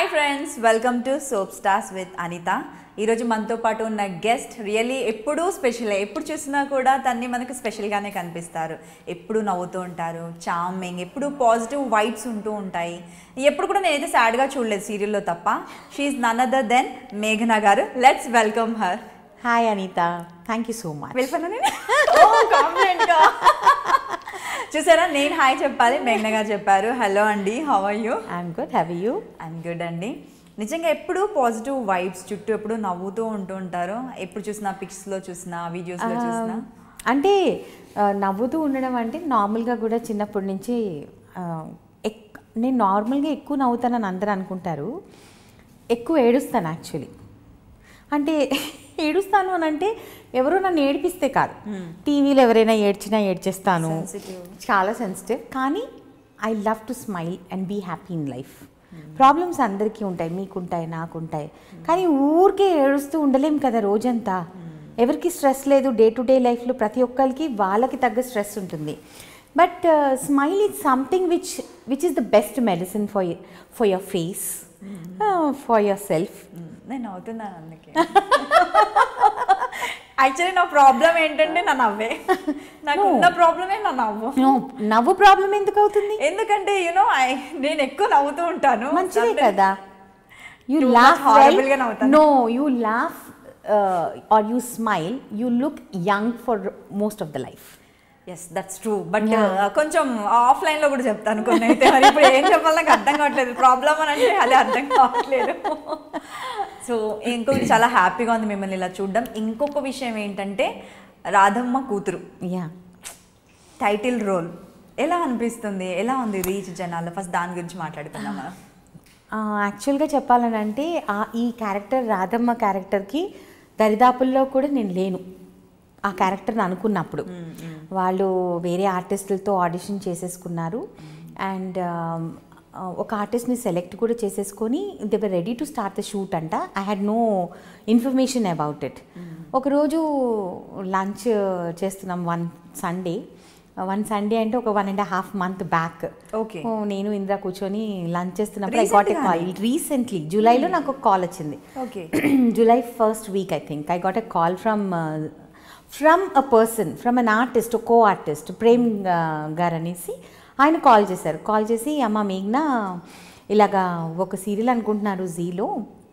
Hi friends welcome to soap stars with Anitha ఈరోజు మనతో పాటు ఉన్న గెస్ట్ రియల్లీ ఎప్పుడూ స్పెషలే ఎప్పుడు చూసినా కూడా తన్ని మనకు స్పెషల్గానే కనిపిస్తారు ఎప్పుడు నవ్వుతూ ఉంటారు చార్మింగ్ ఎప్పుడు పాజిటివ్ వైబ్స్ ఉంటూ ఉంటాయి ఎప్పుడు కూడా నేనైతే సాడ్గా చూడలేదు సీరియల్లో తప్ప షీఈ్ నన్ అదర్ దెన్ మేఘనా గారు let's welcome her hi Anitha thank you so much వెళ్ళిపోయినా నేను కాన్ఫిడెంట్గా చూసారా నేను హాయ్ చెప్పాలి మేఘనా గారు చెప్పారు హలో అండి how are you I'm good have you I'm good అండి నిజంగా ఎప్పుడు పాజిటివ్ వైబ్స్ చుట్టూ ఎప్పుడు నవ్వుతూ ఉంటూ ఉంటారు ఎప్పుడు చూసినా పిక్స్లో చూసినా వీడియోస్లో చూసినా అంటే ఆ, నవ్వుతూ ఉండడం అంటే నార్మల్గా కూడా చిన్నప్పటి నుంచి ఆ, ఎక్ నేను నార్మల్గా ఎక్కువ నవ్వుతానని అందరూ అనుకుంటారు ఎక్కువ ఏడుస్తాను యాక్చువల్లీ అంటే ఏడుస్తాను అని అంటే ఎవరో నన్ను ఏడిపిస్తే కాదు టీవీలో ఎవరైనా ఏడ్చినా ఏడ్చేస్తాను Sensitive. చాలా సెన్సిటివ్ కానీ I love to smile and be happy in life problems అందరికీ ఉంటాయి మీకుంటాయి నాకుంటాయి కానీ ఊరికే ఏడుస్తూ ఉండలేం కదా రోజంతా ఎవరికి స్ట్రెస్ లేదు డే టు డే లైఫ్లో ప్రతి ఒక్కరికి వాళ్ళకి తగ్గ స్ట్రెస్ ఉంటుంది but smile is something which which is the best medicine for for your face for yourself hmm. నేను అవుతున్నాను అందుకే యాక్చువల్లీ నా ప్రాబ్లం ఏంటంటే నా నవ్వే నాకు ఉన్న ప్రాబ్లమే నా నవ్వు నవ్వు ప్రాబ్లం ఎందుకు అవుతుంది ఎందుకంటే యునో ఐ నేను ఎక్కువ నవ్వుతూ ఉంటాను మంచిదే Sometimes- కదా you Too much laugh horrible గా నవ్వుతాను. No you laugh or you smile you look young for most of the life yes that's true but కొంచెం ఆఫ్లైన్ లో కూడా చెప్తాను కొన్ని అయితే మరి ఇప్పుడు ఏం చెప్పాలి నాకు అర్థం కావట్లేదు ప్రాబ్లం అని అంటే అదే అర్థం కావట్లేదు సో ఇంకొకటి చాలా హ్యాపీగా ఉంది మిమ్మల్ని ఇలా చూడడం ఇంకొక విషయం ఏంటంటే రాధమ్మ కూతురు యా టైటిల్ రోల్ ఎలా అనిపిస్తుంది ఎలా ఉంది రీచ్ జనాలు ఫస్ట్ దాని గురించి మాట్లాడుకుందాం మనం యాక్చువల్గా చెప్పాలని అంటే ఆ ఈ క్యారెక్టర్ రాధమ్మ క్యారెక్టర్కి దరిదాపుల్లో కూడా నేను లేను ఆ క్యారెక్టర్ని అనుకున్నప్పుడు వాళ్ళు వేరే ఆర్టిస్టులతో ఆడిషన్ చేసేసుకున్నారు అండ్ ఒక ఆర్టిస్ట్ని సెలెక్ట్ కూడా చేసేసుకొని they were ready to start the shoot అంట I had no information about it ఒకరోజు లంచ్ చేస్తున్నాం వన్ సండే వన్ సండే అంటే ఒక one and half month back okay నేను ఇంద్ర కూర్చొని లంచ్ చేస్తున్నప్పుడు I got a Recently call recently జూలైలో నాకు ఒక కాల్ వచ్చింది okay July first week I think I got a call from from a person from an artist co artist Prem గారు అనేసి ఆయన కాల్ చేశారు కాల్ చేసి అమ్మ మేఘ్నా ఇలాగా ఒక సీరియల్ అనుకుంటున్నారు జీలో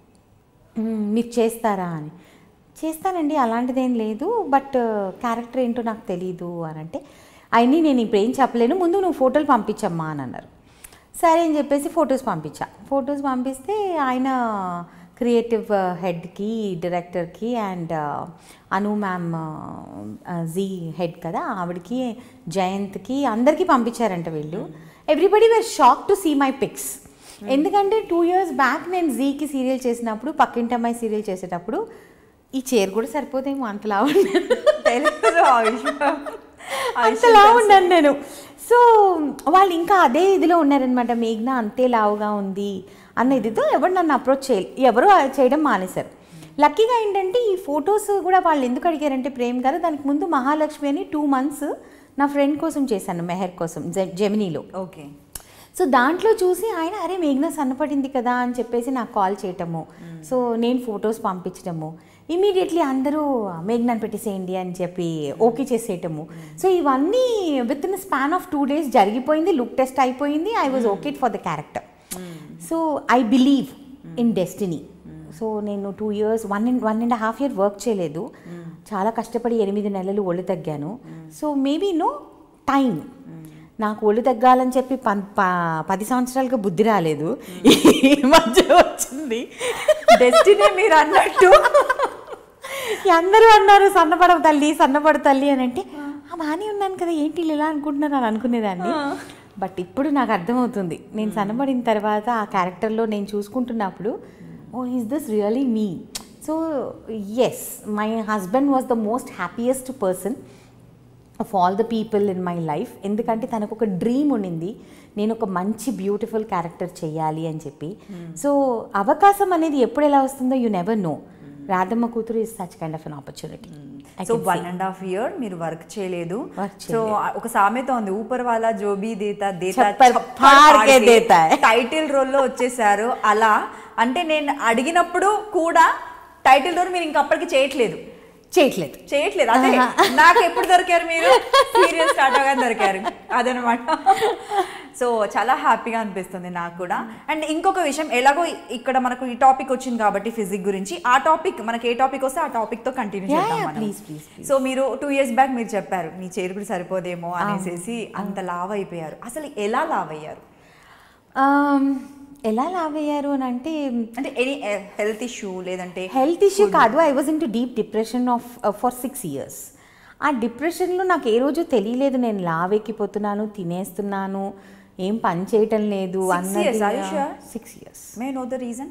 "మ్మ్, మీరు చేస్తారా అని చేస్తానండి అలాంటిదేం లేదు బట్ క్యారెక్టర్ ఏంటో నాకు తెలీదు అని అంటే అవన్నీ నేను ఇప్పుడు ఏం చెప్పలేను ముందు నువ్వు ఫోటోలు పంపించమ్మా అని అన్నారు సరే అని చెప్పేసి ఫొటోస్ పంపించా ఫొటోస్ పంపిస్తే ఆయన క్రియేటివ్ హెడ్కి డైరెక్టర్కి and Anu ma'am Zee head కదా ఆవిడకి జయంత్కి అందరికీ పంపించారంట వీళ్ళు everybody were shock to see my pics ఎందుకంటే టూ ఇయర్స్ బ్యాక్ నేను జీకి సీరియల్ చేసినప్పుడు పక్కింటమ్మాయి సీరియల్ చేసేటప్పుడు ఈ చైర్ కూడా సరిపోతేమో అంతలా ఉన్నాను తెలుసు ఆ విషయం ఆ విషయం అంతలా ఉన్నాను నేను సో వాళ్ళు ఇంకా అదే ఇదిలో ఉన్నారనమాట మేఘ్నా అంతే లావుగా ఉంది అన్న ఇదితో ఎవరు నన్ను అప్రోచ్ చేయాలి ఎవరు చేయడం మానేశారు లక్కీగా ఏంటంటే ఈ ఫొటోస్ కూడా వాళ్ళు ఎందుకు అడిగారంటే ప్రేమ్ గారు దానికి ముందు మహాలక్ష్మి అని టూ మంత్స్ నా ఫ్రెండ్ కోసం చేశాను మెహర్ కోసం జె- జెమినీలో ఓకే సో దాంట్లో చూసి ఆయన అరే మేఘ్నా సన్నపడింది కదా అని చెప్పేసి నాకు కాల్ చేయటము సో నేను ఫొటోస్ పంపించడము ఇమీడియట్లీ అందరూ మేఘ్నాన్ని పెట్టేసేయండి అని చెప్పి ఓకే చేసేయటము సో ఇవన్నీ within span of two days జరిగిపోయింది లుక్ టెస్ట్ అయిపోయింది I was okay for the character so I believe in destiny so నేను two years one and one and half year work చేయలేదు చాలా కష్టపడి ఎనిమిది నెలలు ఒళ్ళు తగ్గాను సో మేబీ నో టైం నాకు ఒళ్ళు తగ్గాలని చెప్పి పన్ ప- పది సంవత్సరాలుగా బుద్ధి రాలేదు ఈ మధ్య వచ్చింది డెస్టినీ మీరు అన్నట్టు ఈ అందరూ అన్నారు సన్నపడవు తల్లి సన్నపడు తల్లి అని అంటే "ఆ, బాగానే ఉన్నాను కదా ఏంటి వీళ్ళు ఇలా అనుకుంటున్నారు అని అనుకునేదాన్ని బట్ ఇప్పుడు నాకు అర్థమవుతుంది నేను సన్నపడిన తర్వాత ఆ క్యారెక్టర్లో నేను చూసుకుంటున్నప్పుడు oh is this really me so yes my husband was the most happiest person of all the people in my life ఎందుకంటే తనకు ఒక డ్రీమ్ ఉండింది నేను ఒక మంచి బ్యూటిఫుల్ క్యారెక్టర్ చేయాలి అని చెప్పి సో అవకాశం అనేది ఎప్పుడు ఎలా వస్తుందో యూ నెవర్ నో రాధమ్మ కూతురు is such kind of an opportunity so one and half year మీరు వర్క్ చేయలేదు Work సో ఒక సామెత ఉంది ఊపర్ వాళ్ళ జోబీ దేతా దేతా చప్పర్ పార్ కే దేతా హై. టైటిల్ రోల్లో వచ్చేసారు అలా అంటే నేను అడిగినప్పుడు కూడా టైటిల్ రోల్ మీరు ఇంకా అప్పటికి చేయట్లేదు చేయట్లేదు చేయట్లేదు అదే నాకు ఎప్పుడు దొరికారు మీరు సీరియల్ స్టార్ట్ అవగానే దొరికారు అదనమాట సో చాలా హ్యాపీగా అనిపిస్తుంది నాకు కూడా అండ్ ఇంకొక విషయం ఎలాగో ఇక్కడ మనకు ఈ టాపిక్ వచ్చింది కాబట్టి ఫిజిక్ గురించి ఆ టాపిక్ మనకి ఏ టాపిక్ వస్తే ఆ టాపిక్ తో కంటిన్యూ Yeah, చేద్దాం yeah, మనం. please, please, సో మీరు టూ ఇయర్స్ బ్యాక్ మీరు చెప్పారు మీ చేరుకుడు సరిపోదేమో అనేసి అంత లావ్ అయిపోయారు అసలు ఎలా లావ్ అయ్యారు Um, ఎలా లావ్ అయ్యారు అని అంటే అంటే ఎనీ హెల్త్ ఇష్యూ లేదంటే హెల్త్ ఇష్యూ కాదు I was into deep depression of for six years ఆ డిప్రెషన్లో నాకు ఏ రోజు తెలియలేదు నేను లావెక్కిపోతున్నాను తినేస్తున్నాను ఏం పని చేయటం లేదు Six years, are you sure? Six years may know the reason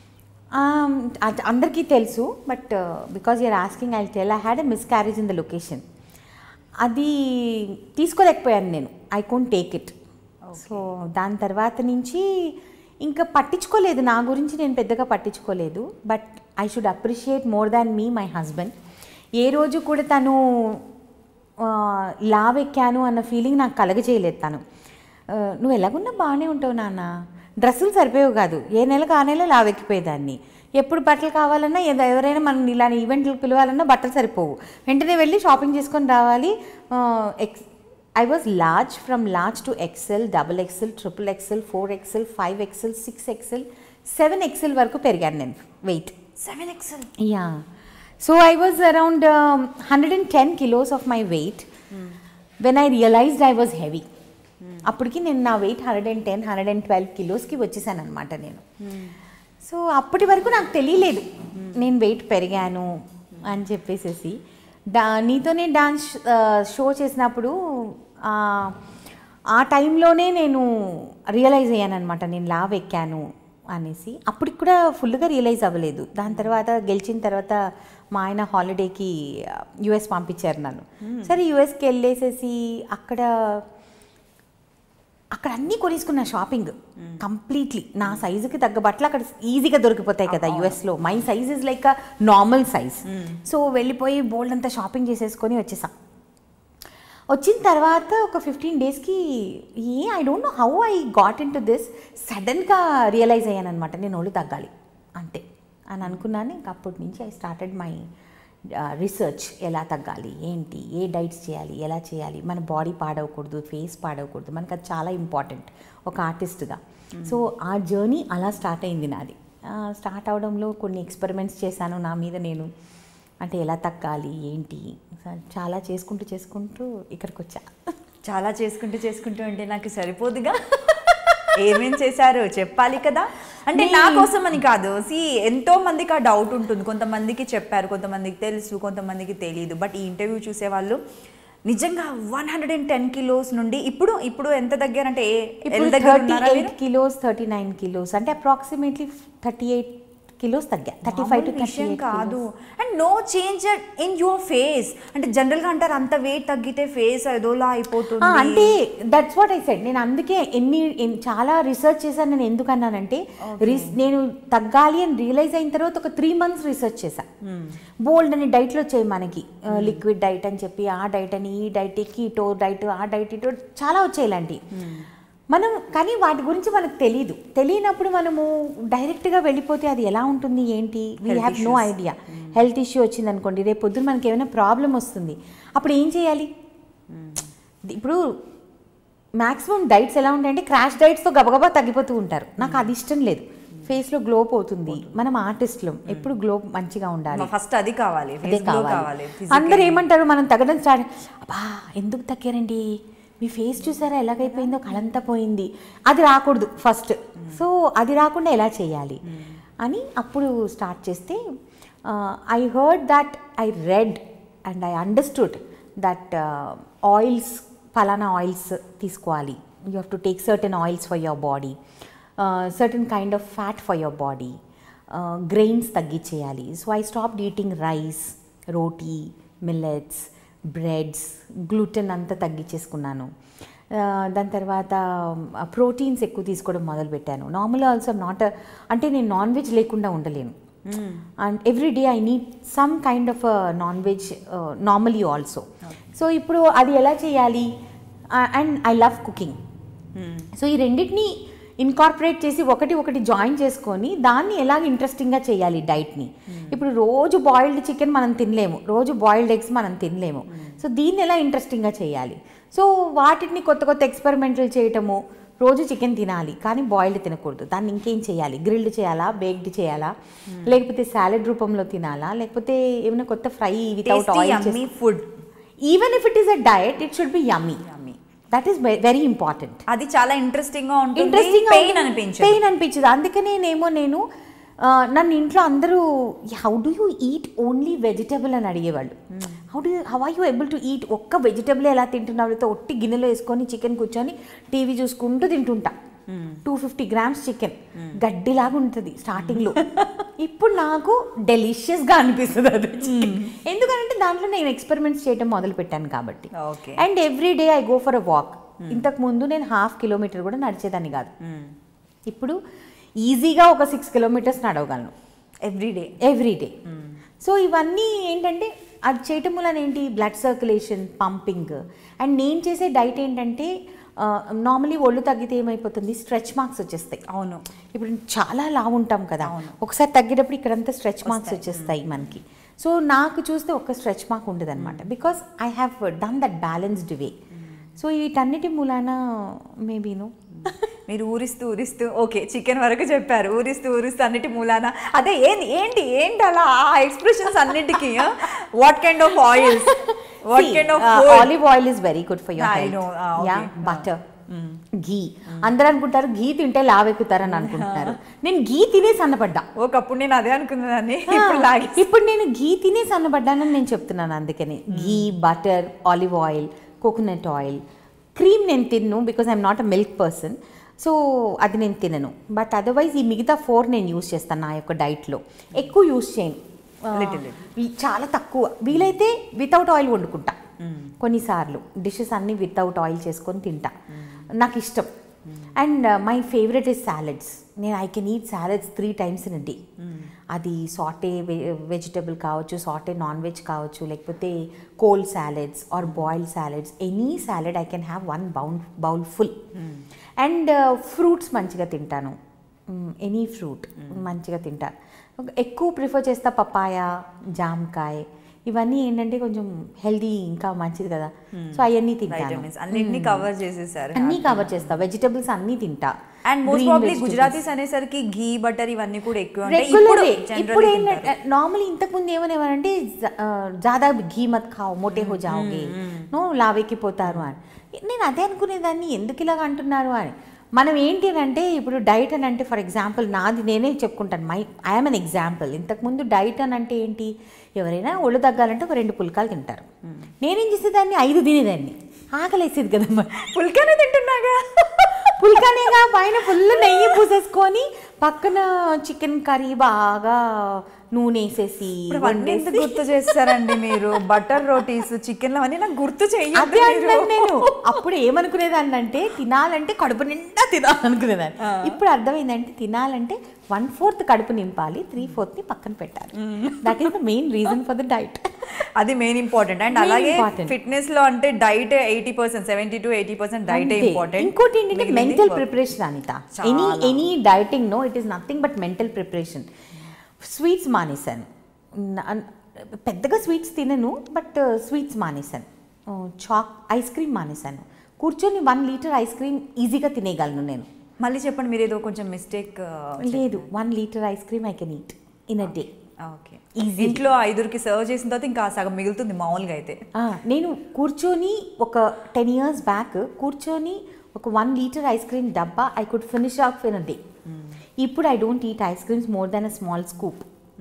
అందరికీ తెలుసు but because you're asking I tell I had a miscarriage in the location అది తీసుకోలేకపోయాను నేను I can't take it so దాని తర్వాత నుంచి ఇంకా పట్టించుకోలేదు నా గురించి నేను పెద్దగా పట్టించుకోలేదు but I should appreciate more than me my husband ఏ రోజు కూడా తను ఆ, లావ్ ఎక్కాను అన్న ఫీలింగ్ నాకు కలగజేయలేదు తను ఆ, నువ్వు ఎలాగున్నా బాగానే ఉంటావు నాన్న డ్రెస్సులు సరిపోయేవి కాదు ఏ నెలకు ఆ నెల లావ్ ఎక్కిపోయేదాన్ని ఎప్పుడు బట్టలు కావాలన్నా ఏదో ఎవరైనా మనం ఇలాంటి ఈవెంట్లకు పిలవాలన్నా బట్టలు సరిపోవు వెంటనే వెళ్ళి షాపింగ్ చేసుకొని రావాలి ఆ, X I was large from large to XL double XL triple XL four XL five XL six XL seven XL వరకు పెరిగాను నేను weight seven XL yeah so I was around hundred and ten kilos of my weight when I realised I was heavy అప్పటికి నేను నా weight hundred and ten hundred and twelve కిలోస్కి వచ్చేసాను అనమాట నేను సో అప్పటి వరకు నాకు తెలియలేదు నేను వెయిట్ పెరిగాను అని చెప్పేసేసి డా నీతోనే డాన్స్ షో చేసినప్పుడు ఆ, ఆ టైంలోనే నేను రియలైజ్ అయ్యాను అనమాట నేను లావ్ ఎక్కాను అనేసి అప్పటికి కూడా ఫుల్గా రియలైజ్ అవ్వలేదు దాని తర్వాత గెలిచిన తర్వాత మా ఆయన హాలిడేకి యుఎస్ పంపించారు నన్ను సరే యుఎస్కి వెళ్ళేసేసి అక్కడ అక్కడ అన్నీ కొనేసుకున్నా షాపింగ్ కంప్లీట్లీ నా సైజుకి తగ్గ బట్టలు అక్కడ ఈజీగా దొరికిపోతాయి కదా యుఎస్లో my size is like a normal size so వెళ్ళిపోయి బోల్డ్ అంతా షాపింగ్ చేసేసుకొని వచ్చేసాం వచ్చిన తర్వాత ఒక ఫిఫ్టీన్ డేస్కి ఏ I don't know how I got into this సడన్గా రియలైజ్ అయ్యాను అనమాట నేను ఒళ్ళు తగ్గాలి అంతే అని అనుకున్నాను ఇంక అప్పటి నుంచి ఐ స్టార్టెడ్ మై రీసెర్చ్ ఎలా తగ్గాలి ఏంటి ఏ డైట్స్ చేయాలి ఎలా చేయాలి మన బాడీ పాడవకూడదు ఫేస్ పాడవకూడదు మనకు అది చాలా ఇంపార్టెంట్ ఒక ఆర్టిస్ట్గా సో ఆ జర్నీ అలా స్టార్ట్ అయింది నాది స్టార్ట్ అవడంలో కొన్ని ఎక్స్పెరిమెంట్స్ చేశాను నా మీద నేను అంటే ఎలా తగ్గాలి ఏంటి చాలా చేసుకుంటూ చేసుకుంటూ ఇక్కడికి వచ్చా చాలా చేసుకుంటూ చేసుకుంటూ అంటే నాకు సరిపోదుగా ఏమేం చేశారు చెప్పాలి కదా అంటే నా కోసం అని కాదు సి ఎంతో మందికి ఆ డౌట్ ఉంటుంది కొంతమందికి చెప్పారు కొంతమందికి తెలుసు కొంతమందికి తెలియదు బట్ ఈ ఇంటర్వ్యూ చూసే వాళ్ళు నిజంగా one hundred and ten kilos నుండి ఇప్పుడు ఇప్పుడు ఎంత దగ్గర అంటే ఏ- ఇప్పుడు ఎల్ దగ్గర థర్టీ ఉన్నారా ఎయిట్ మీరు? కిలోస్ థర్టీ నైన్ కిలోస్ అంటే అప్రాక్సిమేట్లీ థర్టీ ఎయిట్ కిలోస్ తగ్గా థర్టీ ఫైవ్ టు మామూలు థర్టీ విషయం ఎయిట్ కాదు and no change in your face అంటే జనరల్ గా అంటారు అంత వెయిట్ తగ్గితే ఫేస్ ఏదోలా అయిపోతుంది అంటే దట్స్ వాట్ ఐ సెడ్ నేను అందుకే ఎన్ని ఎన్- చాలా రీసెర్చ్ చేశాను నేను ఎందుకు అన్నానంటే రిస్- నేను తగ్గాలి అని రియలైజ్ అయిన తర్వాత ఒక త్రీ మంత్స్ రీసెర్చ్ చేశా బోల్డ్ అని డైట్లు వచ్చాయి మనకి లిక్విడ్ డైట్ అని చెప్పి ఆ డైట్ అని ఈ డైట్ కీటో డైట్ ఆ డైట్ ఇటో చాలా వచ్చాయి ఇలాంటివి మనం కానీ వాటి గురించి మనకు తెలియదు తెలియనప్పుడు మనము డైరెక్ట్గా వెళ్ళిపోతే అది ఎలా ఉంటుంది ఏంటి we Health have no issues. Idea health issue వచ్చింది అనుకోండి రేపు పొద్దున మనకి ఏమైనా ప్రాబ్లం వస్తుంది అప్పుడు ఏం చేయాలి ఇప్పుడు మ్యాక్సిమం డైట్స్ ఎలా ఉంటాయంటే క్రాష్ డైట్స్తో గబగబా తగ్గిపోతూ ఉంటారు నాకు అది ఇష్టం లేదు ఫేస్లో గ్లో పోతుంది మనం ఆర్టిస్టులం ఎప్పుడు గ్లో మంచిగా ఉండాలి ఫస్ట్ అది కావాలి అదే face glow కావాలి physically. అందరు ఏమంటారు మనం తగ్గడం స్టార్ట్ అబ్బా ఎందుకు తగ్గారండి మీ ఫేస్ చూసారా ఎలాగైపోయిందో కళంతా పోయింది అది రాకూడదు ఫస్ట్ సో అది రాకుండా ఎలా చేయాలి అని అప్పుడు స్టార్ట్ చేస్తే I heard that I read and I understood that oils ఫలానా ఆయిల్స్ తీసుకోవాలి you have to take certain oils for your body certain kind of fat for your body grains తగ్గించేయాలి so I stop eating rice roti millets breads gluten అంతా తగ్గించేసుకున్నాను ఆ, దాని తర్వాత proteins ఎక్కువ తీసుకోవడం మొదలుపెట్టాను నార్మల్ ఆల్సో నాట్ అంటే నేను నాన్ వెజ్ లేకుండా ఉండలేను and every day I need some kind of non veg normally also so ఇప్పుడు అది ఎలా చేయాలి and I love cooking so ఈ రెండింటిని ఇన్కార్పొరేట్ చేసి ఒకటి ఒకటి జాయిన్ చేసుకొని దాన్ని ఎలాగ ఇంట్రెస్టింగ్గా చేయాలి డైట్ని ఇప్పుడు రోజు బాయిల్డ్ చికెన్ మనం తినలేము రోజు బాయిల్డ్ ఎగ్స్ మనం తినలేము సో దీన్ని ఎలా ఇంట్రెస్టింగ్గా చేయాలి సో వాటిని కొత్త కొత్త ఎక్స్పెరిమెంట్లు చేయటము రోజు చికెన్ తినాలి కానీ బాయిల్డ్ తినకూడదు దాన్ని ఇంకేం చేయాలి గ్రిల్డ్ చేయాలా బేక్డ్ చేయాలా లేకపోతే సాలెడ్ రూపంలో తినాలా లేకపోతే ఏమైనా కొత్త fry without oil food even if it is a diet it should be yummy that is very important అది చాలా ఇంట్రెస్టింగ్ గా ఉంటుంది ఇంట్రెస్టింగ్ పెయిన్ అనిపించదు పెయిన్ అనిపించదు అందుకనేనేమో నేను ఆ, నన్ను ఇంట్లో అందరూ how do you eat only vegetable అని అడిగేవాళ్ళు how do how are you able to eat ఒక్క వెజిటబుల్ ఎలా తింటున్నావు అయితే ఒట్టి గిన్నెలో వేసుకొని చికెన్ కూర్చొని టీవీ చూసుకుంటూ తింటుంటా టూ ఫిఫ్టీ గ్రామ్స్ చికెన్ గడ్డిలాగా ఉంటుంది స్టార్టింగ్లో ఇప్పుడు నాకు డెలిషియస్గా అనిపిస్తుంది అది chicken. ఎందుకంటే దాంట్లో నేను ఎక్స్పెరిమెంట్స్ చేయడం మొదలు పెట్టాను కాబట్టి okay and every day I go for a walk ఇంతకు ముందు నేను హాఫ్ కిలోమీటర్ కూడా నడిచేదాన్ని కాదు ఇప్పుడు ఈజీగా ఒక సిక్స్ కిలోమీటర్స్ నడవగలను every day every day so ఇవన్నీ ఏంటంటే అది చేయటం వలన ఏంటి బ్లడ్ సర్క్యులేషన్ పంపింగ్ అండ్ నేను చేసే డైట్ ఏంటంటే నార్మలీ ఒళ్ళు తగ్గితే ఏమైపోతుంది స్ట్రెచ్ మార్క్స్ వచ్చేస్తాయి అవును ఇప్పుడు చాలా లావు ఉంటాం కదా ఒకసారి తగ్గేటప్పుడు ఇక్కడంతా స్ట్రెచ్ మార్క్స్ వచ్చేస్తాయి మనకి సో నాకు చూస్తే ఒక స్ట్రెచ్ మార్క్ ఉండదు అనమాట because I have done that balanced way so వీటన్నిటి మూలాన మేబీను మీరు ఊరిస్తూ ఊరిస్తూ ఓకే చికెన్ వరకు చెప్పారు ఊరిస్తూ ఊరిస్తూ అన్నిటి మూలాన అదే ఏంటి ఏంటి ఏంటి అలా ఆ ఎక్స్ప్రెషన్స్ అన్నిటికీ what kind of oils what kind of olive oil is very good for I your know. Ah, okay. Yeah butter ghee అందరూ అనుకుంటారు ఘీ తింటే లావెక్కుతారని అనుకుంటున్నారు నేను ఘీ తినే సన్నపడ్డా ఒకప్పుడు నేను అదే అనుకున్నదాన్ని ఇప్పుడు లాగి ఇప్పుడు నేను ఘీ తినే సన్నబడ్డానని నేను చెప్తున్నాను అందుకని ghee butter olive oil coconut oil cream నేను తిన్ను because I'm not a milk person so అది నేను తినను బట్ అదర్వైజ్ ఈ మిగతా ఫోర్ నేను యూస్ చేస్తాను నా యొక్క డైట్లో ఎక్కువ యూస్ చేయను ఆ, Little, little. ఈ- చాలా తక్కువ వీలైతే వితౌట్ ఆయిల్ వండుకుంటా కొన్నిసార్లు డిషెస్ అన్నీ వితౌట్ ఆయిల్ చేసుకొని తింటా నాకు ఇష్టం and my favourite is salads నేను I can eat salads three times in day అది సాటే వెజిటబుల్ కావచ్చు సాటే నాన్ వెజ్ కావచ్చు లేకపోతే cold salads or boiled salads any salad I can have one bowl bowl full and fruits మంచిగా తింటాను any fruit మంచిగా తింటాను ఎక్కువ prefer చేస్తా పపాయ జామకాయ ఇవన్నీ ఏంటంటే కొంచెం హెల్దీ ఇంకా మంచిది కదా సో అవన్నీ తింటాను వైటమిన్స్ అన్నిటిని కవర్ చేసేసారు అన్నీ కవర్ చేస్తా వెజిటబుల్స్ అన్నీ తింటా and most Green probably vegetables. Gujaratis అనేసరికి ఘీ బటర్ ఇవన్నీ కూడా ఎక్కువ ఉంటాయి రెగ్యులర్ ఇప్పుడు ఇప్పుడు generally ఏంటంటే నార్మలీ ఇంతకు ముందు ఏమనేవారంటే జాదా ఘీ మత్ ఖాओ మోటే హో జాओगे నో లావెక్కిపోతారు అని నేను అదే అనుకునేదాన్ని ఎందుకు ఇలాగ అంటున్నారు అని మనం ఏంటి అని అంటే ఇప్పుడు డైట్ అని అంటే ఫర్ ఎగ్జాంపుల్ నాది నేనే చెప్పుకుంటాను మై ఐఎమ్ అన్ ఎగ్జాంపుల్ ఇంతకుముందు డైట్ అని అంటే ఏంటి ఎవరైనా ఒళ్ళు తగ్గాలంటే ఒక రెండు పుల్కాలు తింటారు నేనేం చేసేదాన్ని ఐదు తినేదాన్ని ఆకలేసేది కదా మరి పుల్కానే తింటున్నాగా పుల్కానేగా పైన ఫుల్ నెయ్యి పూసేసుకొని పక్కన చికెన్ కర్రీ బాగా నూనె వేసేసి ఇప్పుడు అవన్నీ ఎందుకు గుర్తు చేస్తారండి మీరు బటర్ రోటీస్ చికెన్ అవన్నీ నాకు గుర్తు అదే చెయ్యొద్దు అంటున్నాను మీరు. నేను అప్పుడు ఏమనుకునేదాన్ని అంటే తినాలంటే కడుపు నిండా తినాలనుకునేదాన్ని ఇప్పుడు అర్థమైందంటే తినాలంటే వన్ ఫోర్త్ కడుపు నింపాలి త్రీ ఫోర్త్ ని పక్కన పెట్టాలి that is the main reason for the diet అది మెయిన్ ఇంపార్టెంట్ అండ్ Main అలాగే important. ఫిట్నెస్ లో అంటే diet eighty percent seventy to eighty percent diet important ఇంకోటి ఏంటంటే mental preparation Anitha any any dieting no it is nothing but mental preparation sweets మానేశాను నా- పెద్దగా sweets తినను బట్ స్వీట్స్ మానేశాను చాక్ ఐస్ క్రీమ్ మానేశాను కూర్చొని వన్ లీటర్ ఐస్ క్రీమ్ ఈజీగా తినేయగలను నేను మళ్ళీ చెప్పండి మీరు ఏదో కొంచెం మిస్టేక్ లేదు one litre ice cream I can eat in a day okay ఇంట్లో ఐదుగురికి సర్వ్ చేసిన తర్వాత ఇంకా సగం మిగులుతుంది మామూలుగా అయితే నేను కూర్చొని ఒక టెన్ ఇయర్స్ బ్యాక్ కూర్చొని ఒక వన్ లీటర్ ఐస్ క్రీమ్ డబ్బా I could finish off in a day ఇప్పుడు I don't eat ice creams more than a small scoop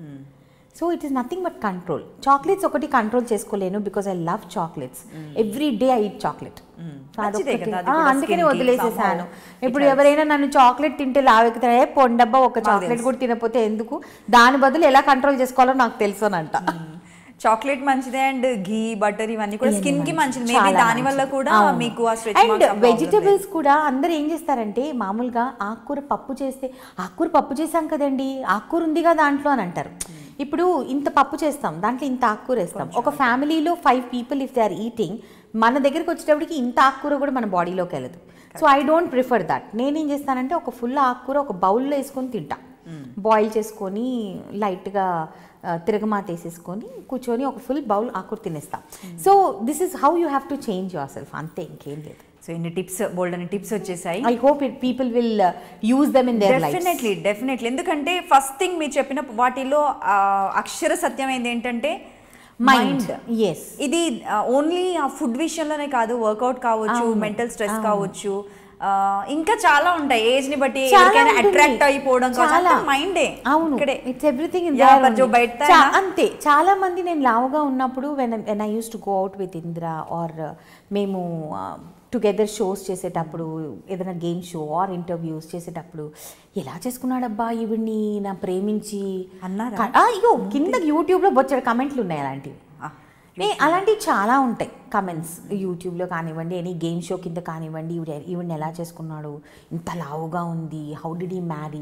so it is nothing but control chocolates ఒకటి control చేసుకోలేను because I love chocolates every day I eat chocolate మంచిదే కదా, అది కూడా అందుకనే skin కి వదిలేసేసాను somehow ఇప్పుడు ఎవరైనా నన్ను చాక్లెట్ తింటే లావెక్కుతారే పొండబ్బా ఒక చాక్లెట్ కూడా తినపోతే ఎందుకు దాని బదులు ఎలా కంట్రోల్ చేసుకోవాలో నాకు తెలుసు అని అంట చాక్లెట్ మంచిదే అండ్ ఘీ బటర్ ఇవన్నీ కూడా స్కిన్ కి మంచిది మేబీ చాలా దాని వల్ల మంచిది. కూడా అవును. మీకు ఆ స్ట్రెచ్ అండ్ వెజిటబుల్స్ కూడా అందరూ ఏం చేస్తారంటే మామూలుగా ఆకుకూర పప్పు చేస్తే ఆకుకూర పప్పు చేసాం కదండి ఆకుకూర ఉందిగా దాంట్లో అని అంటారు ఇప్పుడు ఇంత పప్పు చేస్తాం దాంట్లో ఇంత ఆకుకూర వేస్తాం ఒక ఫ్యామిలీలో five people if they are eating మన దగ్గరికి వచ్చేటప్పటికి ఇంత ఆకుకూర కూడా మన బాడీలోకి వెళ్ళదు so I don't prefer that నేనేం చేస్తానంటే ఒక ఫుల్ ఆకుకూర ఒక బౌల్లో వేసుకొని తింటా బాయిల్ చేసుకొని లైట్గా తిరగమాత వేసేసుకొని కూర్చొని ఒక ఫుల్ బౌల్ ఆకుకూర తినేస్తాం so this is how you have to change yourself అంతే ఇంకేం లేదు సో ఇన్ని టిప్స్ బోల్డ్ అని టిప్స్ వచ్చేసాయి I hope it people will use them in their life definitely definitely ఎందుకంటే ఫస్ట్ థింగ్ మీరు చెప్పిన వాటిలో ఆ, అక్షర సత్యం ఏంటి ఏంటంటే మైండ్ ఎస్ ఇది ఓన్లీ ఆ ఫుడ్ విషయంలోనే కాదు వర్కౌట్ కావచ్చు మెంటల్ స్ట్రెస్ కావచ్చు ఆ, ఇంకా చాలా ఉంటాయి ఏజ్ ని బట్టి ఎవరికైనా అట్రాక్ట్ అయిపోవడం కావచ్చు మైండే అవును ఇక్కడే it's everything in Yeah, but jo baithta hai na? అంతే చాలా మంది నేను లావుగా ఉన్నప్పుడు when when I use to go out with Indra or మేము టుగెదర్ షోస్ చేసేటప్పుడు ఏదైనా గేమ్ షో ఆర్ ఇంటర్వ్యూస్ చేసేటప్పుడు ఎలా చేసుకున్నాడబ్బా ఈవిడ్ని నా ప్రేమించి అన్నారా? క- ఆ, అయ్యో కింద యూట్యూబ్లో బొచ్చడు కమెంట్లు ఉన్నాయి అలాంటివి ఆ, ఏ అలాంటివి చాలా ఉంటాయి కమెంట్స్ యూట్యూబ్లో కానివ్వండి ఎనీ గేమ్ షో కింద కానివ్వండి ఈవిడ ఈవిడ్ని ఎలా చేసుకున్నాడు ఇంత లావుగా ఉంది how did he marry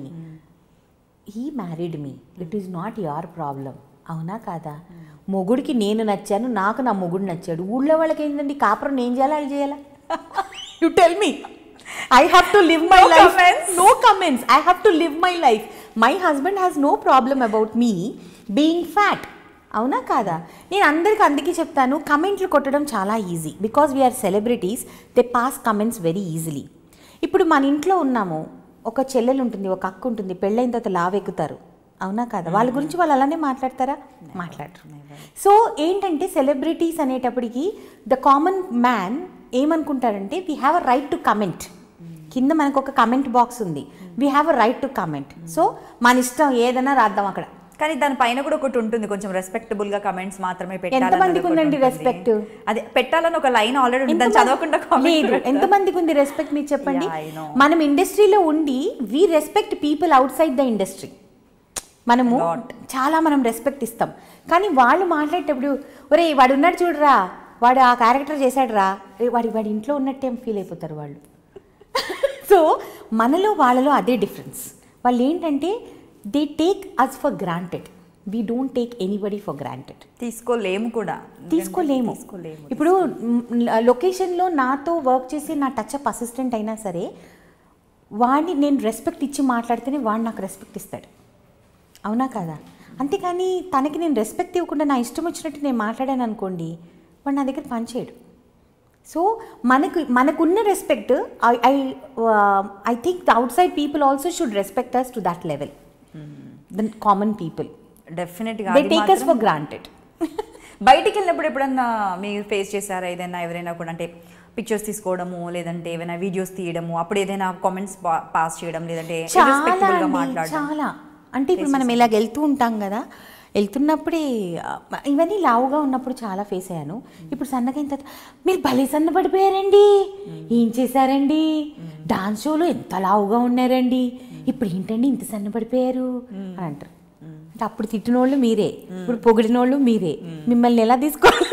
he married me it is not your problem అవునా కాదా మొగుడికి నేను నచ్చాను నాకు నా మొగుడు నచ్చాడు ఊళ్ళో వాళ్ళకి ఏంటండి కాపురం నేను చేయాలా వాళ్ళు చేయాలా you tell me I have to live my No life comments. No comments I have to live my life my husband has no problem about me being fat అవునా కాదా నేను అందరికి అందుకే చెప్తాను కమెంట్లు కొట్టడం చాలా easy because we are celebrities they pass comments very easily ఇప్పుడు మన ఇంట్లో ఉన్నాము ఒక చెల్లెలు ఉంటుంది ఒక అక్క ఉంటుంది పెళ్ళైన తర్వాత లావెక్కుతారు అవునా కాదా వాళ్ళ గురించి వాళ్ళు అలానే మాట్లాడతారా మాట్లాడరు సో ఏంటంటే సెలబ్రిటీస్ అనేటప్పటికి ద కామన్ మ్యాన్ ఏమనుకుంటారంటే we have a right to comment కింద మనకు ఒక కమెంట్ బాక్స్ ఉంది we have a right to comment so మన ఇష్టం ఏదైనా రాద్దాం అక్కడ కానీ దాని పైన కూడా ఒకటి ఉంటుంది కొంచెం రెస్పెక్టబుల్ గా కమెంట్స్ మాత్రమే పెట్టాలి ఎంతమందికి అన్నది ఒకటి ఉందండి ఉంటుంది. respect? అదే పెట్టాలని ఒక లైన్ ఆల్రెడీ ఉంది దాన్ని చదవకుండా comment లేదు పెడతారు. ఎంతమందికి ఉంది రెస్పెక్ట్ మీరు చెప్పండి Yeah, I know. మనం ఇండస్ట్రీలో ఉండి we respect people outside the industry మనము Lot. చాలా మనం రెస్పెక్ట్ ఇస్తాం కానీ వాళ్ళు మాట్లాడేటప్పుడు ఒరే వాడు ఉన్నాడు చూడరా వాడు ఆ క్యారెక్టర్ చేశాడు రా వాడి వాడి ఇంట్లో ఉన్నట్టే ఫీల్ అయిపోతారు వాళ్ళు సో మనలో వాళ్ళలో అదే డిఫరెన్స్ వాళ్ళు ఏంటంటే they take us for granted we don't take anybody for granted తీసుకోలేము కూడా తీసుకోలేము తీసుకోలేము ఇప్పుడు మ్, లొకేషన్లో నాతో వర్క్ చేసి నా టచ్ అప్ అసిస్టెంట్ అయినా సరే వాడిని నేను రెస్పెక్ట్ ఇచ్చి మాట్లాడితేనే వాడు నాకు రెస్పెక్ట్ ఇస్తాడు అవునా కదా అంతేకాని తనకి నేను రెస్పెక్ట్ ఇవ్వకుండా నా ఇష్టం వచ్చినట్టు నేను మాట్లాడాను అనుకోండి వాడు నా దగ్గర పనిచేయడు సో మనకు మనకున్న respect I I I think the outside people also should respect us to that level the common people definite గా దే అది టేక్ అస్ మాత్రం ఫర్ గ్రాంటెడ్ బయటికి వెళ్ళినప్పుడు ఎప్పుడన్నా మీరు ఫేస్ చేశారా ఏదైనా ఎవరైనా కూడా అంటే పిక్చర్స్ తీసుకోవడము లేదంటే ఏమైనా వీడియోస్ తీయడము అప్పుడు ఏదైనా కామెంట్స్ పాస్ చేయడం లేదంటే చాలా irrespectful గా అండి, మాట్లాడడం చాలా అంటే ఇప్పుడు మనం ఇలాగ వెళ్తూ ఉంటాం కదా వెళ్తున్నప్పుడే ఆ, ఇవన్నీ లావుగా ఉన్నప్పుడు చాలా ఫేస్ అయ్యాను ఇప్పుడు సన్నగా అయిన తర్వాత మీరు భలే సన్నపడిపోయారండి ఏం చేశారండి డాన్స్ షోలో ఎంత లావుగా ఉన్నారండి ఇప్పుడు ఏంటండి ఇంత సన్నపడిపోయారు అని అంటారు అంటే అప్పుడు తిట్టిన వాళ్ళు మీరే ఇప్పుడు పొగిడిన వాళ్ళు మీరే మిమ్మల్ని ఎలా తీసుకోవాలి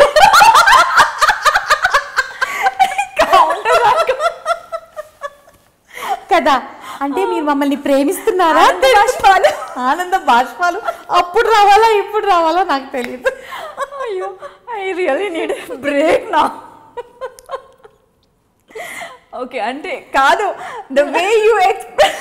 కదా అంటే మీరు మమ్మల్ని ప్రేమిస్తున్నారా ఆనంద బాష్పాలు. ఆనంద బాష్పాలు అప్పుడు రావాలా ఇప్పుడు రావాలా నాకు తెలియదు అయ్యో ఐ రియల్లీ నీడ్ బ్రేక్ నా ఓకే అంటే కాదు the way you express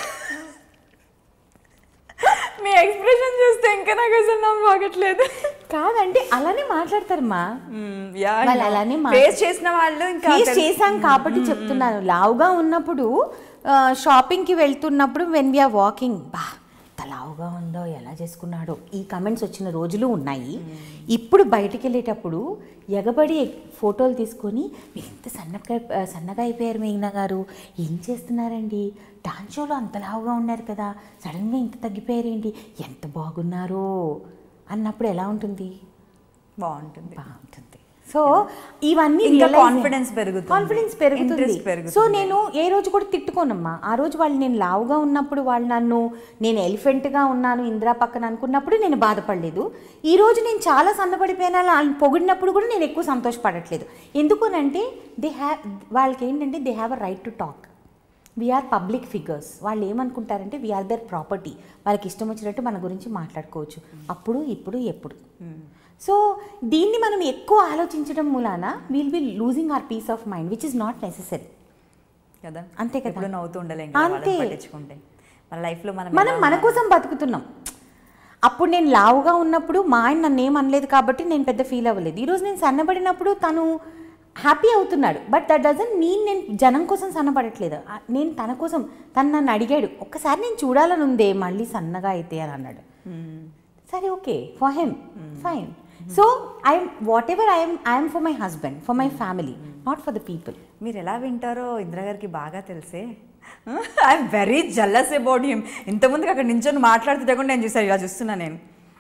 me expression చూస్తే ఇంకా నాకు అసలు నమ్మకట్లేదు కాదంటే అలానే మాట్లాడతారమ్మా వాళ్ళు అలానే మా- ఫేస్ చేసిన వాళ్ళు ఇంకా ఫేస్ తెలుసు. చేశాం కాబట్టి చెప్తున్నాను లావుగా ఉన్నప్పుడు ఆ, షాపింగ్కి వెళ్తున్నప్పుడు వెన్ వీఆర్ వాకింగ్ బా ఎంత లావుగా ఉందో ఎలా చేసుకున్నాడో ఈ కమెంట్స్ వచ్చిన రోజులు ఉన్నాయి ఇప్పుడు బయటికి వెళ్ళేటప్పుడు ఎగబడి ఫోటోలు తీసుకొని మీరు ఎంత సన్నగా సన్నగా అయిపోయారు మేఘ్నా గారు ఏం చేస్తున్నారండి డాన్స్ షోలో అంత లావుగా ఉన్నారు కదా సడన్గా ఇంత తగ్గిపోయారేంటి ఎంత బాగున్నారో అన్నప్పుడు ఎలా ఉంటుంది బాగుంటుంది బాగుంటుంది సో ఇవన్నీ ఇంకా realize- confidence పెరుగుతుంది. కాన్ఫిడెన్స్ పెరుగుతుంది Interest పెరుగుతుంది. సో నేను ఏ రోజు కూడా తిట్టుకోనమ్మా ఆ రోజు వాళ్ళు నేను లావుగా ఉన్నప్పుడు వాళ్ళు నన్ను నేను ఎలిఫెంట్గా ఉన్నాను ఇందిరా పక్కన అనుకున్నప్పుడు నేను బాధపడలేదు ఈ రోజు నేను చాలా సన్నపడిపోయినా వాళ్ళని పొగిడినప్పుడు కూడా నేను ఎక్కువ సంతోషపడట్లేదు ఎందుకనంటే దే హ్యావ్ వాళ్ళకి ఏంటంటే they have a right to talk we are public figures వాళ్ళు ఏమనుకుంటారంటే వీఆర్ దర్ ప్రాపర్టీ వాళ్ళకి ఇష్టం వచ్చినట్టు మన గురించి మాట్లాడుకోవచ్చు అప్పుడు ఇప్పుడు ఎప్పుడు సో దీన్ని మనం ఎక్కువ ఆలోచించడం మూలాన will be losing our peace of mind which is not necessary కదా అంతే కదా. ఎప్పుడు నవ్వుతూ ఉండలేం కదా వాళ్ళని అంతే. పట్టించుకుంటే మన లైఫ్లో మనం మనం ఎలా మన ఉన్నాం? కోసం బతుకుతున్నాం అప్పుడు నేను లావుగా ఉన్నప్పుడు మా ఆయన నన్ను ఏం అనలేదు కాబట్టి నేను పెద్ద ఫీల్ అవ్వలేదు ఈరోజు నేను సన్నబడినప్పుడు తను హ్యాపీ అవుతున్నాడు బట్ దట్ డజన్ మీన్ నేను జనం కోసం సన్నపడట్లేదు ఆ, నేను తన కోసం తను నన్ను అడిగాడు ఒక్కసారి నేను చూడాలని ఉందే మళ్ళీ సన్నగా అయితే అని అన్నాడు మ్మ్. సరే okay for him fine so I'm whatever I'm I'm for my husband for my family not for the people మీరు ఎలా వింటారో ఇందిరా గారికి బాగా తెలిసే I'm very jealous about him ఇంతకుముందుకు అక్కడ నించొని మాట్లాడుతుంటే కూడా నేను చూసాను ఇలా చూస్తున్నా నేను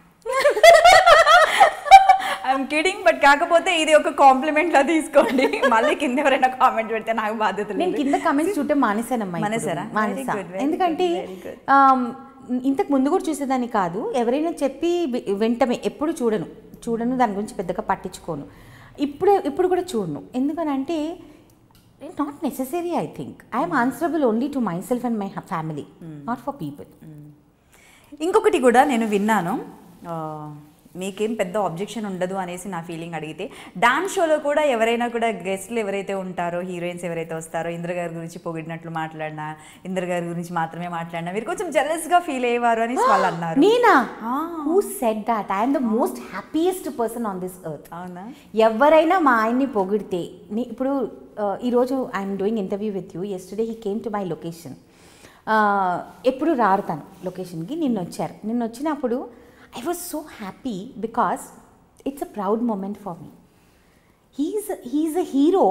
ఐఎమ్ కిడింగ్ బట్ కాకపోతే ఇది ఒక కాంప్లిమెంట్ లా తీసుకోండి మళ్ళీ కింద ఎవరైనా కామెంట్ పెడితే నాకు బాధ్యత నేను లేదు కింద కమెంట్స్ చూడటం మానేశానమ్మా ఇప్పుడు. మానేశారా? మానేసా Very good, very ఎందుకంటే good, very good. ఆమ్, ఇంతకు ముందు కూడా చూసేదాన్ని కాదు ఎవరైనా చెప్పి వి- వెంటనే ఎప్పుడు చూడను చూడను దాని గురించి పెద్దగా పట్టించుకోను ఇప్పుడు ఇప్పుడు కూడా చూడను ఎందుకనంటే not necessary I think I'm answerable only to myself and my family not for people ఇంకొకటి కూడా నేను విన్నాను ఆ, మీకేం పెద్ద ఆబ్జెక్షన్ ఉండదు అనేసి నా ఫీలింగ్ అడిగితే డాన్స్ షోలో కూడా ఎవరైనా కూడా గెస్ట్లు ఎవరైతే ఉంటారో హీరోయిన్స్ ఎవరైతే వస్తారో ఇంద్ర గారి గురించి పొగిడినట్లు మాట్లాడినా ఇంద్ర గారి గురించి మాత్రమే మాట్లాడినా మీరు కొంచెం జెలస్గా ఫీల్ అయ్యేవారు అని వాళ్ళు అన్నారు నేనా Ah. Who set that I'm the most happiest person on this earth అవునా ఎవరైనా మా ఆయన్ని పొగిడితే నీ ఇప్పుడు ఆ, ఈరోజు I'm doing interview with you yesterday he came to my location ఎప్పుడు రారు తను లొకేషన్కి నిన్న వచ్చారు నిన్న వచ్చినప్పుడు I was so happy because it's a proud moment for me he's he's a hero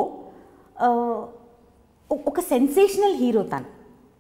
ఒక సెన్సేషనల్ హీరో తను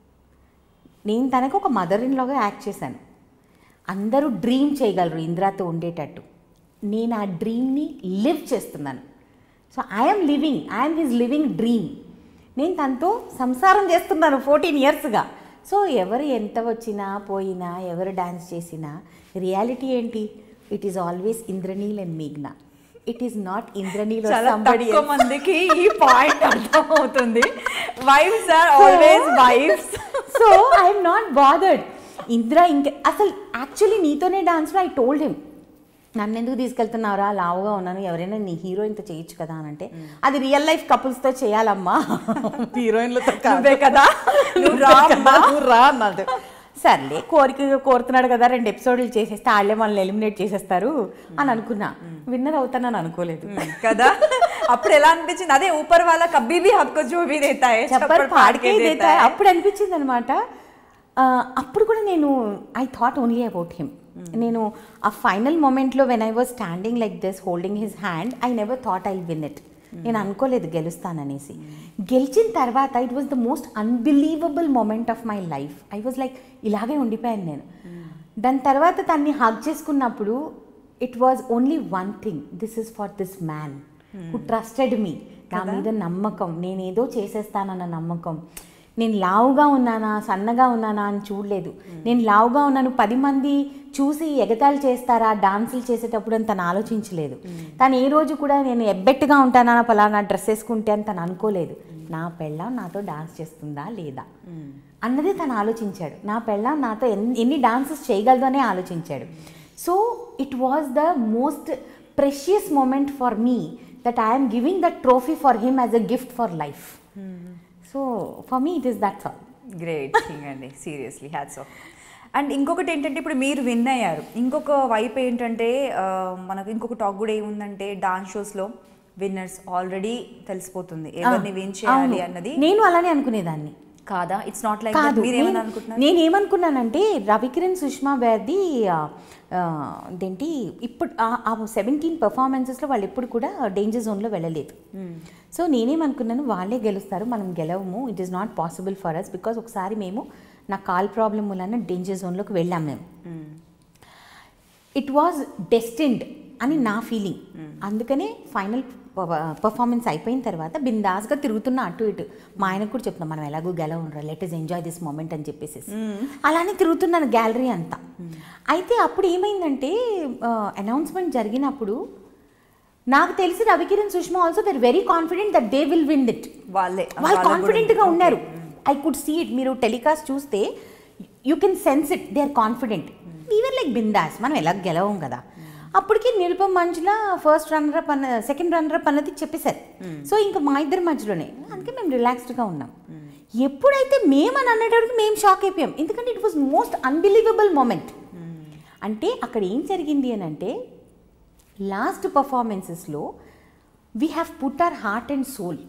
నేను తనకు ఒక మదర్ ఇన్ లాగా యాక్ట్ చేశాను అందరూ డ్రీమ్ చేయగలరు ఇందిరాతో ఉండేటట్టు నేను ఆ డ్రీమ్ని లివ్ చేస్తున్నాను so I'm living I'm his living dream నేను తనతో సంసారం చేస్తున్నాను ఫోర్టీన్ ఇయర్స్గా సో ఎవరు ఎంత వచ్చినా పోయినా ఎవరు డాన్స్ చేసినా రియాలిటీ ఏంటి it is always Indraneel and మేఘ్నా it is not Indraneel or చాలా somebody తక్కువ else. మందికి ఈ పాయింట్ అర్థం అవుతుంది wives are always wives so I'm not bothered Indira ఇంకా అసలు యాక్చువల్లీ నీతోనే డాన్స్లో ఐ టోల్డ్ హిమ్ నన్ను ఎందుకు తీసుకెళ్తున్నావురా లావుగా ఉన్నాను ఎవరైనా నీ హీరోయిన్తో చేయొచ్చు కదా అని అంటే అది రియల్ లైఫ్ కపుల్స్తో చేయాలమ్మా హీరోయిన్లతో నువ్వే కదా నువ్వు రా అమ్మా. రా అన్నది సర్లే కోరిక కోరుతున్నాడు కదా రెండు ఎపిసోడ్లు చేసేస్తే వాళ్ళే మనల్ని ఎలిమినేట్ చేసేస్తారు అని అనుకున్నా విన్నర్ అవుతానని అనుకోలేదు కదా అప్పుడు ఎలా అనిపించింది అదే ఊపర్ వాళ్ళ కబ్బీ भी आपको जो भी देता है చెప్పర్ చప్పర్ పాడ్ के పాడికే देता है అప్పుడు అనిపించింది అనమాట అప్పుడు కూడా నేను I thought only about him నేను ఆ ఫైనల్ మూమెంట్లో when I was standing like this holding his hand I never thought I win it నేను అనుకోలేదు గెలుస్తాననేసి గెలిచిన తర్వాత it was the most unbelievable moment of my life I was like ఇలాగే ఉండిపోయాను నేను దాని తర్వాత తన్ని హగ్ చేసుకున్నప్పుడు it was only one thing this is for this man who trusted me నా మీద నమ్మకం నేనేదో చేసేస్తానన్న నమ్మకం నేను లావుగా ఉన్నానా సన్నగా ఉన్నానా అని చూడలేదు నేను లావుగా ఉన్నాను పది మంది చూసి ఎగతాళి చేస్తారా డాన్సులు చేసేటప్పుడు అని తను ఆలోచించలేదు తను ఏ రోజు కూడా నేను ఎబ్బెట్టుగా ఉంటానా పలానా డ్రెస్ వేసుకుంటే అని తను అనుకోలేదు నా పెళ్ళం నాతో డాన్స్ చేస్తుందా లేదా అన్నదే తను ఆలోచించాడు నా పెళ్ళం నాతో ఎన్ని ఎన్ని డాన్సెస్ చేయగలదు అనే ఆలోచించాడు so it was the most precious moment for me that I'm giving the trophy for him as a gift for life so for me it is that's all great thing అండి seriously hats off and ఇంకొకటి ఏంటంటే ఇప్పుడు మీరు win అయ్యారు ఇంకొక వైపు ఏంటంటే ఆ, మనకు ఇంకొక టాక్ కూడా ఏముందంటే డాన్స్ షోస్లో విన్నర్స్ ఆల్రెడీ తెలిసిపోతుంది ఎవరిని విన్ చేయాలి అన్నది నేను అలానే అనుకునేదాన్ని కాదా ఇట్స్ నాట్ లైక్ కాదు మీరు ఏమని నేను- అనుకుంటున్నారు నేను ఏమనుకున్నానంటే రవికిరణ్ సుష్మా వేర్ది ఇదేంటి ఇప్పుడు ఆ సెవెంటీన్ పర్ఫార్మెన్సెస్లో వాళ్ళు ఎప్పుడు కూడా డేంజర్ జోన్లో వెళ్ళలేదు సో నేనేమనుకున్నాను వాళ్ళే గెలుస్తారు మనం గెలవము it is not possible for us because ఒకసారి మేము నా కాల్ ప్రాబ్లం వలన డేంజర్ జోన్లోకి వెళ్ళాం మేము ఇట్ వాజ్ డెస్టిన్డ్ అని నా ఫీలింగ్ అందుకనే ఫైనల్ పర్ఫార్మెన్స్ అయిపోయిన తర్వాత బిందాస్గా తిరుగుతున్నా అటు ఇటు మా ఆయనకు కూడా చెప్తున్నా మనం ఎలాగో గెలవనరా let us enjoy this moment అని చెప్పేసి అలానే తిరుగుతున్నాను గ్యాలరీ అంతా అయితే అప్పుడు ఏమైందంటే అనౌన్స్మెంట్ జరిగినప్పుడు నాకు తెలిసి Ravikiran Sushma also there very confident that they will win it వాళ్ళే వాళ్ళు వాళ్ళ కాన్ఫిడెంట్ గా గురించి. ఉన్నారు ఐ కుడ్ సీ ఇట్ మీరు టెలికాస్ట్ చూస్తే you can sense it they are confident even like బిందాస్ మనం ఎలా గెలవం కదా అప్పటికి నిరుపం మంచుల ఫస్ట్ రన్నర్ అప్ అన్న సెకండ్ రన్నర్ అప్ అన్నది చెప్పేశారు సో ఇంకా మా ఇద్దరి మధ్యలోనే అందుకే మేము రిలాక్స్డ్గా ఉన్నాం ఎప్పుడైతే మేము అని అనేటప్పటికి మేము షాక్ అయిపోయాం ఎందుకంటే it was most unbelievable moment అంటే అక్కడ ఏం జరిగింది అని అంటే లాస్ట్ పర్ఫార్మెన్సెస్లో we have put our heart and soul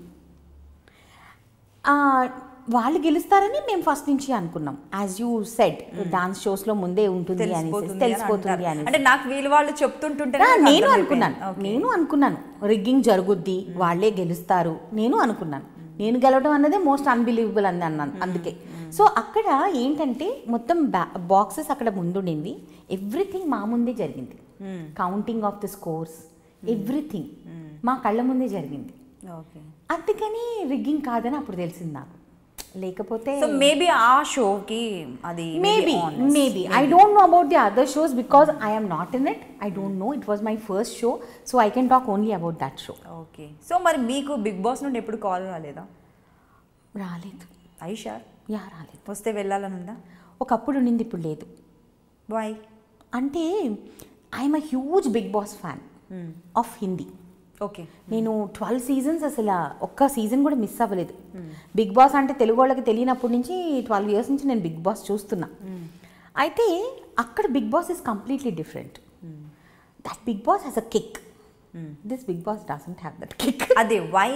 వాళ్ళు గెలుస్తారని మేము ఫస్ట్ నుంచి అనుకున్నాం యాజ్ యూ సెడ్ డాన్స్ షోస్లో ముందే ఉంటుంది అని తెలిసిపోతుంది అని తెలిసిపోతుంది అంటారు. అని అంటే నాకు వీళ్ళు వాళ్ళు చెప్తుంటుంటే ఆ, నాకు నేను అర్థమైపోయింది. అనుకున్నాను ఓకే. నేను అనుకున్నాను రిగ్గింగ్ జరుగుద్ది వాళ్ళే గెలుస్తారు నేను అనుకున్నాను నేను గెలవడం అన్నదే మోస్ట్ అన్బిలీవబుల్ అని అన్నాను అందుకే సో అక్కడ ఏంటంటే మొత్తం బాక్సెస్ అక్కడ ముందుండింది ఎవ్రీథింగ్ మా ముందే జరిగింది counting of the scores everything మా కళ్ళ ముందే జరిగింది ఓకే అందుకని రిగ్గింగ్ కాదని అప్పుడు తెలిసింది నాకు లేకపోతే సో మేబీ ఆ షోకి అది maybe maybe I don't know about the other shows because I am not in it I don't know it was my first show so I can talk only about that show okay so మరి మీకు big boss నుండి ఎప్పుడు call రాలేదా రాలేదు Aisha yeah రాలేదు వస్తే వెళ్ళాలని ఉందా ఒకప్పుడు ఉండింది ఇప్పుడు లేదు బాయ్ అంటే I'm a huge Bigg Boss fan of Hindi okay నేను ట్వెల్వ్ సీజన్స్ అసలు ఒక్క సీజన్ కూడా మిస్ అవ్వలేదు బిగ్ బాస్ అంటే తెలుగు వాళ్ళకి తెలియనప్పటి నుంచి ట్వెల్వ్ ఇయర్స్ నుంచి నేను బిగ్ బాస్ చూస్తున్నా అయితే అక్కడ Bigg Boss is completely different that Bigg Boss has a kick this Bigg Boss doesn't have that kick అదే వై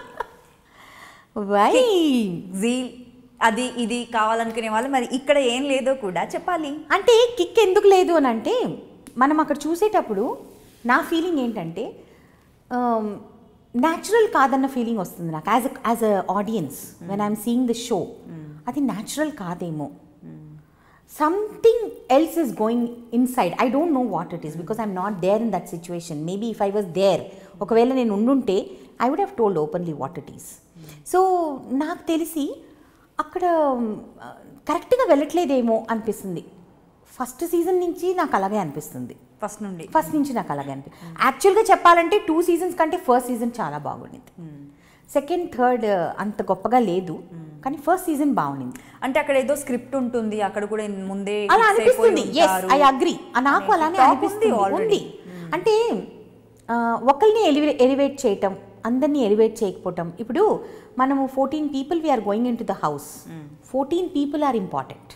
వై జీల్ అది ఇది కావాలనుకునే వాళ్ళు మరి ఇక్కడ ఏం లేదో కూడా చెప్పాలి అంటే కిక్ ఎందుకు లేదు అని అంటే మనం అక్కడ చూసేటప్పుడు నా ఫీలింగ్ ఏంటంటే న్యాచురల్ కాదన్న ఫీలింగ్ వస్తుంది నాకు as as a audience when I'm seeing the show అది న్యాచురల్ కాదేమో something else is going inside I don't know what it is because I'm not there in that situation maybe if I was there ఒకవేళ నేను ఉండుంటే I would have told openly what it is so నాకు తెలిసి అక్కడ కరెక్ట్గా వెళ్ళట్లేదేమో అనిపిస్తుంది first season నుంచి నాకు అలాగే అనిపిస్తుంది ఫస్ట్ నుండి ఫస్ట్ నుంచి నాకు అలాగే అనిపిస్తుంది యాక్చువల్గా చెప్పాలంటే టూ సీజన్స్ కంటే ఫస్ట్ సీజన్ చాలా బాగుండింది సెకండ్ థర్డ్ అంత గొప్పగా లేదు కానీ ఫస్ట్ సీజన్ బాగుండింది అంటే అక్కడ ఏదో స్క్రిప్ట్ ఉంటుంది అక్కడ కూడా ముందే అలా fix అయిపోయి అనిపిస్తుంది ఎస్ ఉంటారు. ఐ అగ్రి నాకు అలానే Talk అనిపిస్తుంది ఉంది already. ఉంది అంటే ఆ, ఒకరిని ఎలివే ఎలివేట్ చేయటం అందరినీ ఎలివేట్ చేయకపోవటం ఇప్పుడు మనము fourteen people we are going into the house fourteen people are important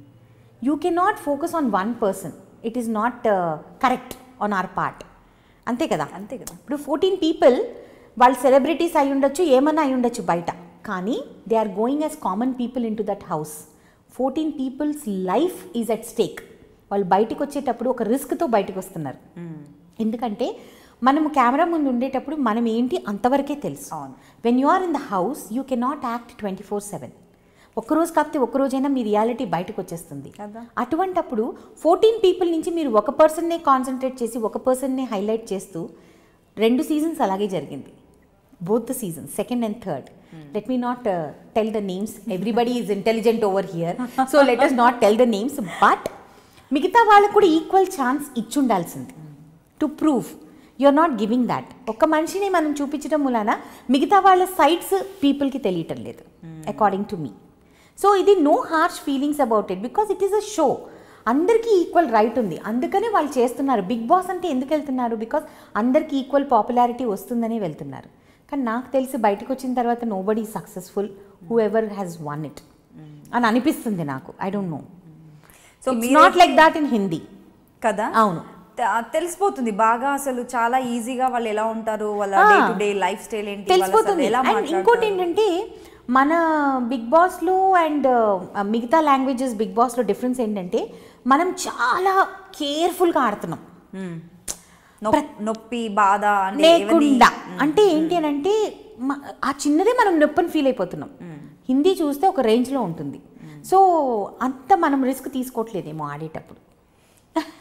you can not focus on one person it is not correct on our part అంతే కదా అంతే కదా ఇప్పుడు ఫోర్టీన్ పీపుల్ వాళ్ళు సెలబ్రిటీస్ అయి ఉండొచ్చు ఏమన్నా అయి ఉండొచ్చు బయట కానీ they are going as common people into that house fourteen people's life is at stake వాళ్ళు బయటకు వచ్చేటప్పుడు ఒక రిస్క్తో బయటకు వస్తున్నారు ఎందుకంటే మనము కెమెరా ముందు ఉండేటప్పుడు మనం ఏంటి అంతవరకే తెలుసు అవును. When you are in the house you cannot act twenty four seven ఒక్కరోజు కాకపోతే ఒక్కరోజైనా మీ రియాలిటీ బయటకు వచ్చేస్తుంది కదా. అటువంటప్పుడు ఫోర్టీన్ పీపుల్ నుంచి మీరు ఒక పర్సన్నే కాన్సన్ట్రేట్ చేసి ఒక పర్సన్నే హైలైట్ చేస్తూ రెండు సీజన్స్ అలాగే జరిగింది both the season second and third let me not tell the names everybody is intelligent over here so let us not tell the names but మిగతా వాళ్ళకు కూడా ఈక్వల్ ఛాన్స్ ఇచ్చుండాల్సింది to prove or not giving that ఒక మనిషిని మనం చూపించడం మూలాన మిగతా వాళ్ళ సైడ్స్ పీపుల్కి తెలియటం లేదు అకార్డింగ్ టు మీ సో ఇది no harsh feelings about it because it is a show అందరికీ ఈక్వల్ రైట్ ఉంది అందుకనే వాళ్ళు చేస్తున్నారు బిగ్ బాస్ అంటే ఎందుకు వెళ్తున్నారు బికాస్ అందరికీ ఈక్వల్ పాపులారిటీ వస్తుందనే వెళ్తున్నారు కానీ నాకు తెలిసి బయటకు వచ్చిన తర్వాత nobody successful whoever has won it అని అనిపిస్తుంది నాకు I don't know so so మీరు not like that in Hindi కదా అవును త- తెలిసిపోతుంది బాగా అసలు చాలా ఈజీగా వాళ్ళు ఎలా ఉంటారు వాళ్ళ ఆ. Day to day lifestyle ఏంటి వాళ్ళు అసలు తెలిసిపోతుంది ఎలా అండ్ ఇంకోటి మాట్లాడతారు. ఏంటంటే మన బిగ్ బాస్లో అండ్ మిగతా లాంగ్వేజెస్ బిగ్ బాస్లో డిఫరెన్స్ ఏంటంటే మనం చాలా కేర్ఫుల్గా ఆడుతున్నాం మ్మ్. నొప్- నొప్పి బాధ అంటే ఎవరిని- లేకుండా అంటే ఏంటి అని అంటే మ- ఆ చిన్నదే మనం నొప్పిని ఫీల్ అయిపోతున్నాం హిందీ చూస్తే ఒక రేంజ్లో ఉంటుంది సో అంత మనం రిస్క్ తీసుకోవట్లేదేమో ఆడేటప్పుడు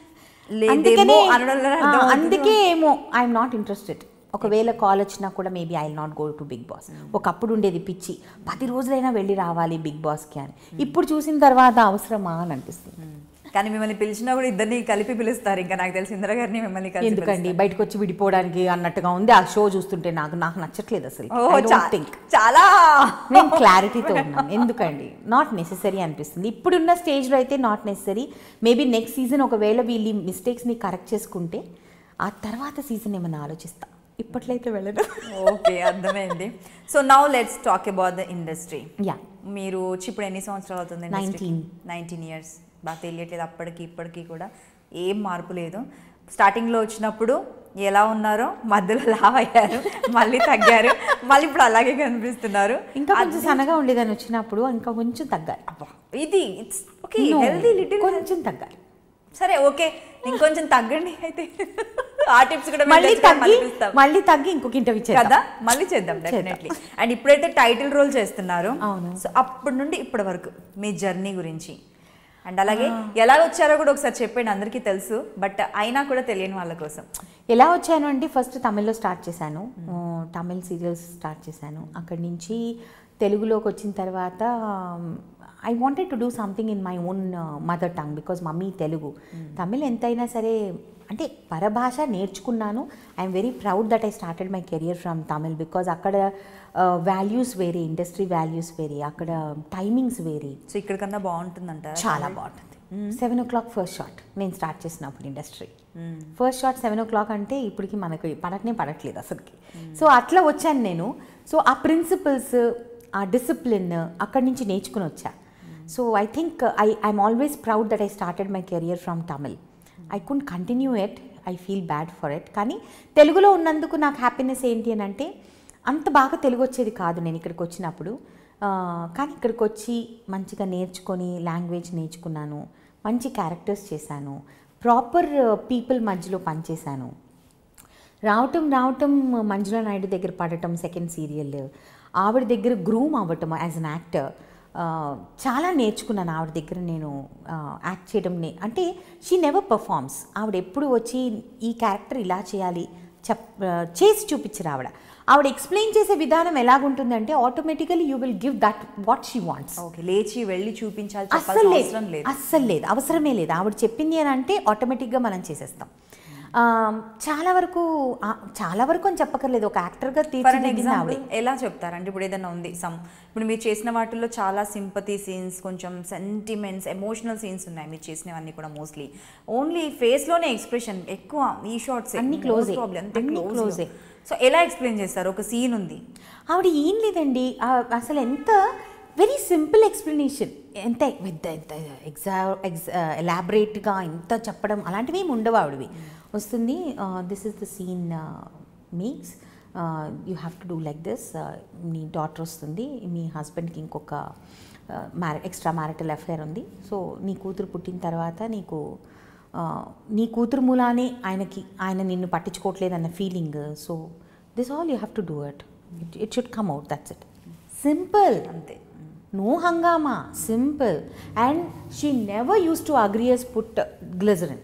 లేదేమో అందుకనే అనడంలో ఆ, అర్థం అవుతుంది. అందుకే ఏమో ఐఎమ్ నాట్ ఇంట్రెస్టెడ్ ఒకవేళ కాల్ వచ్చినా కూడా maybe I not go to Bigg Boss ఒకప్పుడు ఉండేది పిచ్చి పది రోజులైనా వెళ్ళి రావాలి బిగ్ బాస్కి అని ఇప్పుడు చూసిన తర్వాత అవసరమా అని అనిపిస్తుంది కానీ మిమ్మల్ని పిలిచినా కూడా ఇద్దరిని కలిపి పిలుస్తారు ఇంకా నాకు తెలిసి ఇందిరా గారిని మిమ్మల్ని కలిపి ఎందుకండి బయటకు వచ్చి విడిపోవడానికి అన్నట్టుగా ఉంది ఆ షో చూస్తుంటే నాకు నాకు నచ్చట్లేదు అసలు ఓ, I don't చా- think. చాలా నేను క్లారిటీతో ఉన్నాను ఎందుకండి నాట్ నెసెసరీ అనిపిస్తుంది ఇప్పుడున్న స్టేజ్లో అయితే not necessary maybe next season ఒకవేళ వీళ్ళు మిస్టేక్స్ని కరెక్ట్ చేసుకుంటే ఆ తర్వాత సీజన్ ఏమైనా ఆలోచిస్తా ఇప్పట్లో అయితే వెళ్ళదు ఓకే అర్థమైంది so now let's talk about the industry yeah మీరు వచ్చి ఇప్పుడు ఎన్ని సంవత్సరాలు అవుతుంది 19. నైన్టీన్ ఇయర్స్ బాగా తెలియట్లేదు అప్పటికి ఇప్పటికి కూడా ఏం మార్పు లేదు స్టార్టింగ్లో వచ్చినప్పుడు ఎలా ఉన్నారో మధ్యలో లావ్ అయ్యారు మళ్ళీ తగ్గారు మళ్ళీ ఇప్పుడు అలాగే కనిపిస్తున్నారు ఇంకా కొంచెం సన్నగా ఉండేదని వచ్చినప్పుడు ఇంకా కొంచెం తగ్గాలి ఇది it's okay No, healthy little కొంచెం తగ్గాలి సరే ఓకే ఇంకొంచెం తగ్గండి అయితే ఆ టిప్స్ కూడా మేము మళ్ళీ తెచ్చుకొని తగ్గి మళ్ళీ ఇస్తాం. మళ్ళీ తగ్గి ఇంకొక ఇంటర్వ్యూ కదా చేద్దాం మళ్ళీ చేద్దాం డెఫినెట్లీ అండ్ ఇప్పుడైతే టైటిల్ రోల్ చేస్తున్నారు అవును. సో అప్పటి నుండి ఇప్పటి వరకు మీ జర్నీ గురించి అండ్ అలాగే ఎలా వచ్చారో కూడా ఒకసారి చెప్పండి అందరికీ తెలుసు బట్ అయినా కూడా తెలియని వాళ్ళ కోసం ఎలా వచ్చాను అంటే ఫస్ట్ తమిళ్లో స్టార్ట్ చేశాను ఆ, తమిళ్ సీరియల్స్ స్టార్ట్ చేశాను అక్కడి నుంచి తెలుగులోకి వచ్చిన తర్వాత I wanted to do something in my own mother tongue because mummy Telugu Tamil ఎంతైనా సరే అంటే పరభాష నేర్చుకున్నాను I'm very proud that I started my career from Tamil because అక్కడ వాల్యూస్ వేరే ఇండస్ట్రీ వాల్యూస్ వేరే అక్కడ టైమింగ్స్ వేరే సో ఇక్కడికన్నా బాగుంటుందంటారా చాలా బాగుంటుంది seven o'clock first shot నేను స్టార్ట్ చేసినప్పుడు industry first shot seven o'clock అంటే ఇప్పటికి మనకు పడకనే పడట్లేదు అసలుకి సో అట్లా వచ్చాను నేను సో ఆ ప్రిన్సిపల్స్ ఆ డిసిప్లిన్ అక్కడి నుంచి నేర్చుకుని వచ్చా so I think I I'm always proud that I started my career from Tamil I could continue at I feel bad for it కానీ తెలుగులో ఉన్నందుకు నాకు హ్యాపీనెస్ ఏంటి అని అంటే అంత బాగా తెలుగు వచ్చేది కాదు నేను ఇక్కడికి వచ్చినప్పుడు ఆ, కానీ ఇక్కడికి వచ్చి మంచిగా నేర్చుకొని లాంగ్వేజ్ నేర్చుకున్నాను మంచి క్యారెక్టర్స్ చేశాను ప్రాపర్ పీపుల్ మధ్యలో పనిచేశాను రావటం రావటం మంజులా నాయుడు దగ్గర పడటం సెకండ్ సీరియల్ ఆవిడ దగ్గర గ్రూమ్ అవ్వటం యాజ్ అన్ యాక్టర్ చాలా నేర్చుకున్నాను ఆవిడ దగ్గర నేను యాక్ట్ చేయడం నే- అంటే షీ నెవర్ పర్ఫార్మ్స్ ఆవిడ ఎప్పుడు వచ్చి ఈ క్యారెక్టర్ ఇలా చేయాలి చెప్ చేసి చూపించరు ఆవిడ ఆవిడ ఎక్స్ప్లెయిన్ చేసే విధానం ఎలాగుంటుందంటే automatically you will give that what she wants okay లేచి వెళ్ళి చూపించాలి అస్సలు చెప్పాల్సిన లేదు అవసరం లేదు అస్సలు లేదు అవసరమే లేదు ఆవిడ చెప్పింది అని అంటే ఆటోమేటిక్గా మనం చేసేస్తాం ఆ, చాలా వరకు ఆ, చాలా వరకు అని చెప్పక్కర్లేదు ఒక యాక్టర్గా ఫర్ అన్ తీర్చిదిద్దింది ఎగ్జాంపుల్ ఆవిడే ఎలా చెప్తారంటే ఇప్పుడు ఏదైనా ఉంది సమ్ ఇప్పుడు మీరు చేసిన వాటిల్లో చాలా సింపతి సీన్స్ కొంచెం సెంటిమెంట్స్ ఎమోషనల్ సీన్స్ ఉన్నాయి మీరు చేసినవన్నీ కూడా మోస్ట్లీ ఓన్లీ ఫేస్లోనే ఎక్స్ప్రెషన్ ఎక్కువ ఈ షార్ట్స్ అన్ని close ఏ. అన్ని close ఏ. సో ఎలా ఎక్స్ప్లెయిన్ చేస్తారు ఒక సీన్ ఉంది ఆవిడ ఏం లేదండి ఆ, అసలు ఎంత వెరీ సింపుల్ ఎక్స్ప్లెనేషన్ ఎంత పెద్ద ఎంత ఎగ్జా ఎగ్జ్ ఎలాబరేట్గా ఎంత చెప్పడం అలాంటివి ఏమి ఉండవు ఆవిడవి వస్తుంది దిస్ ఇస్ ద సీన్ మీక్స్ you have to do like this మీ డాటర్ వస్తుంది మీ హస్బెండ్కి ఇంకొక మ్యార ఎక్స్ట్రా మ్యారిటల్ అఫేర్ ఉంది సో నీ కూతురు పుట్టిన తర్వాత నీకు ఆ, నీ కూతురు మూలానే ఆయనకి ఆయన నిన్ను పట్టించుకోవట్లేదన్న feeling so this all you have to do it it should come out that's it simple అంతే నో హంగామా simple and she never use to agrees put glycerine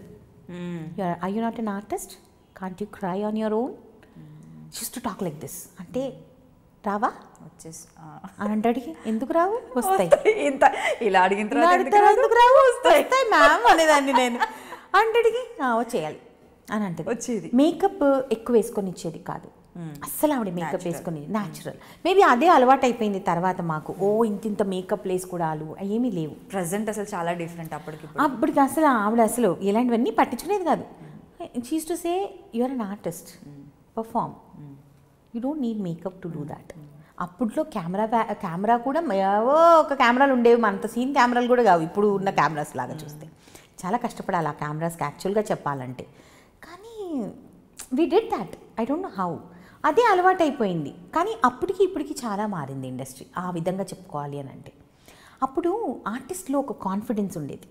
I you not an artist can't you cry on your own shoes to talk like this అంటే రావా వచ్చేసి ఆ. అని అంటాడికి ఎందుకు రావు వస్తాయి ఇంత ఇలా అడిగిన ఇలా తర్వాత ఎందుకు అడుగుతారా రాదు? ఎందుకు రావు వస్తాయి మ్యామ్ అనేదాన్ని నేను అంటడికి వచ్చేయాలి అని అంటే వచ్చేది. మేకప్ ఎక్కువ వేసుకొని ఇచ్చేది కాదు అస్సలు ఆవిడ మేకప్ వేసుకొని న్యాచురల్ మేబీ అదే అలవాటు అయిపోయింది తర్వాత మాకు ఓ ఇంత ఇంత మేకప్ వేసుకోవడాలు ఏమీ లేవు ప్రజెంట్ అసలు చాలా డిఫరెంట్ అప్పటికి అప్పటికి అసలు ఆవిడ అసలు ఇలాంటివన్నీ పట్టించుకునేది కాదు చీజ్ to say your an artist perform you don't need makeup to do that అప్పట్లో కెమెరా బ్యా- కెమెరా కూడా ఏవో ఒక కెమెరాలు ఉండేవి అంత సీన్ కెమెరాలు కూడా కావు ఇప్పుడు ఉన్న కెమెరాస్ లాగా చూస్తే చాలా కష్టపడాలి ఆ కెమెరాస్కి యాక్చువల్గా చెప్పాలంటే కానీ we did that I don't know how అదే అలవాటు అయిపోయింది కానీ అప్పటికి ఇప్పటికి చాలా మారింది ఇండస్ట్రీ ఆ విధంగా చెప్పుకోవాలి అని అంటే అప్పుడు ఆర్టిస్ట్లో ఒక కాన్ఫిడెన్స్ ఉండేది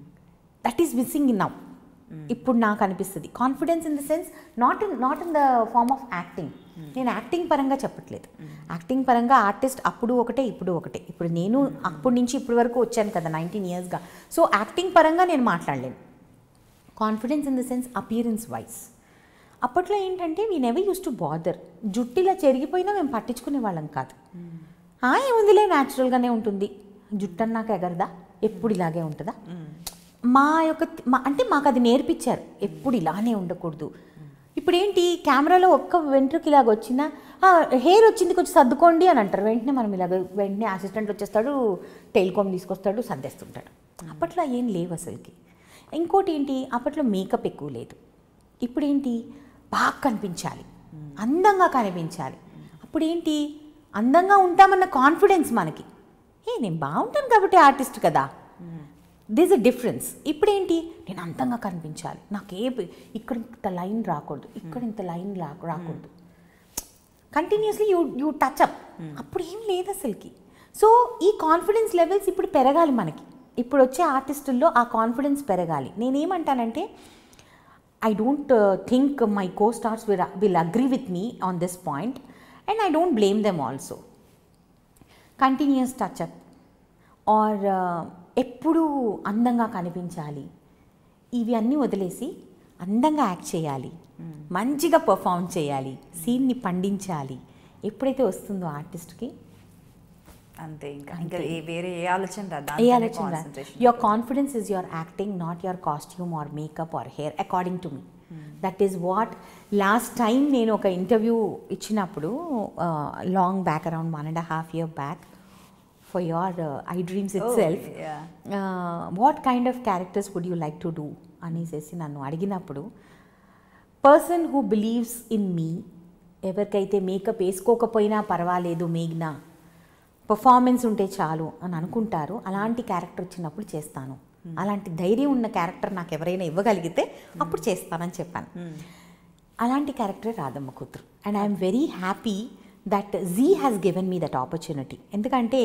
that is missing in now ఇప్పుడు నాకు అనిపిస్తుంది confidence in the sense not in not in the form of acting నేను యాక్టింగ్ పరంగా చెప్పట్లేదు యాక్టింగ్ పరంగా ఆర్టిస్ట్ అప్పుడు ఒకటే ఇప్పుడు ఒకటే ఇప్పుడు నేను అప్పటి నుంచి ఇప్పటి వరకు వచ్చాను కదా నైన్టీన్ ఇయర్స్గా సో యాక్టింగ్ పరంగా నేను మాట్లాడలేను confidence in the sense appearance wise అప్పట్లో ఏంటంటే we never use to bother జుట్టు ఇలా చెరిగిపోయినా మేము పట్టించుకునే వాళ్ళం కాదు ఆ, ఏముందిలే న్యాచురల్గానే ఉంటుంది జుట్టు అన్నాక ఎగరదా ఎప్పుడు ఇలాగే ఉంటుందా మా యొక్క మా అంటే మాకు అది నేర్పించారు ఎప్పుడు ఇలానే ఉండకూడదు ఇప్పుడు ఏంటి కెమెరాలో ఒక్క వెంట్రుకి ఇలాగ వచ్చినా హెయిర్ వచ్చింది కొంచెం సర్దుకోండి అని అంటారు వెంటనే మనం ఇలాగ వెంటనే అసిస్టెంట్ వచ్చేస్తాడు టెలికామ్ తీసుకొస్తాడు సర్దేస్తుంటాడు అప్పట్లో ఏం లేవు అసలుకి ఇంకోటి ఏంటి అప్పట్లో మేకప్ ఎక్కువ లేదు ఇప్పుడు ఏంటి బాగా కనిపించాలి అందంగా కనిపించాలి అప్పుడు ఏంటి అందంగా ఉంటామన్న కాన్ఫిడెన్స్ మనకి ఏ నేను బాగుంటాను కాబట్టి ఆర్టిస్ట్ కదా దిస్ ఎ డిఫరెన్స్ ఇప్పుడు ఏంటి నేను అందంగా కనిపించాలి నాకు ఏ ఇక్కడ ఇంత లైన్ రాకూడదు ఇక్కడ ఇంత లైన్ రా రాకూడదు continuously you you touch up అప్పుడు ఏం లేదు అసలుకి సో ఈ కాన్ఫిడెన్స్ లెవెల్స్ ఇప్పుడు పెరగాలి మనకి ఇప్పుడు వచ్చే ఆర్టిస్టుల్లో ఆ కాన్ఫిడెన్స్ పెరగాలి నేనేమంటానంటే I don't think my costars will will agree with me on this point and I don't blame them also continuous touch up or ఎప్పుడూ అందంగా కనిపించాలి ఇవి అన్నీ వదిలేసి అందంగా యాక్ట్ చేయాలి మంచిగా పర్ఫామ్ చేయాలి సీన్ని పండించాలి ఎప్పుడైతే వస్తుందో ఆర్టిస్ట్కి అంతే ఇంకా ఇంకా ఏ- వేరే ఏ ఆలోచన రాదు ఏ ఆలోచన your confidence is your acting not your costume or makeup or hair according to me that is what last time నేను ఒక ఇంటర్వ్యూ ఇచ్చినప్పుడు long back around one and half year back for your I dreams itself what kind of characters would you like to do అనేసి నన్ను అడిగినప్పుడు person who believes in me ఎవరికైతే makeup వేసుకోకపోయినా పర్వాలేదు మేఘ్నా performance ఉంటే చాలు అని అనుకుంటారు అలాంటి క్యారెక్టర్ వచ్చినప్పుడు చేస్తాను అలాంటి ధైర్యం ఉన్న క్యారెక్టర్ నాకు ఎవరైనా ఇవ్వగలిగితే అప్పుడు చేస్తానని చెప్పాను అలాంటి క్యారెక్టరే Radhamma Kuthuru and I'm very happy that Zee has given me that opportunity ఎందుకంటే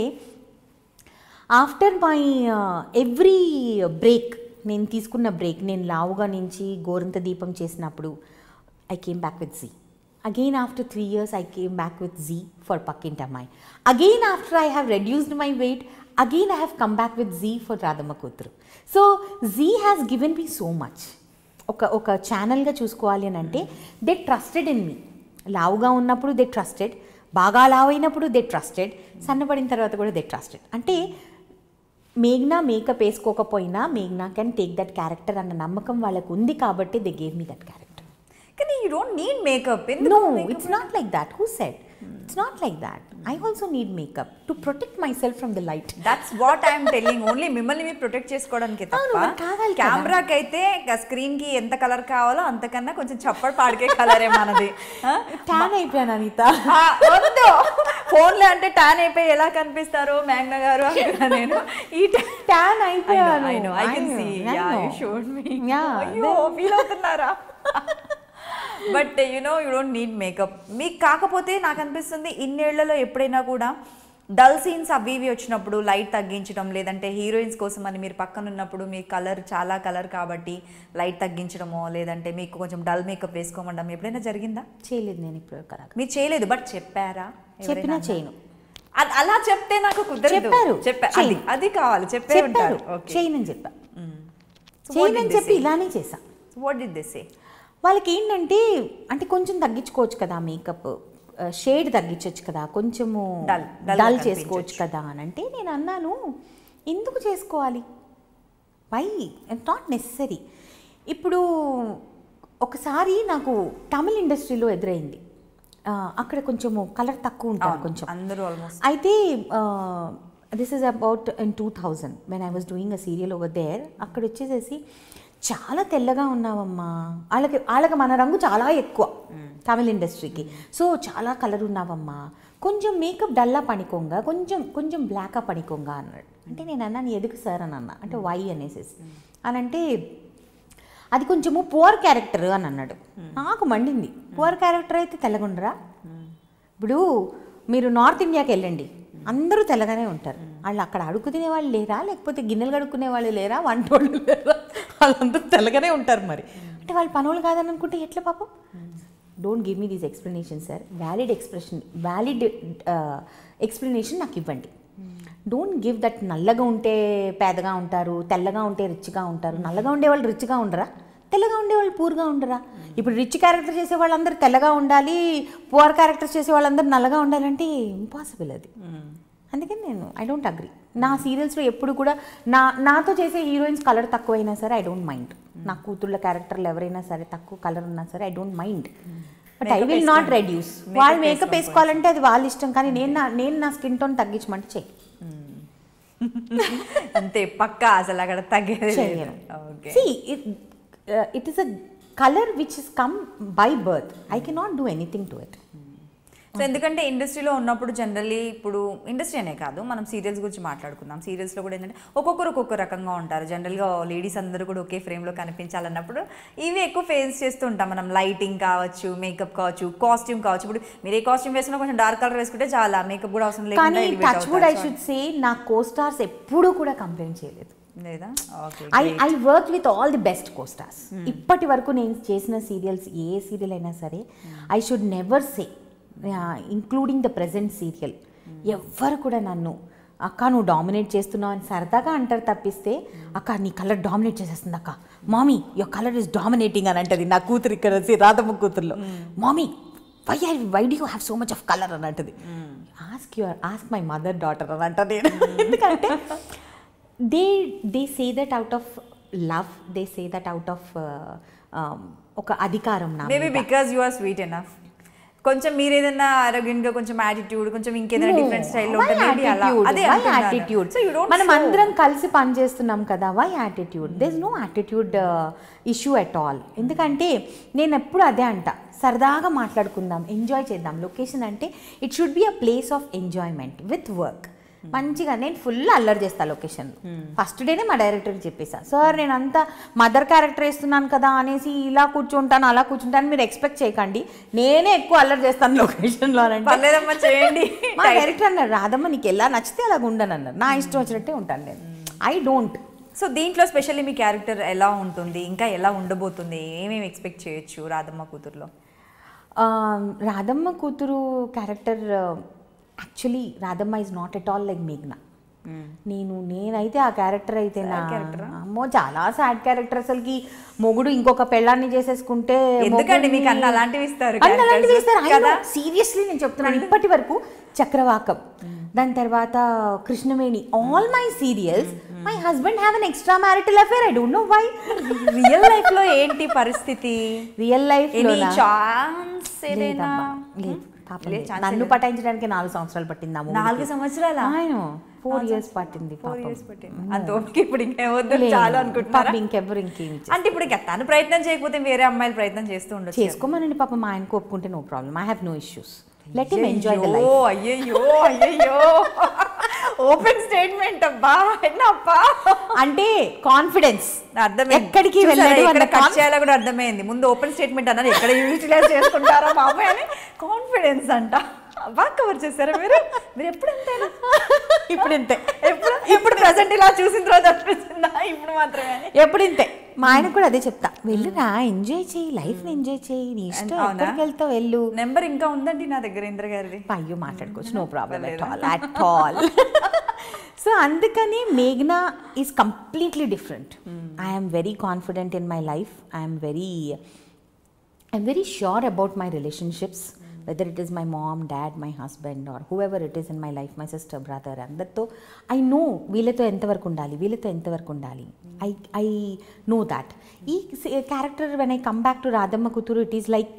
ఆఫ్టర్ మై ఎవ్రీ బ్రేక్ నేను తీసుకున్న బ్రేక్ నేను లావుగా నుంచి గోరంత దీపం చేసినప్పుడు I came back with Zee again after three years I came back with Zee for Pakkintammayi again after I have reduced my weight again I have come back with Zee for Radhamma Kuthuru so Zee has given me so much ఒక ఒక ఛానల్గా చూసుకోవాలి అని అంటే they trusted in me లావుగా ఉన్నప్పుడు they trusted బాగా లావు అయినప్పుడు they trusted సన్నపడిన తర్వాత కూడా దే ట్రస్టెడ్ అంటే మేఘ్నా మేకప్ వేసుకోకపోయినా మేఘ్నా కెన్ టేక్ దట్ క్యారెక్టర్ అన్న నమ్మకం వాళ్ళకు ఉంది కాబట్టి they gave me that character కానీ you don't need makeup no it's not like that who said it's not like that I also need makeup to protect myself from the light that's what I'm telling only మిమ్మల్ని మీరు protect చేసుకోవడానికి అవును, తప్ప మరి కావాలి కదా. కెమెరాకి అయితే స్క్రీన్ కి ఎంత కలర్ కావాలో అంతకన్నా కొంచెం చప్పటి పాడికే కలరే మనది ఆ? ట్యాన్ అయిపోయాను అనిత ఆ, వద్దు ఫోన్లో అంటే టాన్ అయిపోయి ఎలా కనిపిస్తారు మ్యాంగ్నా గారు అంటున్నా నేను ఈ ట్యాన్ అయిపోయాను I know, I can I know, see. I Yeah, you know. showed me. Yeah, అయ్యో ఫీల్ అవుతున్నారా but you know you don't need makeup మీకు కాకపోతే నాకు అనిపిస్తుంది ఇన్నేళ్లలో ఎప్పుడైనా కూడా డల్ సీన్స్ అవి ఇవి వచ్చినప్పుడు లైట్ తగ్గించడం లేదంటే హీరోయిన్స్ కోసం అని మీరు పక్కన ఉన్నప్పుడు మీ కలర్ చాలా కలర్ కాబట్టి లైట్ తగ్గించడమో లేదంటే మీకు కొంచెం డల్ మేకప్ వేసుకోమండం ఎప్పుడైనా జరిగిందా చేయలేదు నేను ఇప్పుడు కలగా మీరు చేయలేదు బట్ చెప్పారా చెప్పినా ఎవరైనా చేయను అది అలా చెప్తే నాకు కుదరదు చెప్పారు. చెప్పా అది చేయను. అది కావాలి చెప్పే చెప్పారు ఉంటారు ఓకే చేయనని చెప్పా So what చేయనని did they చెప్పి say? ఇలానే చేసా వాట్ డిడ్ దే సే వాళ్ళకి ఏంటంటే అంటే కొంచెం తగ్గించుకోవచ్చు కదా మేకప్ షేడ్ తగ్గించవచ్చు కదా కొంచెము Dull, dull గా డల్ కనిపించొచ్చు. చేసుకోవచ్చు కదా అని అంటే నేను అన్నాను ఎందుకు చేసుకోవాలి వై నాట్ నెసరీ ఇప్పుడు ఒకసారి నాకు తమిళ ఇండస్ట్రీలో ఎదురైంది ఆ, అక్కడ కొంచెము కలర్ తక్కువ ఉంటారు కొంచెం అందరూ ఆల్మోస్ట్ అయితే this is about in two thousand when I was doing a serial over there అక్కడ వచ్చేసేసి చాలా తెల్లగా ఉన్నావమ్మా వాళ్ళకి వాళ్ళకి మన రంగు చాలా ఎక్కువ తమిళ ఇండస్ట్రీకి సో చాలా కలర్ ఉన్నావమ్మా కొంచెం మేకప్ డల్లా పనికోంగా కొంచెం కొంచెం బ్లాకా పనికోంగా అన్నాడు అంటే నేను అన్నాను ఎదుగు సార్ అని అన్నా అంటే వై అనేసేసి అని అంటే అది కొంచెము పువర్ క్యారెక్టర్ అని అన్నాడు నాకు మండింది పువర్ క్యారెక్టర్ అయితే తెల్లగుండరా ఇప్పుడు మీరు నార్త్ ఇండియాకి వెళ్ళండి అందరూ తెల్లగానే ఉంటారు వాళ్ళు అక్కడ అడుగు తినే వాళ్ళు లేరా లేకపోతే గిన్నెలు కడుక్కునే వాళ్ళు లేరా వంటోళ్ళు లేరా వాళ్ళందరూ తెల్లగానే ఉంటారు మరి అంటే వాళ్ళు పనులు కాదని అనుకుంటే ఎట్లా పాపం don't give me these explanation sir valid expression valid explanation నాకు ఇవ్వండి డోంట్ గివ్ దట్ నల్లగా ఉంటే పేదగా ఉంటారు తెల్లగా ఉంటే రిచ్గా ఉంటారు నల్లగా ఉండే వాళ్ళు రిచ్గా ఉండరా తెల్లగా ఉండేవాళ్ళు పూర్గా ఉండరా ఇప్పుడు రిచ్ క్యారెక్టర్ చేసే వాళ్ళందరూ తెల్లగా ఉండాలి పువర్ క్యారెక్టర్ చేసే వాళ్ళందరూ నల్లగా ఉండాలంటే ఇంపాసిబుల్ అది అందుకని నేను ఐ డోంట్ అగ్రి నా సీరియల్స్లో ఎప్పుడు కూడా నా నాతో చేసే హీరోయిన్స్ కలర్ తక్కువైనా సరే ఐ డోంట్ మైండ్ నా కూతుళ్ళ క్యారెక్టర్లు ఎవరైనా సరే తక్కువ కలర్ ఉన్నా సరే I don't mind but I Makeup will not వేసుకోండి. రెడ్యూస్ Makeup వాళ్ళు మేకప్ వేసుకోండి. వేసుకోవాలంటే అది వాళ్ళ ఇష్టం కానీ నేను నా నేను నా స్కిన్ టోన్ తగ్గించమంటే చెయ్యి అంతే పక్కా అసలు అక్కడ తగ్గేది చెయ్యను okay see it is a colour which is come by birth I cannot do anything to it so ఎందుకంటే ఇండస్ట్రీలో ఉన్నప్పుడు జనరల్లీ ఇప్పుడు ఇండస్ట్రీ అనే కాదు మనం సీరియల్స్ గురించి మాట్లాడుకుందాం సీరియల్స్లో కూడా ఏంటంటే ఒక్కొక్కరు ఒక్కొక్క రకంగా ఉంటారు జనరల్గా లేడీస్ అందరూ కూడా ఒకే ఫ్రేమ్లో కనిపించాలన్నప్పుడు ఇవి ఎక్కువ ఫేస్ చేస్తూ ఉంటాం మనం లైటింగ్ కావచ్చు మేకప్ కావచ్చు కాస్ట్యూమ్ కావచ్చు ఇప్పుడు మీరు ఏ కాస్ట్యూమ్ వేసినా కొంచెం డార్క్ కలర్ వేసుకుంటే చాలా మేకప్ కూడా అవసరం కానీ లేకుండా elevate టచ్ వుడ్ ఐ అవుతారు. షుడ్ సే నా కో స్టార్స్ ఎప్పుడూ కూడా కంప్లైంట్ చేయలేదు లేదా okay I I work with all the best costars ఇప్పటి వరకు నేను చేసిన సీరియల్స్ ఏ సీరియల్ అయినా సరే I should never say including the present serial ఎవ్వరు కూడా నన్ను అక్క నువ్వు డామినేట్ చేస్తున్నావు అని సరదాగా అంటారు తప్పిస్తే అక్క నీ కలర్ డామినేట్ చేసేస్తుంది అక్క mummy your colour is dominating అని అంటది నా కూతురు ఇక్కడ వచ్చి రాధమ్మ కూతురులో mummy why I why do you have so much of colour అని అంటది ask your ask my mother daughter అని అంట నేను ఎందుకంటే they they say that out of love they say that out of ఒక అధికారం నా మేబీ మీద. Because you are sweet enough కొంచెం మీరు ఏదైనా అరగెంట్ గా కొంచెం యాటిట్యూడ్ కొంచెం ఇంకేదైనా No, డిఫరెంట్ స్టైల్లో why ఉంటుంది maybe అలా attitude? అదే Why అంటున్నాను. attitude? So you don't మనం show. అందరం కలిసి పని చేస్తున్నాం కదా why attitude they is no attitude issue at all ఎందుకంటే నేను ఎప్పుడు అదే అంట సరదాగా మాట్లాడుకుందాం ఎంజాయ్ చేద్దాం లొకేషన్ అంటే it should be a place of enjoyment with work మంచిగా నేను ఫుల్ అల్లరి చేస్తా లొకేషన్ ఫస్ట్ డేనే మా డైరెక్టర్కి చెప్పేసా సార్ నేను అంతా మదర్ క్యారెక్టర్ వేస్తున్నాను కదా అనేసి ఇలా కూర్చుంటాను అలా కూర్చుంటాను మీరు ఎక్స్పెక్ట్ చేయకండి నేనే ఎక్కువ అల్లరి చేస్తాను లొకేషన్లో అంటే పర్లేదమ్మా చేయండి మా డైరెక్టర్ అన్నారు రాదమ్మ నీకు ఎలా నచ్చితే అలాగ ఉండను అన్నారు నా ఇష్టం వచ్చినట్టే ఉంటాను నేను ఐ డోంట్ సో దీంట్లో స్పెషల్లీ మీ క్యారెక్టర్ ఎలా ఉంటుంది ఇంకా ఎలా ఉండబోతుంది ఏమేమి ఎక్స్పెక్ట్ చేయొచ్చు రాధమ్మ కూతురులో Radhamma Kuthuru character actually Radhamma is not at all like మేఘ్నా నేను నేనైతే ఆ క్యారెక్టర్ అయితే నా Sad character ఆ? అమ్మో చాలా సాడ్ క్యారెక్టర్ అసలుకి మొగుడు ఇంకొక పెళ్ళాన్ని చేసేసుకుంటే ఎందుకండి మీకు అన్ని అలాంటివి ఇస్తారు అన్ని అలాంటివి characters? ఇస్తారు కదా? సీరియస్లీ నేను చెప్తున్నాను ఇప్పటి వరకు చక్రవాకం దాని తర్వాత Krishnaveni all my serials my husband have an extra marital affair I don't know why real life లో ఏంటి పరిస్థితి రియల్ లైఫ్ ఎనీ ఛాన్స్ ఏదైనా లేదు పాపం లేదు, లేదు. chance నన్ను లేదు. పటాయించడానికి నాలుగు సంవత్సరాలు పట్టింది ఆ movie నాలుగు కి. సంవత్సరాల ఆయన ఫోర్ ఇయర్స్ పట్టింది ఫోర్ పాపం ఇయర్స్ పట్టింది అంత ఓపిక ఇప్పుడు ఇంకేమొద్దు లేదు. చాలు అనుకుంటున్నారా పాపం ఇంకెవ్వరు ఇంకేం ఇచ్చేది. అంటే ఇప్పుడు ఇక తను ప్రయత్నం చేయకపోతే వేరే అమ్మాయిలు ప్రయత్నం చేస్తూ ఉండొచ్చు చేసుకోమనండి పాపం మా ఆయనకు ఒప్పుకుంటే no problem I have no issues let him enjoy the life అయ్యో అయ్యయ్యో ఓపెన్ స్టేట్మెంట్ అబ్బా ఎన్నప్పా అంటే కాన్ఫిడెన్స్ అర్థమైంది ఎక్కడికి చూసారా, వెళ్ళడు ఎక్కడ అన్న కట్ కాన్- చేయాలో కూడా అర్థమైంది ముందు ఓపెన్ స్టేట్మెంట్ అన్నారు ఎక్కడ యూటిలైజ్ చేసుకుంటారా బాబాయ్ అని కాన్ఫిడెన్స్ అంట బాగా కవర్ చేశారా మీరు మీరు ఎప్పుడు అంతేనా ఇప్పుడు ఇంతే ఎప్పుడు ఇప్పుడు ప్రజెంట్ ఇలా చూసిన తర్వాత అనిపించిందా ఇప్పుడు మాత్రమే అని ఎప్పుడు ఇంతే మా ఆయన కూడా అదే చెప్తా వెళ్ళురా ఎంజాయ్ చేయి లైఫ్ ని ఎంజాయ్ చేయి నీ ఇష్టం అవునా? ఎక్కడికి వెళ్తావు వెళ్ళు నెంబర్ ఇంకా ఉందండి నా దగ్గర ఇంద్ర గారిది అయ్యో మాట్లాడుకోవచ్చు నో ప్రాబ్లమ్ అట్ పర్లేదా? ఆల్ అట్ ఆల్ సో అందుకని మేఘ్నా is completely different I'm very confident in my life I'm very I'm very sure about my relationships whether it is my mom dad my husband or whoever it is in my life my sister brother అందరితో I know వీళ్ళతో ఎంతవరకు ఉండాలి వీళ్ళతో ఎంతవరకు ఉండాలి I I know that ఈ character when I come back to Radhamma Kuthuru it is like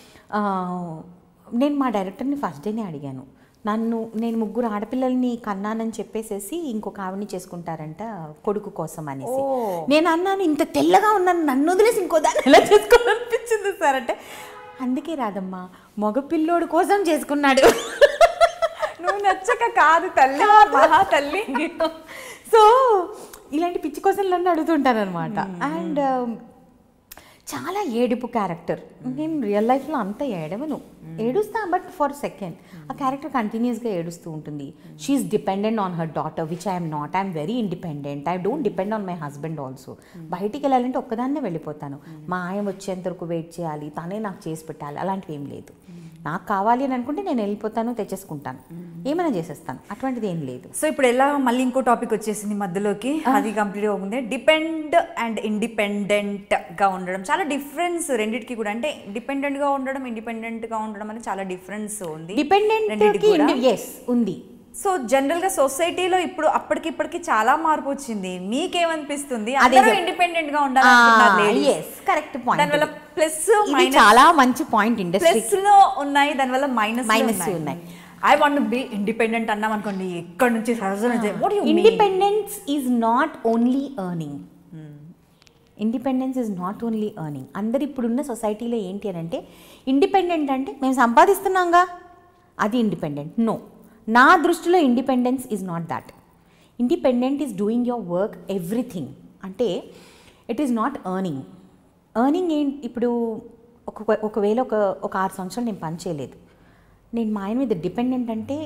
నేను మా డైరెక్టర్ని ఫస్ట్ డేనే అడిగాను నన్ను నేను ముగ్గురు ఆడపిల్లల్ని కన్నానని చెప్పేసేసి ఇంకొక ఆవిడని చేసుకుంటారంట కొడుకు కోసం అనేసి ఓ. నేను అన్నాను ఇంత తెల్లగా ఉన్నాను నన్ను వదిలేసి ఇంకో దాన్ని ఎలా చేసుకోవాలనిపించింది సార్ అంటే అందుకే రాదమ్మా మగ పిల్లోడు కోసం చేసుకున్నాడు నువ్వు నచ్చక కాదు తల్లి మహా తల్లి సో ఇలాంటి పిచ్చి కోసం నన్ను అడుగుతుంటాను అనమాట అండ్ చాలా ఏడుపు క్యారెక్టర్ నేను రియల్ లైఫ్లో అంత ఏడవను ఏడుస్తా బట్ ఫర్ సెకండ్ ఆ క్యారెక్టర్ కంటిన్యూస్గా ఏడుస్తూ ఉంటుంది she is dependent on her daughter which I'm not I'm very independent I don't depend on my husband also బయటికి వెళ్ళాలంటే ఒక్కదాన్నే వెళ్ళిపోతాను మా ఆయన వచ్చేంత వరకు వెయిట్ చేయాలి తనే నాకు చేసి పెట్టాలి అలాంటివి ఏం లేదు నాకు కావాలి అని అనుకుంటే నేను వెళ్ళిపోతాను తెచ్చేసుకుంటాను ఏమైనా చేసేస్తాను అటువంటిది ఏం లేదు సో ఇప్పుడు ఎలా మళ్ళీ ఇంకో టాపిక్ వచ్చేసింది మధ్యలోకి అది కంప్లీట్ ఉంది డిపెండ్ అండ్ ఇండిపెండెంట్ గా ఉండడం చాలా డిఫరెన్స్ రెండిటికి కూడా అంటే డిపెండెంట్ గా ఉండడం ఇండిపెండెంట్ గా ఉండడం అనేది చాలా డిఫరెన్స్ ఉంది రెండిటికి డిపెండెంట్కి కూడా. ఎస్ ఉంది సో జనరల్ గా సొసైటీలో ఇప్పుడు అప్పటికి ఇప్పటికి చాలా మార్పు వచ్చింది మీకేమనిపిస్తుంది అదే అందరూ చెప్- ఇండిపెండెంట్ గా ఉండాలనుకుంటున్నారు ఎస్ కరెక్ట్ పాయింట్ దానివల్ల ప్లస్ ఇది మైనస్ చాలా మంచి పాయింట్ ఇండస్ట్రీ ప్లస్ లో ఉన్నాయి దానివల్ల మైనస్ Minus ఉన్నాయి. ఐ వాంట్ బి ఇండిపెండెంట్ అన్నాం అనుకోండి ఎక్కడ నుంచి what you independence is not only earning independence is not only earning అందరు ఇప్పుడున్న సొసైటీలో ఏంటి అని అంటే ఇండిపెండెంట్ అంటే మేము సంపాదిస్తున్నాంగా అది ఇండిపెండెంట్ నో నా దృష్టిలో independence is not that independent is doing your work everything అంటే it is not earning earning ఏంటి ఇప్పుడు ఒక ఒకవేళ ఒక ఒక ఆరు సంవత్సరాలు నేను పని చేయలేదు నేను మా ఆయన మీద డిపెండెంట్ అంటే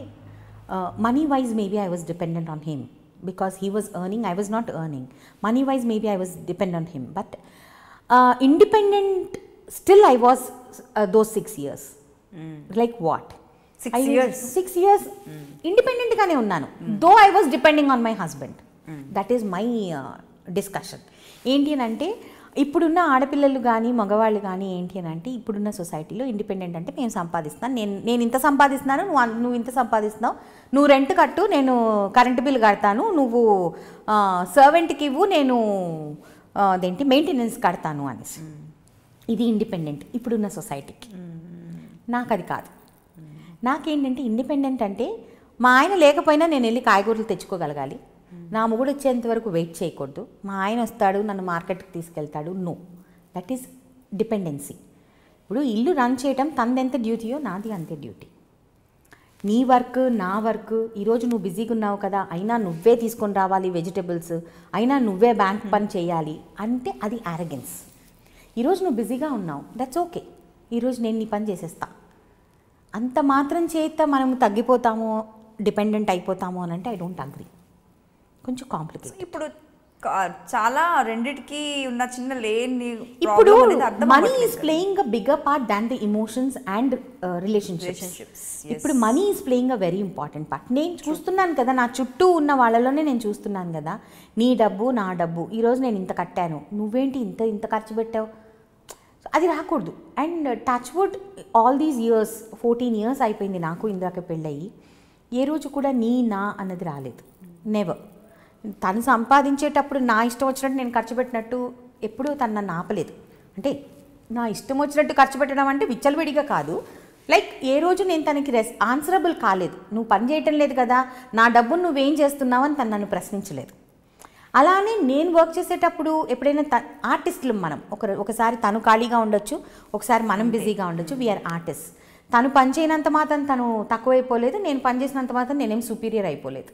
money wise maybe I was dependent on him because he was earning I was not earning money wise maybe I was depend on him but independent still I was those six years like what Six years. Six years ఇండిపెండెంట్గానే ఉన్నాను though I was depending on my husband that is my discussion ఏంటి అని అంటే ఇప్పుడున్న ఆడపిల్లలు కానీ మగవాళ్ళు కానీ ఏంటి అని అంటే ఇప్పుడున్న సొసైటీలో ఇండిపెండెంట్ అంటే మేము సంపాదిస్తున్నాను నేను నేను ఇంత సంపాదిస్తున్నాను నువ్వు అన్- నువ్వు ఇంత సంపాదిస్తున్నావు నువ్వు రెంట్ కట్టు నేను కరెంటు బిల్ కడతాను నువ్వు సర్వెంట్కి ఇవ్వు నేను ఆ, అదేంటి మెయింటెనెన్స్ కడతాను అనేసి ఇది ఇండిపెండెంట్ ఇప్పుడున్న సొసైటీకి నాకు అది కాదు నాకేంటంటే ఇండిపెండెంట్ అంటే మా ఆయన లేకపోయినా నేను వెళ్ళి కాయగూరలు తెచ్చుకోగలగాలి నా మొగుడు వచ్చేంత వరకు వెయిట్ చేయకూడదు మా ఆయన వస్తాడు నన్ను మార్కెట్కి తీసుకెళ్తాడు నో దట్ ఈస్ డిపెండెన్సీ ఇప్పుడు ఇల్లు రన్ చేయటం తనదెంత డ్యూటీయో నాది అంతే డ్యూటీ నీ వర్క్ నా వర్క్ ఈరోజు నువ్వు బిజీగా ఉన్నావు కదా అయినా నువ్వే తీసుకొని రావాలి వెజిటబుల్స్ అయినా నువ్వే బ్యాంక్ పని చేయాలి అంటే అది ఆరగెన్స్ ఈరోజు నువ్వు బిజీగా ఉన్నావు దట్స్ ఓకే ఈరోజు నేను నీ పని చేసేస్తా అంత మాత్రం చేత మనం తగ్గిపోతాము డిపెండెంట్ అయిపోతాము అని అంటే ఐ డోంట్ అగ్రీ కొంచెం కాంప్లికేట్ ఇప్పుడు కా- చాలా రెండిటికి ఉన్న చిన్న లేని ఇప్పుడు problem అనేది అర్థం మనీ అవ్వట్లేదు is playing a bigger part than the emotions and relationships Relationships, yes. ఇప్పుడు money is playing a very important part నేను చూస్తున్నాను కదా నా చుట్టూ ఉన్న వాళ్ళలోనే నేను చూస్తున్నాను కదా నీ డబ్బు నా డబ్బు ఈరోజు నేను ఇంత కట్టాను నువ్వేంటి ఇంత ఇంత ఖర్చు పెట్టావు అది రాకూడదు and touch wood all these years fourteen years అయిపోయింది నాకు ఇందాక పెళ్ళయి ఏ రోజు కూడా నీ నా అన్నది రాలేదు నెవర్ తను సంపాదించేటప్పుడు నా ఇష్టం వచ్చినట్టు నేను ఖర్చు పెట్టినట్టు ఎప్పుడూ తను నన్ను ఆపలేదు అంటే నా ఇష్టం వచ్చినట్టు ఖర్చు పెట్టడం అంటే విచ్చలవిడిగా కాదు లైక్ ఏ రోజు నేను తనకి రెస్ ఆన్సరబుల్ కాలేదు నువ్వు పని చేయటం లేదు కదా నా డబ్బును నువ్వేం చేస్తున్నావు అని తను నన్ను ప్రశ్నించలేదు అలానే నేను వర్క్ చేసేటప్పుడు ఎప్పుడైనా త ఆర్టిస్టులు మనం ఒక ఒకసారి తను ఖాళీగా ఉండొచ్చు ఒకసారి మనం బిజీగా ఉండొచ్చు వీఆర్ ఆర్టిస్ట్ తను పని చేయనంత మాత్రం తను తక్కువైపోలేదు నేను పని చేసినంత మాత్రం నేనేం సుపీరియర్ అయిపోలేదు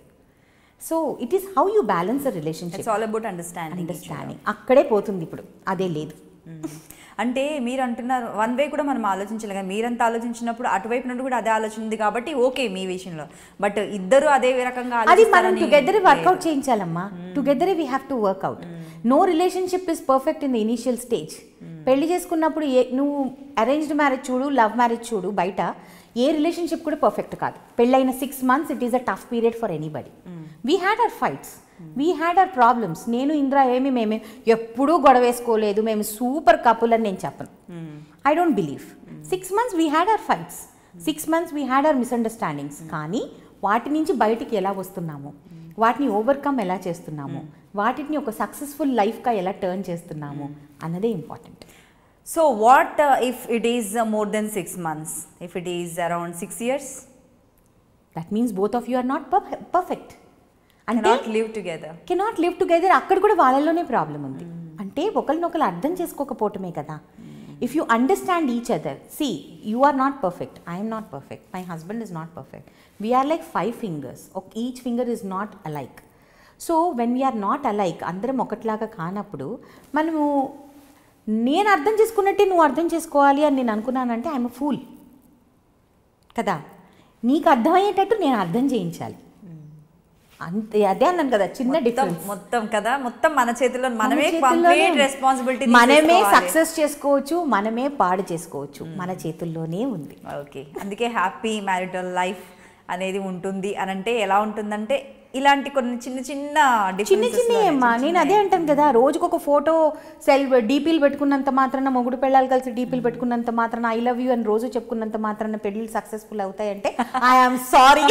so it is how you balance a relationship it's all about understanding understanding అక్కడే పోతుంది ఇప్పుడు అదే లేదు అంటే మీరు అంటున్నారు వన్ వే కూడా మనం ఆలోచించాలి కానీ మీరంతా ఆలోచించినప్పుడు అటువైపు నుండి కూడా అదే ఆలోచన ఉంది కాబట్టి ఓకే మీ విషయంలో బట్ ఇద్దరు అదే రకంగా అది మనం ఆలోచిస్తారని టుగెదర్ లేదు. వర్కౌట్ చేయించాలమ్మా together we have to work out no relationship is perfect in the initial stage పెళ్లి చేసుకున్నప్పుడు ఏ నువ్వు అరేంజ్డ్ మ్యారేజ్ చూడు లవ్ మ్యారేజ్ చూడు బయట ఏ రిలేషన్షిప్ కూడా పర్ఫెక్ట్ కాదు పెళ్ళైన six months it is a tough period for anybody we had our fights we had our problems నేను ఇంద్ర ఏమి మేము ఎప్పుడూ గొడవ వేసుకోలేదు మేము సూపర్ కపుల్ అని నేను చెప్పను I don't believe six months we had our fights six months we had our misunderstandings కానీ వాటి నుంచి బయటికి ఎలా వస్తున్నాము వాటిని ఓవర్కమ్ ఎలా చేస్తున్నాము వాటిని ఒక సక్సెస్ఫుల్ లైఫ్గా ఎలా టర్న్ చేస్తున్నాము అన్నదే important so what if it is more than six months if it is around six years that means both of you are not perfect అంటే not live together cannot live together అక్కడ కూడా వాళ్ళలోనే problem ఉంది అంటే ఒకరినొకరు అర్థం చేసుకోకపోవటమే కదా if you understand each other see you are not perfect I'm not perfect my husband is not perfect we're like five fingers each finger is not alike so when we're not alike అందరం ఒకటిలాగా కానప్పుడు మనము నేను అర్థం చేసుకున్నట్టే నువ్వు అర్థం చేసుకోవాలి అని నేను అనుకున్నానంటే ఐఎమ్ ఫూల్ కదా నీకు అర్థమయ్యేటట్టు నేను అర్థం చేయించాలి అంతే అదే అన్నాను కదా చిన్న మొత్తం డిఫరెన్స్ మొత్తం కదా మొత్తం మన చేతిలో మనమే చేతుల్లోనే కంప్లీట్ ఉంది. రెస్పాన్సిబిలిటీ మనమే సక్సెస్ చేసుకోవచ్చు మనమే పాడు చేసుకోవచ్చు మన చేతుల్లోనే ఉంది ఓకే అందుకే హ్యాపీ మ్యారిటల్ లైఫ్ అనేది ఉంటుంది అని అంటే ఎలా ఉంటుందంటే ఇలాంటి కొన్ని చిన్న చిన్న చిన్న differences చిన్న లోనే, అమ్మా చిన్న నేను అదే అంటాను కదా రోజుకు ఒక ఫోటో సెల్ డీపీలు పెట్టుకున్నంత మాత్రాన మొగుడు పెళ్ళాలు కలిసి డీపీలు పెట్టుకున్నంత మాత్రాన ఐ లవ్ యూ అని రోజు చెప్పుకున్నంత మాత్రాన పెళ్ళిళ్ళు సక్సెస్ఫుల్ అవుతాయంటే ఐఎమ్ సారీ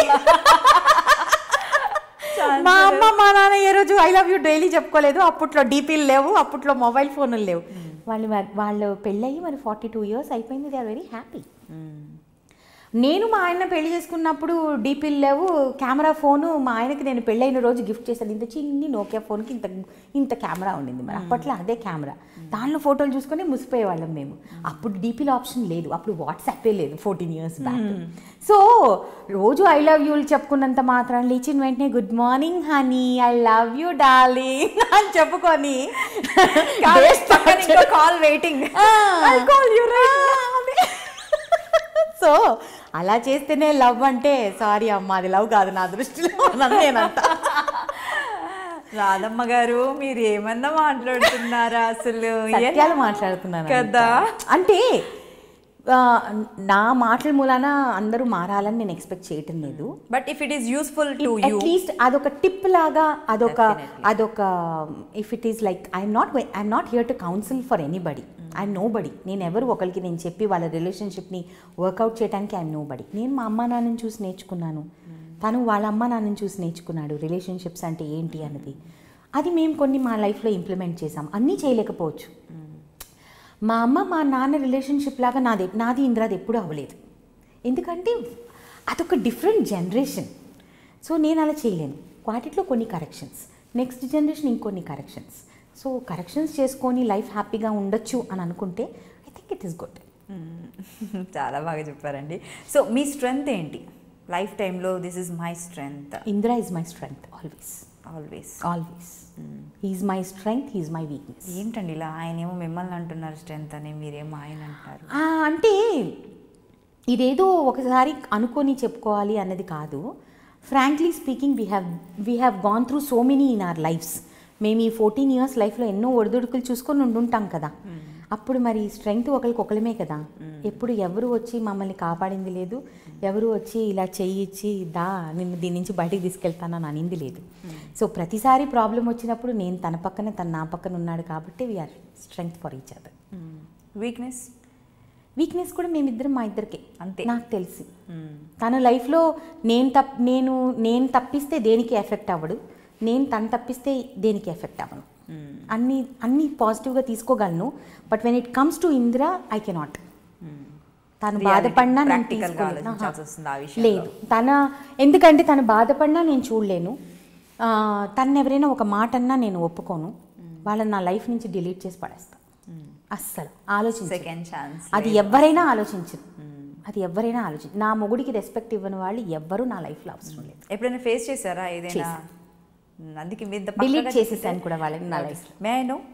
మా అమ్మ మా నాన్న ఏ రోజు ఐ లవ్ యూ డైలీ చెప్పుకోలేదు అప్పట్లో డీపీలు లేవు అప్పట్లో మొబైల్ ఫోన్లు లేవు వాళ్ళు మరి- వాళ్ళు పెళ్ళయి మరి ఫార్టీ టూ ఇయర్స్ అయిపోయింది దే ఆర్ వెరీ హ్యాపీ నేను మా ఆయన పెళ్లి చేసుకున్నప్పుడు డీపీలు లేవు కెమెరా ఫోను మా ఆయనకి నేను పెళ్ళైన రోజు గిఫ్ట్ చేశాను ఇంత చిన్ని నోకియా ఫోన్కి ఇంత ఇంత కెమెరా ఉండింది మరి అప్పట్లో అదే కెమెరా దానిలో ఫోటోలు చూసుకొని ముసిపోయేవాళ్ళం మేము అప్పుడు డీపీల ఆప్షన్ లేదు అప్పుడు వాట్సాపే లేదు ఫోర్టీన్ ఇయర్స్ బ్యాక్ సో రోజు ఐ లవ్ యూలు చెప్పుకున్నంత మాత్రం లేచిన వెంటనే good morning honey I love you darling అని చెప్పుకొని కాల్ వెయిటింగ్ సో అలా చేస్తేనే లవ్ అంటే సారీ అమ్మ అది లవ్ కాదు నా దృష్టిలో నన్ను నేనంట రాధమ్మ గారు మీరు ఏమన్నా మాట్లాడుతున్నారా అసలు సత్యాలు మాట్లాడుతున్నాను కదా అంటే ఆ, నా మాటల మూలాన అందరూ మారాలని నేను ఎక్స్పెక్ట్ చేయటం లేదు but if it is useful to you at least అదొక టిప్ లాగా అదొక అదొక if it is like I'm not I'm not here to counsel for anybody I'm nobody నేను ఎవరు ఒకరికి నేను చెప్పి వాళ్ళ రిలేషన్షిప్ని వర్కౌట్ చేయడానికి ఐఎమ్ నో బడి నేను మా అమ్మ నాన్నని చూసి నేర్చుకున్నాను తను వాళ్ళ అమ్మ నాన్నని చూసి నేర్చుకున్నాడు రిలేషన్షిప్స్ అంటే ఏంటి అన్నది అది మేము కొన్ని మా లైఫ్లో ఇంప్లిమెంట్ చేసాం అన్నీ చేయలేకపోవచ్చు మా అమ్మ మా నాన్న రిలేషన్షిప్ లాగా నాది నాది ఇంద్రాది ఎప్పుడూ అవ్వలేదు ఎందుకంటే అదొక డిఫరెంట్ జనరేషన్ సో నేను అలా చేయలేను వాటిలో కొన్ని కరెక్షన్స్ నెక్స్ట్ జనరేషన్ ఇంకొన్ని కరెక్షన్స్ సో కరెక్షన్స్ చేసుకొని లైఫ్ హ్యాపీగా ఉండొచ్చు అని అనుకుంటే I think it is good చాలా బాగా చెప్పారండి సో మీ స్ట్రెంగ్త్ ఏంటి లైఫ్ టైంలో this is my strength Indira is my strength always always always he's my strength he's my weakness ఏంటండి ఇలా ఆయన ఏమో మిమ్మల్ని అంటున్నారు స్ట్రెంగ్త్ అని మీరేమో ఆయన అంటారు అంటే ఇదేదో ఒకసారి అనుకొని చెప్పుకోవాలి అన్నది కాదు frankly speaking we have we have gone through so many in our lives మేము ఈ ఫోర్టీన్ ఇయర్స్ లైఫ్లో ఎన్నో ఒడిదుడుకులు చూసుకొని ఉండుంటాం కదా అప్పుడు మరి స్ట్రెంగ్త్ ఒకరికి ఒకలమే కదా ఎప్పుడు ఎవరు వచ్చి మమ్మల్ని కాపాడింది లేదు ఎవరు వచ్చి ఇలా చెయ్యి ఇచ్చి దా నిన్ను దీని నుంచి బయటికి తీసుకెళ్తానని అనింది లేదు సో ప్రతిసారి ప్రాబ్లం వచ్చినప్పుడు నేను తన పక్కన తను నా పక్కన ఉన్నాడు కాబట్టి we're strength for each other weakness weakness కూడా మేమిద్దరం మా ఇద్దరికే అంతే. నాకు తెలిసి తన లైఫ్లో నేను తప్ నేను నేను తప్పిస్తే దేనికి ఎఫెక్ట్ అవ్వడు నేను తను తప్పిస్తే దేనికి ఎఫెక్ట్ అవ్వను అన్ని అన్ని పాజిటివ్గా తీసుకోగలను but when it comes to Indira I cannot తను Reality, బాధపడినా నేను practical గా తీసుకోలేను. ఆలోచించాల్సి ఆహా. వస్తుంది ఆ విషయంలో. లేదు తన ఎందుకంటే తను బాధపడినా నేను చూడలేను ఆ, తను ఎవరైనా ఒక మాట అన్నా నేను ఒప్పుకోను వాళ్ళని నా లైఫ్ నుంచి డిలీట్ చేసి పడేస్తాను అస్సలు ఆలోచించ సెకండ్ ఛాన్స్ అది ఎవరైనా ఆలోచించరు అది ఎవరైనా ఆలోచించరు నా మొగుడికి రెస్పెక్ట్ ఇవ్వని వాళ్ళు ఎవ్వరూ నా లైఫ్లో అవసరం లేదు ఎప్పుడైనా ఫేస్ చేశారా ఏదైనా చేశా. మ్మ్, అందుకే మీరు డిలీట్ చేసేసాను కూడా వాళ్ళని నా లైఫ్ మే ఐ నో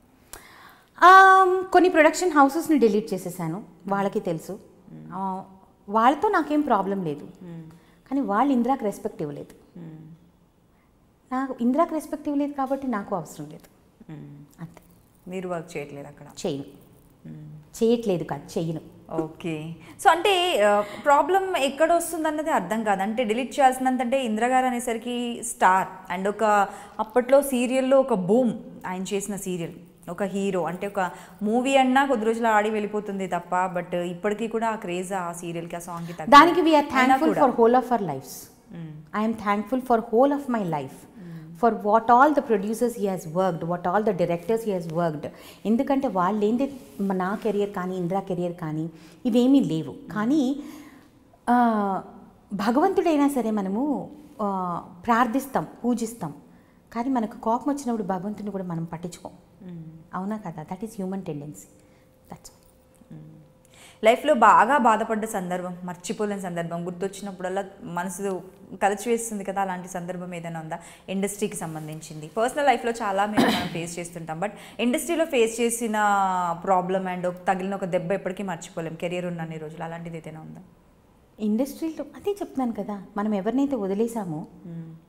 కొన్ని ప్రొడక్షన్ హౌసెస్ని డిలీట్ చేసేసాను వాళ్ళకి తెలుసు ఆ, వాళ్ళతో నాకేం ప్రాబ్లం లేదు కానీ వాళ్ళు ఇందిరాకి రెస్పెక్ట్ ఇవ్వలేదు నాకు ఇందిరాకి రెస్పెక్ట్ ఇవ్వలేదు కాబట్టి నాకు అవసరం లేదు అంతే మీరు వర్క్ చేయట్లేదు అక్కడ చేయను చేయట్లేదు కాదు చెయ్యను ఓకే సో అంటే ప్రాబ్లం ఎక్కడ వస్తుంది అన్నది అర్థం కాదు అంటే డిలీట్ చేయాల్సినంత అంటే ఇంద్రగారు అనేసరికి స్టార్ అండ్ ఒక అప్పట్లో సీరియల్లో ఒక బూమ్ ఆయన చేసిన సీరియల్ ఒక హీరో అంటే ఒక మూవీ అన్నా కొద్ది రోజులు ఆడి వెళ్ళిపోతుంది తప్ప బట్ ఇప్పటికీ కూడా ఆ క్రేజ్ ఆ సీరియల్కి ఆ సాంగ్కి తగ్గ దానికి we're thankful for whole of our lives I'm thankful for whole of my life for what all the producers he has worked what all the directors he has worked ఎందుకంటే వాళ్ళు ఏంటి నా కెరియర్ కానీ ఇందిరా కెరియర్ కానీ ఇవేమీ లేవు కానీ ఆ, భగవంతుడైనా సరే మనము ఆ, ప్రార్థిస్తాం పూజిస్తాం కానీ మనకు కోపం వచ్చినప్పుడు భగవంతుని కూడా మనం పట్టించుకోం అవునా కదా that is human tendency that's లైఫ్లో బాగా బాధపడ్డ సందర్భం మర్చిపోలేని సందర్భం గుర్తొచ్చినప్పుడల్లా మనసు కలిచివేస్తుంది కదా అలాంటి సందర్భం ఏదైనా ఉందా ఇండస్ట్రీకి సంబంధించింది పర్సనల్ లైఫ్లో చాలా మేము మనం ఫేస్ చేస్తుంటాం బట్ ఇండస్ట్రీలో ఫేస్ చేసిన ప్రాబ్లం అండ్ తగిలిన ఒక దెబ్బ ఎప్పటికీ మర్చిపోలేం కెరియర్ ఉన్న అన్ని రోజులు అలాంటిది ఏదైనా ఉందా ఇండస్ట్రీలో అదే చెప్తున్నాను కదా మనం ఎవరినైతే వదిలేసామో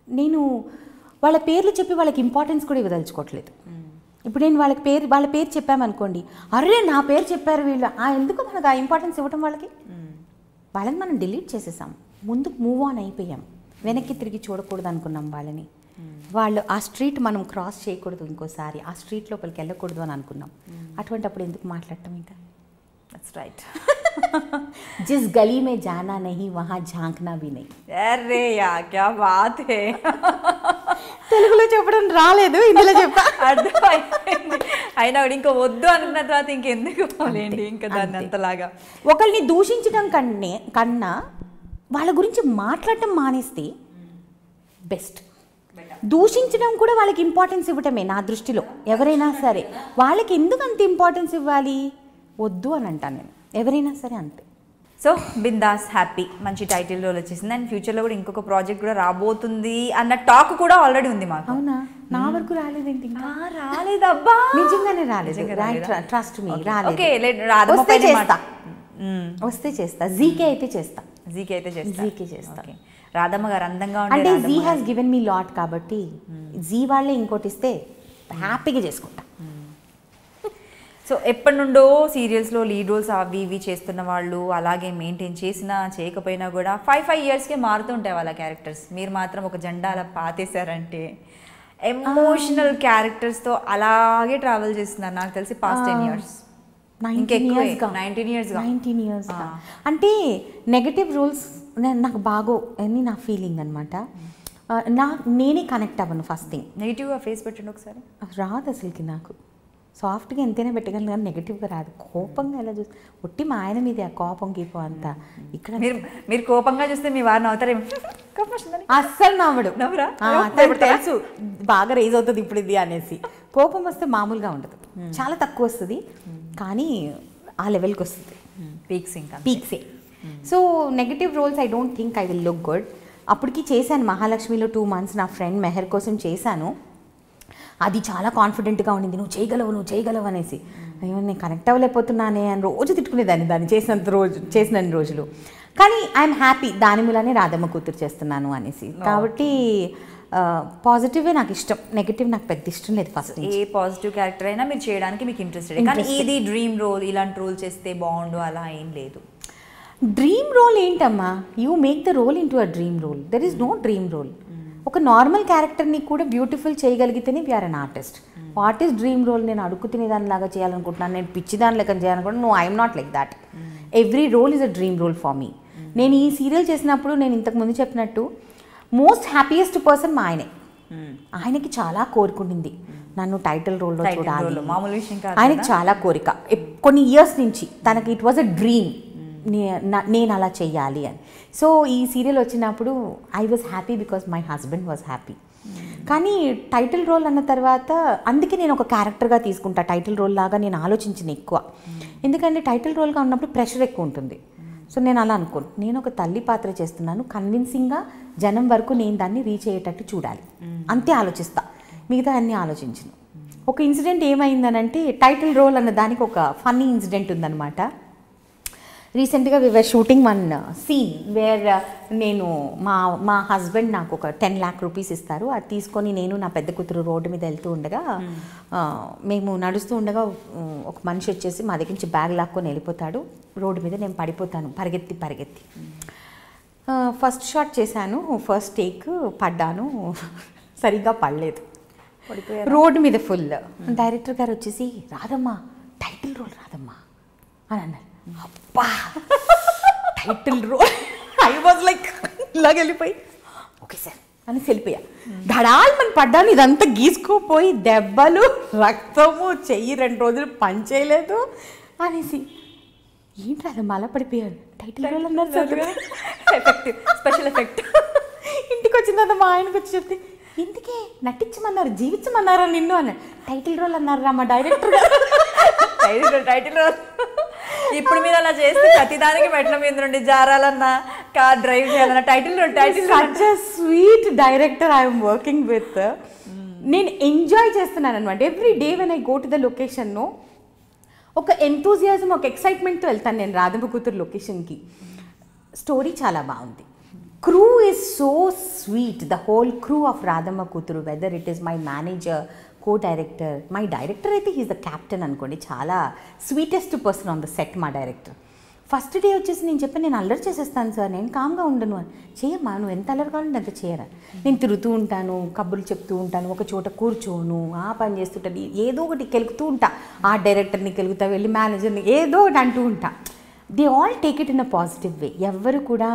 నేను వాళ్ళ పేర్లు చెప్పి వాళ్ళకి ఇంపార్టెన్స్ కూడా ఇవ్వదలుచుకోవట్లేదు ఇప్పుడు నేను వాళ్ళకి పేరు వాళ్ళ పేరు చెప్పామనుకోండి అరే నా పేరు చెప్పారు వీళ్ళు ఆ ఎందుకు మనకు ఆ ఇంపార్టెన్స్ ఇవ్వటం వాళ్ళకి వాళ్ళని మనం డిలీట్ చేసేసాం ముందుకు మూవ్ ఆన్ అయిపోయాం వెనక్కి తిరిగి చూడకూడదు అనుకున్నాం వాళ్ళని వాళ్ళు ఆ స్ట్రీట్ మనం క్రాస్ చేయకూడదు ఇంకోసారి ఆ స్ట్రీట్ లోపలికి వెళ్ళకూడదు అని అనుకున్నాం అటువంటి అప్పుడు ఎందుకు మాట్లాడటం ఇంకా దట్స్ రైట్ జిస్ గలీ మే జానా నహీ వహా ఝాంకనా భీ నహీ అరే యా క్యా బాత్ హే తెలుగులో చెప్పడం రాలేదు ఇందులో చెప్పా అర్థమైంది అయినా కూడా ఇంకా వద్దు అనుకున్న తర్వాత ఇంకెందుకు పోలేండి ఇంకా దాన్ని అంతలాగా ఒకరిని దూషించడం కన్నే కన్నా వాళ్ళ గురించి మాట్లాడటం మానేస్తే బెస్ట్ దూషించడం కూడా వాళ్ళకి ఇంపార్టెన్స్ ఇవ్వటమే నా దృష్టిలో ఎవరైనా సరే వాళ్ళకి ఎందుకు అంత ఇంపార్టెన్స్ ఇవ్వాలి వద్దు అని అంటాను నేను ఎవరైనా సరే అంతే సో బిందాస్ హ్యాపీ మంచి టైటిల్ రోల్ వచ్చేసింది అండ్ ఫ్యూచర్లో కూడా ఇంకొక ప్రాజెక్ట్ కూడా రాబోతుంది అన్న టాక్ కూడా ఆల్రెడీ ఉంది మాకు అవునా నా వరకు రాలేదేంటి ఇంకా ఆ, రాలేదబ్బా నిజంగానే రాలేదు నిజంగా రైట్ రాలేదా? Trust me Okay. రాలేదు Okay, let- రాధమ్మ వస్తే పైన చేస్తా మాట- మ్మ్. వస్తే చేస్తా జీకే అయితే చేస్తా జీకి అయితే చేస్తా జీకి చేస్తా. Okay. రాధమ్మ గారు అందంగా ఉండే అంటే Zee Radhamma has given me lot కాబట్టి జీ వాళ్ళే ఇంకోటి ఇస్తే హ్యాపీగా చేసుకుంటా సో ఎప్పటి నుండో సీరియల్స్లో లీడ్ రోల్స్ అవి ఇవి చేస్తున్న వాళ్ళు అలాగే మెయింటైన్ చేసినా చేయకపోయినా కూడా ఫైవ్ ఫైవ్ ఇయర్స్కే మారుతుంటాయి వాళ్ళ క్యారెక్టర్స్ మీరు మాత్రం ఒక జెండా అలా పాతేశారంటే ఎమోషనల్ క్యారెక్టర్స్తో అలాగే ట్రావెల్ చేస్తున్నారు నాకు తెలిసి పాస్ట్ టెన్ ఇయర్స్ ఇంకెక్కువే, 19 years గా. నైన్టీన్ ఇయర్స్ ఆ. అంటే నెగటివ్ రూల్స్ నాకు బాగో అని నా ఫీలింగ్ అనమాట నా నేనే కనెక్ట్ అవ్వను ఫస్ట్ థింగ్ నెగిటివ్గా ఫేస్ పెట్టండి ఒకసారి రాదు అసలుకి నాకు సాఫ్ట్గా ఎంతైనా పెట్టగలను కానీ నెగిటివ్గా రాదు కోపంగా ఎలా చూసి ఒట్టి మా ఆయన మీద ఆ కోపం గీపం అంతా ఇక్కడ మీరు మీరు కోపంగా చూస్తే మీ వారిని అవుతారేమో కోపం వస్తుందని అస్సలు నవ్వడు నవ్వరా? ఆ, తనకు తెలుసు బాగా రేజ్ అవుతుంది ఇప్పుడు ఇది అనేసి కోపం వస్తే మామూలుగా ఉండదు చాలా తక్కువ వస్తుంది కానీ ఆ లెవెల్కి వస్తుంది పీక్స్ ఇంకా పీక్సే so negative roles I don't think I will look good అప్పటికి చేశాను మహాలక్ష్మిలో టూ మంత్స్ నా ఫ్రెండ్ మెహర్ కోసం చేశాను అది చాలా కాన్ఫిడెంట్గా ఉండింది నువ్వు చేయగలవు నువ్వు చేయగలవు అనేసి అయ్యో నేను కనెక్ట్ అవ్వలేకపోతున్నానే అని రోజు తిట్టుకునేదాన్ని దాన్ని చేసినంత రోజు చేసినన్ని రోజులు కానీ ఐఎమ్ హ్యాపీ దాని మూలనే రాధమ్మ కూతురు చేస్తున్నాను అనేసి కాబట్టి పాజిటివే నాకు ఇష్టం నెగిటివ్ నాకు పెద్ద ఇష్టం లేదు ఫస్ట్ ఏ పాజిటివ్ క్యారెక్టర్ అయినా మీరు చేయడానికి మీకు ఇంట్రెస్టెడ్ కానీ Interested. ఇది డ్రీమ్ రోల్ ఇలాంటి రోల్ చేస్తే బాగుండు అలా ఏం లేదు డ్రీమ్ రోల్ ఏంటమ్మా you make the role in to a dream role there is no dream role ఒక నార్మల్ క్యారెక్టర్ని కూడా బ్యూటిఫుల్ చేయగలిగితేనే we're an artist what is dream role నేను అడుగు తినేదానిలాగా చేయాలనుకుంటున్నాను నేను పిచ్చి దాని లెక్క చేయాలనుకుంటున్నాను no I'm not like that every role is a dream role for me నేను ఈ సీరియల్ చేసినప్పుడు నేను ఇంతకు ముందు చెప్పినట్టు మోస్ట్ హ్యాపీయెస్ట్ పర్సన్ మా ఆయనే ఆయనకి చాలా కోరుకుంటుంది నన్ను టైటిల్ రోల్లో Title చూడాలి role, మామూలు విషయం కాదు ఆయనకి కదా? చాలా కోరిక ఎప్- కొన్ని ఇయర్స్ నుంచి తనకి ఇట్ వాజ్ అ డ్రీమ్ నేను అలా చెయ్యాలి అని సో ఈ సీరియల్ వచ్చినప్పుడు I was happy because my husband was happy కానీ టైటిల్ రోల్ అన్న తర్వాత అందుకే నేను ఒక క్యారెక్టర్గా తీసుకుంటా టైటిల్ రోల్ లాగా నేను ఆలోచించిన ఎక్కువ ఎందుకంటే టైటిల్ రోల్గా ఉన్నప్పుడు ప్రెషర్ ఎక్కువ ఉంటుంది సో నేను అలా అనుకోను నేను ఒక తల్లి పాత్ర చేస్తున్నాను కన్విన్సింగ్గా జనం వరకు నేను దాన్ని రీచ్ అయ్యేటట్టు చూడాలి అంతే ఆలోచిస్తా మిగతా అన్నీ ఆలోచించను ఒక ఇన్సిడెంట్ ఏమైందనంటే టైటిల్ రోల్ అన్న దానికి ఒక ఫన్నీ ఇన్సిడెంట్ ఉందన్నమాట రీసెంట్గా we were shooting one scene where నేను మా మా హస్బెండ్ నాకు ఒక టెన్ ల్యాక్ రూపీస్ ఇస్తారు అది తీసుకొని నేను నా పెద్ద కూతురు రోడ్డు మీద వెళ్తూ ఉండగా ఆ, మేము నడుస్తూ ఉండగా ఉమ్, ఒక మనిషి వచ్చేసి మా దగ్గర నుంచి బ్యాగ్ లాక్కొని వెళ్ళిపోతాడు రోడ్డు మీద నేను పడిపోతాను పరిగెత్తి పరిగెత్తి ఫస్ట్ షాట్ చేశాను ఫస్ట్ టేక్ పడ్డాను సరిగ్గా పడలేదు పడిపోయారా? రోడ్డు మీద ఫుల్ డైరెక్టర్ గారు వచ్చేసి రాదమ్మా టైటిల్ రోల్ రాదమ్మా అని అన్నారు అబ్బా title role I was like ఇలాగ వెళ్ళిపోయి ఓకే సార్ అని వెళ్ళిపోయా ధడాల్ మన పడ్డాను ఇదంతా గీసుకోపోయి దెబ్బలు రక్తము చెయ్యి రెండు రోజులు పని చేయలేదు అనేసి ఏంటి రాదమ్మా అలా పడిపోయారు టైటిల్ రోల్ అన్నారు సార్ ఎఫెక్ట్ స్పెషల్ ఎఫెక్ట్ ఇంటికి వచ్చిన తర్వాత మా ఆయనకు వచ్చి చెప్తే ఇంటికి నటించమన్నారు జీవించమన్నారా నిన్ను అని టైటిల్ రోల్ అన్నారా మా డైరెక్టర్ గారు టైటిల్ రోల్ టైటిల్ రోల్ ఇప్పుడు మీరు అలా చేస్తే ప్రతిదానికి మెట్ల మీద నుండి జారాలన్నా కార్ డ్రైవ్ చేయాలన్నా title role title role such sweet director I'm working with నేను ఎంజాయ్ చేస్తున్నాను అనమాట every day when I go to the location ఒక ఎంతూజియాజం ఒక ఎక్సైట్మెంట్తో వెళ్తాను నేను రాధమ్మ కూతురు లొకేషన్కి స్టోరీ చాలా బాగుంది crew is so sweet the whole crew of radhamma kuturu whether it is my manager co-director my director అయితే హీస్ ద క్యాప్టెన్ అనుకోండి చాలా sweetest person on the set మా డైరెక్టర్ ఫస్ట్ డే వచ్చేసి నేను చెప్పి నేను అల్లరి చేసేస్తాను సార్ నేను కామ్గా ఉండను అని చేయమ్మా నువ్వు ఎంత అల్లరి కావాలంటే అంత చేయరా నేను తిరుగుతూ ఉంటాను కబుర్లు చెప్తూ ఉంటాను ఒక చోట కూర్చోను ఆ పని చేస్తుంటాను ఏదో ఒకటి కెలుగుతూ ఉంటా ఆ డైరెక్టర్ని కెలుగుతా వెళ్ళి మేనేజర్ని ఏదో ఒకటి అంటూ ఉంటా they all take it in a positive way ఎవ్వరు కూడా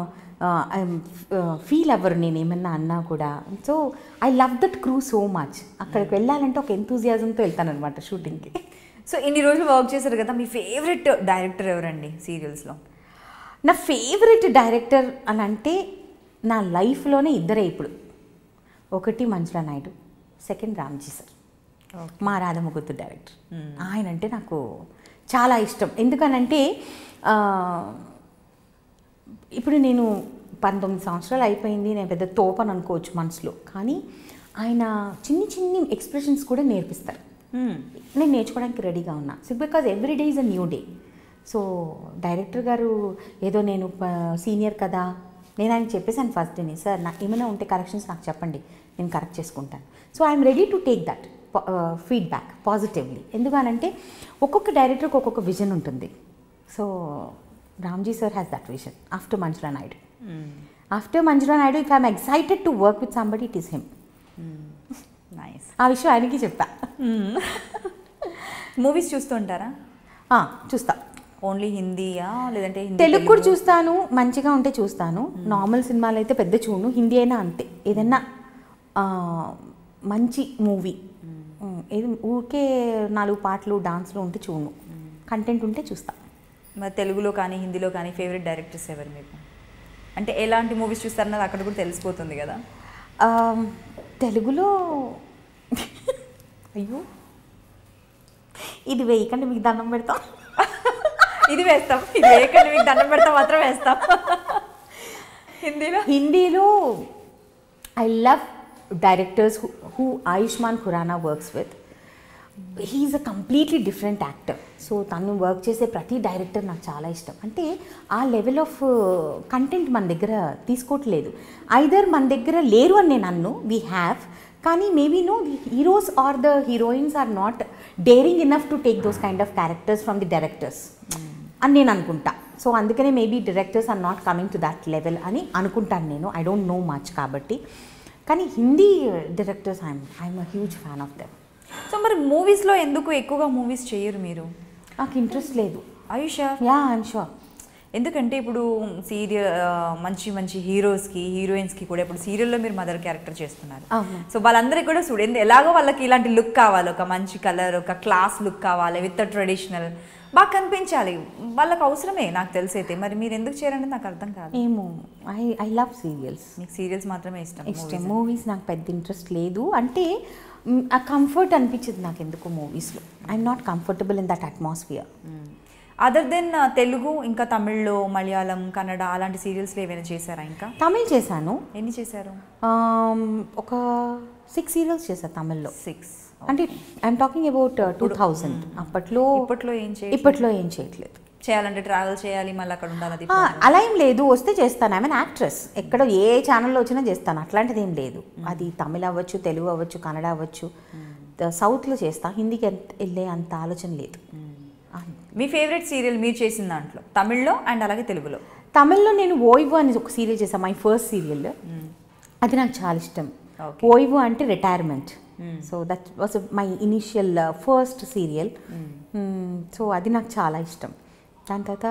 ఫీల్ అవ్వరు నేను ఏమన్నా అన్నా కూడా so I love that crew so much అక్కడికి వెళ్ళాలంటే ఒక ఎంతూజియాజంతో వెళ్తాను అనమాట షూటింగ్కి సో ఇన్ని రోజులు వర్క్ చేశారు కదా మీ ఫేవరెట్ డైరెక్టర్ ఎవరండి సీరియల్స్లో నా ఫేవరెట్ డైరెక్టర్ అని అంటే నా లైఫ్లోనే ఇద్దరే ఇప్పుడు ఒకటి మంజులా నాయుడు సెకండ్ రామ్జీ సార్ మా రాధమ్మగుత్తు డైరెక్టర్ ఆయన అంటే నాకు చాలా ఇష్టం ఎందుకనంటే ఆ, ఇప్పుడు నేను పంతొమ్మిది సంవత్సరాలు అయిపోయింది నేను పెద్ద తోపని అనుకోవచ్చు మనసులో కానీ ఆయన చిన్ని చిన్ని ఎక్స్ప్రెషన్స్ కూడా నేర్పిస్తారు నేను నేర్చుకోవడానికి రెడీగా ఉన్నా so because every day is a new day so director గారు ఏదో నేను సీనియర్ కదా నేను ఆయన చెప్పేసాను ఫస్ట్ డేని సార్ నాకు ఏమైనా ఉంటే కరెక్షన్స్ నాకు చెప్పండి నేను కరెక్ట్ చేసుకుంటాను so I'm ready to take that feedback positively ఎందుకనంటే ఒక్కొక్క డైరెక్టర్కి ఒక్కొక్క విజన్ ఉంటుంది so Ramji sir has that vision after Manjula Naidu after Manjula Naidu if I'm excited to work with somebody it is him nice ఆ విషయం ఆయనకి చెప్పా మూవీస్ చూస్తుంటారా ఆ, చూస్తా ఓన్లీ హిందీయా లేదంటే హిందీ తెలుగు కూడా చూస్తాను మంచిగా ఉంటే చూస్తాను నార్మల్ సినిమాలు అయితే పెద్ద చూడను హిందీ అయినా అంతే ఏదైనా ఆ, మంచి మూవీ ఏది ఊరికే నాలుగు పాటలు డాన్స్లు ఉంటే చూడను కంటెంట్ ఉంటే చూస్తా మరి తెలుగులో కానీ హిందీలో కానీ ఫేవరెట్ డైరెక్టర్స్ ఎవరు మీకు అంటే ఎలాంటి మూవీస్ చూస్తారన్నది అక్కడ కూడా తెలిసిపోతుంది కదా ఆ, తెలుగులో అయ్యో ఇది వేయకండి మీకు దండం పెడతాం ఇది వేస్తాం ఇది వేయకండి మీకు దండం పెడతాం మాత్రం వేస్తాం హిందీలో హిందీలో I love directors who Ayushmann Khurrana works with he's a completely different actor so తను వర్క్ చేసే ప్రతి డైరెక్టర్ నాకు చాలా ఇష్టం అంటే ఆ లెవెల్ ఆఫ్ కంటెంట్ మన దగ్గర తీసుకోవట్లేదు ఐదర్ మన దగ్గర లేరు అని నేను అన్ను వీ హ్యావ్ కానీ maybe no the heroes are the heroines are not daring enough to take those kind of characters from the directors అని నేను అనుకుంటా సో అందుకనే maybe directors are not coming to that level అని అనుకుంటాను నేను I don't know much కాబట్టి కానీ Hindi directors I'm I'm a huge fan of them so మరి మూవీస్లో ఎందుకు ఎక్కువగా మూవీస్ చేయరు మీరు నాకు ఇంట్రెస్ట్ లేదు ఆయుషా యా ఐఎమ్ షూర్ ఎందుకంటే ఇప్పుడు సీరియల్ మంచి మంచి హీరోస్కి హీరోయిన్స్కి కూడా ఇప్పుడు సీరియల్లో మీరు మదర్ క్యారెక్టర్ చేస్తున్నారు అవును. సో వాళ్ళందరికీ కూడా చూడండి ఎలాగో వాళ్ళకి ఇలాంటి లుక్ కావాలి ఒక మంచి కలర్ ఒక క్లాస్ లుక్ కావాలి విత్ ట్రెడిషనల్ బాగా కనిపించాలి వాళ్ళకి అవసరమే నాకు తెలిసైతే మరి మీరు ఎందుకు చేయాలంటే నాకు అర్థం కాదు ఏమో ఐ ఐ లవ్ సీరియల్స్ మీకు సీరియల్స్ మాత్రమే ఇష్టం ఇష్టం మూవీస్ నాకు పెద్ద ఇంట్రెస్ట్ లేదు అంటే మ్, ఆ కంఫర్ట్ అనిపించింది నాకు ఎందుకు మూవీస్లో I'm not comfortable in that atmosphere other than Telugu ఇంకా తమిళ్లో మలయాళం కన్నడ అలాంటి సీరియల్స్లో ఏమైనా చేశారా ఇంకా తమిళ్ చేశాను ఎన్ని చేశారు Um, ఒక సిక్స్ సీరియల్స్ చేశాను తమిళ్లో సిక్స్ అంటే I'm talking about two thousand అప్పట్లో ఇప్పట్లో ఏం చేయ ఇప్పట్లో ఏం చేయట్లేదు చేయాలంటే ట్రావెల్ చేయాలి మళ్ళీ అక్కడ ఉండాలి అది ఆ, అలా ఏం లేదు వస్తే చేస్తాను ఐ మీన్ యాక్ట్రెస్ ఎక్కడ ఏ ఛానల్లో వచ్చినా చేస్తాను అట్లాంటిది ఏం లేదు అది తమిళ అవ్వచ్చు తెలుగు అవ్వచ్చు కన్నడ అవ్వచ్చు ద- సౌత్లో చేస్తా హిందీకి ఎంత వెళ్ళే అంత ఆలోచన లేదు ఆ, మీ ఫేవరెట్ సీరియల్ మీరు చేసిన దాంట్లో తమిళ్లో అండ్ అలాగే తెలుగులో తమిళ్లో నేను ఓయివు అని ఒక సీరియల్ చేశాను మై ఫస్ట్ సీరియల్ అది నాకు చాలా ఇష్టం Okay. ఓయివు అంటే retirement so that was my initial first serial so అది నాకు చాలా ఇష్టం దాని తర్వాత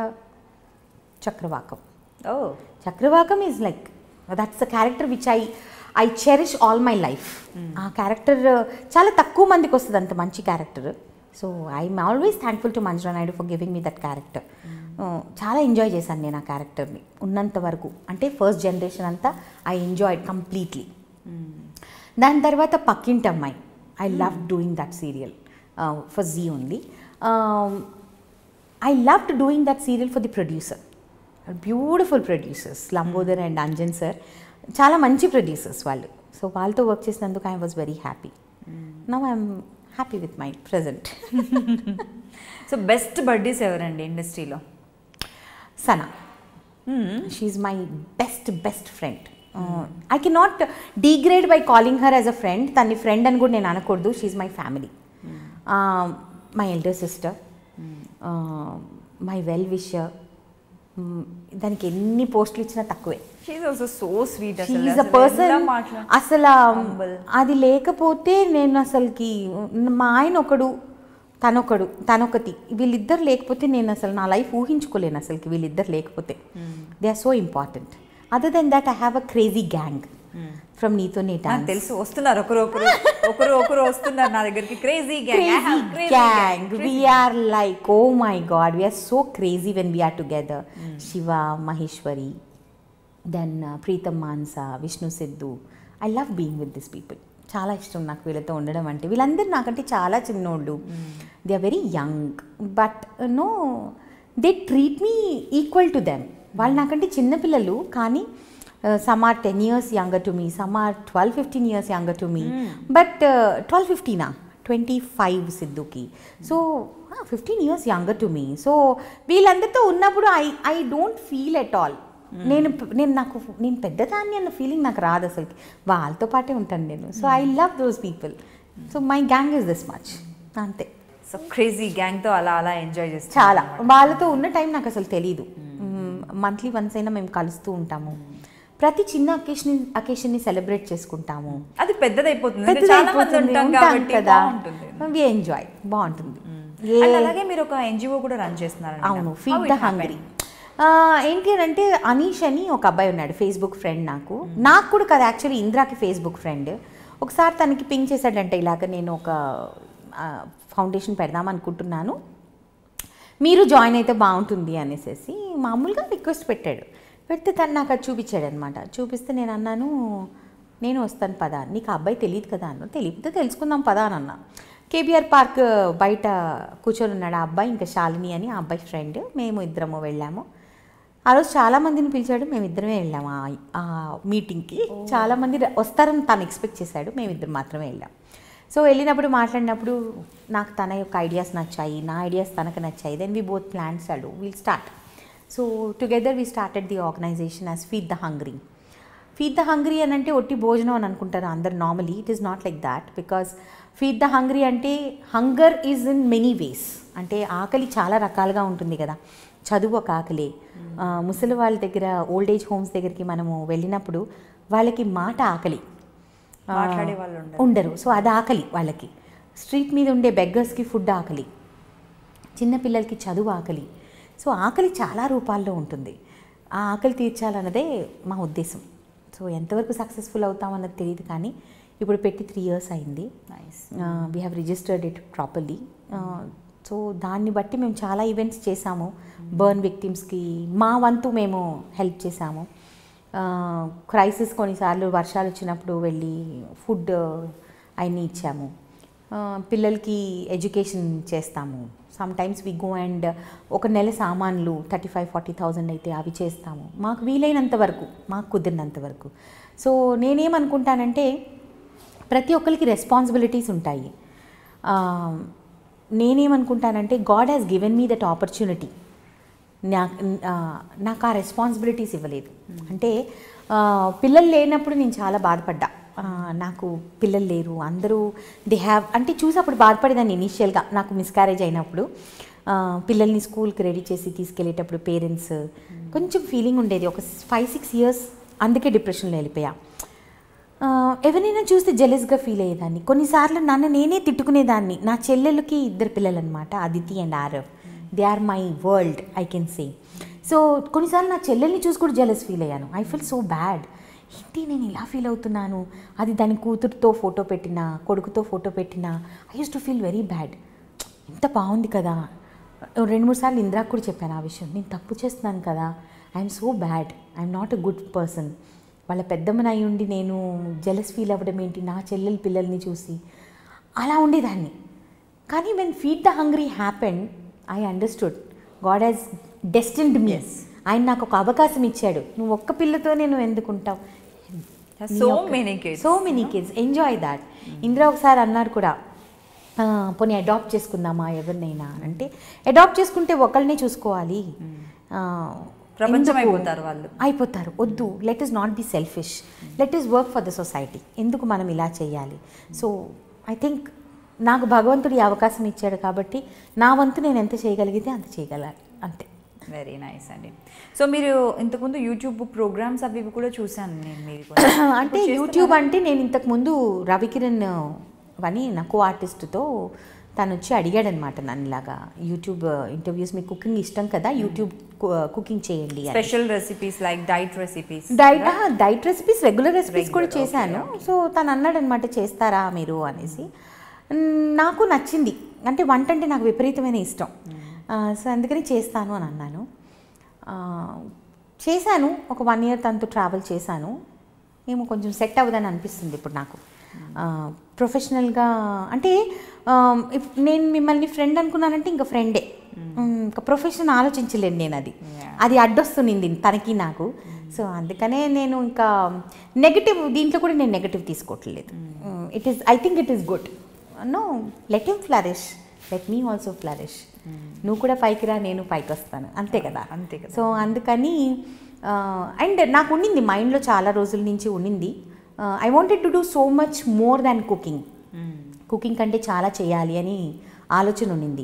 చక్రవాకం ఓ Chakravakam is like that's the character which I I cherish all my life ఆ క్యారెక్టర్ చాలా తక్కువ మందికి వస్తుంది అంత మంచి character so I'm always thankful to Manjula Naidu for giving me that character చాలా ఎంజాయ్ చేశాను నేను ఆ క్యారెక్టర్ని ఉన్నంత వరకు అంటే ఫస్ట్ జనరేషన్ అంతా ఐ ఎంజాయ్డ్ కంప్లీట్లీ దాని తర్వాత పక్కింటి అమ్మాయి I love doing that serial for Zee only I love doing that serial for the producer beautiful producers Lambodar and Anjan sir చాలా మంచి ప్రొడ్యూసర్స్ వాళ్ళు సో వాళ్ళతో వర్క్ చేసినందుకు I was very happy now I'm happy with my present so best birthdays ఎవరండి ఇండస్ట్రీలో Sana she's my best best friend I can not degrade by calling her as a friend తన్ని friend అని కూడా నేను అనకూడదు she's my family my elder sister my well wisher దానికి ఎన్ని పోస్టులు ఇచ్చినా తక్కువే she's also so sweet she's a person అసలు Humble. అది లేకపోతే నేను అసలుకి మా ఆయన ఒకడు తనొకడు తనొకటి వీళ్ళిద్దరు లేకపోతే నేను అసలు నా లైఫ్ ఊహించుకోలేను అసలుకి వీళ్ళిద్దరు లేకపోతే they are so important other than that I have a crazy gang from నీతో నీ నాకు తెలుసు వస్తున్నారు ఒకరు ఒకరు ఒకరు ఒకరు వస్తున్నారు నా దగ్గరికి crazy crazy gang. We are like, oh my God, we are so crazy when we are together. Shiva, Maheshwari, then uh, Preetham Mansa, Vishnu Siddhu. I love being with these people. చాలా ఇష్టం నాకు వీళ్ళతో ఉండడం అంటే వీళ్ళందరూ నాకంటే చాలా చిన్నోళ్ళు they are very young but no they treat me equal to them వాళ్ళు నాకంటే చిన్నపిల్లలు కానీ some are ten years younger to me some are twelve fifteen years younger to me but twelve ఫిఫ్టీనా ట్వంటీ ఫైవ్ సిద్ధుకి so fifteen years younger to me so వీళ్ళందరితో ఉన్నప్పుడు I I don't feel at all నేను నేను నాకు నేను పెద్దదాన్ని అన్న ఫీలింగ్ నాకు రాదు అసలుకి వాళ్ళతో పాటే ఉంటాను నేను so I love those people so my gang is this much అంతే సో క్రేజీ గ్యాంగ్ తో అలా అలా ఎంజాయ్ చేస్తాను చాలా వాళ్ళతో ఉన్న టైం నాకు అసలు తెలియదు మంత్లీ వన్స్ అయినా మేము కలుస్తూ ఉంటాము ప్రతి చిన్న అకేషన్ అకేషన్ని సెలబ్రేట్ చేసుకుంటాము అది పెద్దదైపోతుంది పెద్దది చాలా మంది అయిపోతుంది, ఉంటాం ఉంటాం కాబట్టి కదా బాగుంటుంది వి ఎంజాయ్ బాగుంటుంది And ఏ అలాగే మీరు ఒక ఎన్జిఓ కూడా రన్ చేస్తున్నారు అవును ఫీడ్ ద హంగ్రీ ఏంటి అని అంటే అనీష్ అని ఒక అబ్బాయి ఉన్నాడు ఫేస్బుక్ ఫ్రెండ్ నాకు నాకు కూడా కదా యాక్చువల్లీ ఇంద్రాకి ఫేస్బుక్ ఫ్రెండ్ ఒకసారి తనకి పింక్ చేశాడంటే ఇలాగ నేను ఒక ఫౌండేషన్ పెడదాం అనుకుంటున్నాను మీరు జాయిన్ అయితే బాగుంటుంది అనేసి మామూలుగా రిక్వెస్ట్ పెట్టాడు పెడితే తను నాకు అది చూపించాడు అనమాట చూపిస్తే నేను అన్నాను నేను వస్తాను పదా నీకు ఆ అబ్బాయి తెలియదు కదా అన్న తెలియదు తెలుసుకుందాం పదా అని అన్నా కేబీఆర్ పార్క్ బయట కూర్చొని ఉన్నాడు ఆ అబ్బాయి ఇంకా శాలిని అని ఆ అబ్బాయి ఫ్రెండ్ మేము ఇద్దరము వెళ్ళాము ఆ రోజు చాలా మందిని పిలిచాడు మేము ఇద్దరమే వెళ్ళాము ఆ- ఆ మీటింగ్కి చాలా మంది ర- వస్తారని తను ఎక్స్పెక్ట్ చేశాడు మేము ఇద్దరు మాత్రమే వెళ్ళాం సో వెళ్ళినప్పుడు మాట్లాడినప్పుడు నాకు తన యొక్క ఐడియాస్ నచ్చాయి నా ఐడియాస్ తనకు నచ్చాయి దెన్ వీ బోత్ ప్లాన్స్ అడు will start so together we started the organisation as feed the hungry feed the hungry అని అంటే ఒట్టి భోజనం అని అనుకుంటారు అందరు normally it is not like that because feed the hungry అంటే hunger is in many ways అంటే ఆకలి చాలా రకాలుగా ఉంటుంది కదా చదువు ఒక ఆకలే ఆ, ముసలి వాళ్ళ దగ్గర ఓల్డ్ ఏజ్ హోమ్స్ దగ్గరికి మనము వెళ్ళినప్పుడు వాళ్ళకి మాట ఆకలి ఆ, మాట్లాడే వాళ్ళు ఉండరు. ఉండరు సో అది ఆకలి వాళ్ళకి స్ట్రీట్ మీద ఉండే బెగ్గర్స్కి ఫుడ్ ఆకలి చిన్నపిల్లలకి చదువు ఆకలి సో ఆకలి చాలా రూపాల్లో ఉంటుంది ఆ ఆకలి తీర్చాలన్నదే మా ఉద్దేశం సో ఎంతవరకు సక్సెస్ఫుల్ అవుతామన్నది తెలియదు కానీ ఇప్పుడు పెట్టి త్రీ ఇయర్స్ అయింది nice we have registered it properly so దాన్ని బట్టి మేము చాలా ఈవెంట్స్ చేసాము బర్న్ విక్టిమ్స్కి మా వంతు మేము హెల్ప్ చేసాము క్రైసిస్ కొన్నిసార్లు వర్షాలు వచ్చినప్పుడు వెళ్ళి ఫుడ్ అవన్నీ ఇచ్చాము ఆ, పిల్లలకి ఎడ్యుకేషన్ చేస్తాము some times we go and ఒక నెల సామాన్లు థర్టీ ఫైవ్ ఫార్టీ థౌజండ్ అయితే అవి చేస్తాము మాకు వీలైనంత వరకు మాకు కుదిరినంత వరకు సో నేనేమనుకుంటానంటే ప్రతి ఒక్కరికి రెస్పాన్సిబిలిటీస్ ఉంటాయి ఆ, నేనేమనుకుంటానంటే God has given me that opportunity నాకు ఆ, నాకు ఆ రెస్పాన్సిబిలిటీస్ ఇవ్వలేదు అంటే ఆ, పిల్లలు లేనప్పుడు నేను చాలా బాధపడ్డా ఆ, నాకు పిల్లలు లేరు అందరూ దే హ్యావ్ అంటే చూసి అప్పుడు బాధపడేదాన్ని ఇనీషియల్గా నాకు మిస్క్యారేజ్ అయినప్పుడు ఆ, పిల్లల్ని స్కూల్కి రెడీ చేసి తీసుకెళ్ళేటప్పుడు పేరెంట్స్ కొంచెం ఫీలింగ్ ఉండేది ఒక ఫైవ్ సిక్స్ ఇయర్స్ అందుకే డిప్రెషన్లో వెళ్ళిపోయా ఆ, ఎవరైనా చూస్తే జెలస్గా ఫీల్ అయ్యేదాన్ని కొన్నిసార్లు నన్ను నేనే తిట్టుకునేదాన్ని నా చెల్లెలకి ఇద్దరు పిల్లలు అనమాట Aditi and Aarav they are my world I can say so కొన్నిసార్లు నా చెల్లెల్ని చూసి కూడా జెలస్ ఫీల్ అయ్యాను ఐ ఫీల్ సో బ్యాడ్ ఏంటి నేను ఇలా ఫీల్ అవుతున్నాను అది దాని కూతురుతో ఫోటో పెట్టినా కొడుకుతో ఫోటో పెట్టినా I use to feel very bad ఎంత బాగుంది కదా రెండు మూడు సార్లు ఇందిరాకు కూడా చెప్పాను ఆ విషయం నేను తప్పు చేస్తున్నాను కదా I'm so bad I'm not a good person వాళ్ళ పెద్దమ్మని అయి ఉండి నేను జెలస్ ఫీల్ అవ్వడం ఏంటి నా చెల్లెల పిల్లల్ని చూసి అలా ఉండేదాన్ని కానీ when feed the hungry happen I understood God has destined me ఆయన నాకు ఒక అవకాశం ఇచ్చాడు నువ్వు ఒక్క పిల్లతో నేను ఎందుకుంటావు So many kids, so many kids enjoy that Indira ఒకసారి అన్నారు కూడా "ఆ, పోనీ అడాప్ట్ చేసుకుందామా ఎవరినైనా అంటే అడాప్ట్ చేసుకుంటే ఒకళ్ళనే చూసుకోవాలి ఆ, ప్రపంచం ఎందుకు? అయిపోతారు వాళ్ళు అయిపోతారు వద్దు let us not be selfish let us work for the society ఎందుకు మనం ఇలా చేయాలి సో ఐ థింక్ నాకు భగవంతుడు ఈ అవకాశం ఇచ్చాడు కాబట్టి నా వంతు నేను ఎంత చేయగలిగితే అంత చేయగలాలి అంతే వెరీ నైస్ అండి సో మీరు ఇంతకుముందు యూట్యూబ్ ప్రోగ్రామ్స్ అవి ఇవి కూడా చూశాను నేను మీరు కూడా. అంటే యూట్యూబ్ అంటే నేను ఇంతకుముందు రవికిరణ్ అని నా కో ఆర్టిస్ట్తో తను వచ్చి అడిగాడనమాట నన్ను ఇలాగా యూట్యూబ్ ఇంటర్వ్యూస్ మీకు కుకింగ్ ఇష్టం కదా యూట్యూబ్ కుకింగ్ చేయండి అని special recipes like diet recipes diet diet recipes regular recipes కూడా Regular, చేశాను సో తను అన్నాడు అనమాట చేస్తారా మీరు అనేసి మ్, నాకు నచ్చింది అంటే వంట అంటే నాకు విపరీతమైన ఇష్టం ఆ, సో అందుకని చేస్తాను అని అన్నాను ఆ, చేశాను ఒక వన్ ఇయర్ తనతో ట్రావెల్ చేశాను ఏమో కొంచెం సెట్ అవ్వదని అనిపిస్తుంది ఇప్పుడు నాకు ప్రొఫెషనల్గా అంటే ఆ, ఇప్- నేను మిమ్మల్ని ఫ్రెండ్ అనుకున్నానంటే ఇంకా ఫ్రెండే ఇంకా ప్రొఫెషన్ ఆలోచించలేను నేను అది Yeah. అది అడ్డొస్తుంది తనకి నాకు సో అందుకనే నేను ఇంకా నెగటివ్ దీంట్లో కూడా నేను నెగటివ్ తీసుకోవట్లేదు it is I think it is good no let him flourish let me also flourish నువ్వు కూడా పైకి రా నేను పైకి వస్తాను అంతే కదా అంతే కదా. సో అందుకని అండ్ నాకు ఉండింది మైండ్లో చాలా రోజుల నుంచి ఉండింది I wanted to do so much more than cooking cooking కంటే చాలా చేయాలి అని ఆలోచన ఉండింది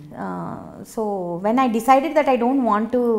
so when I decided that I don't want to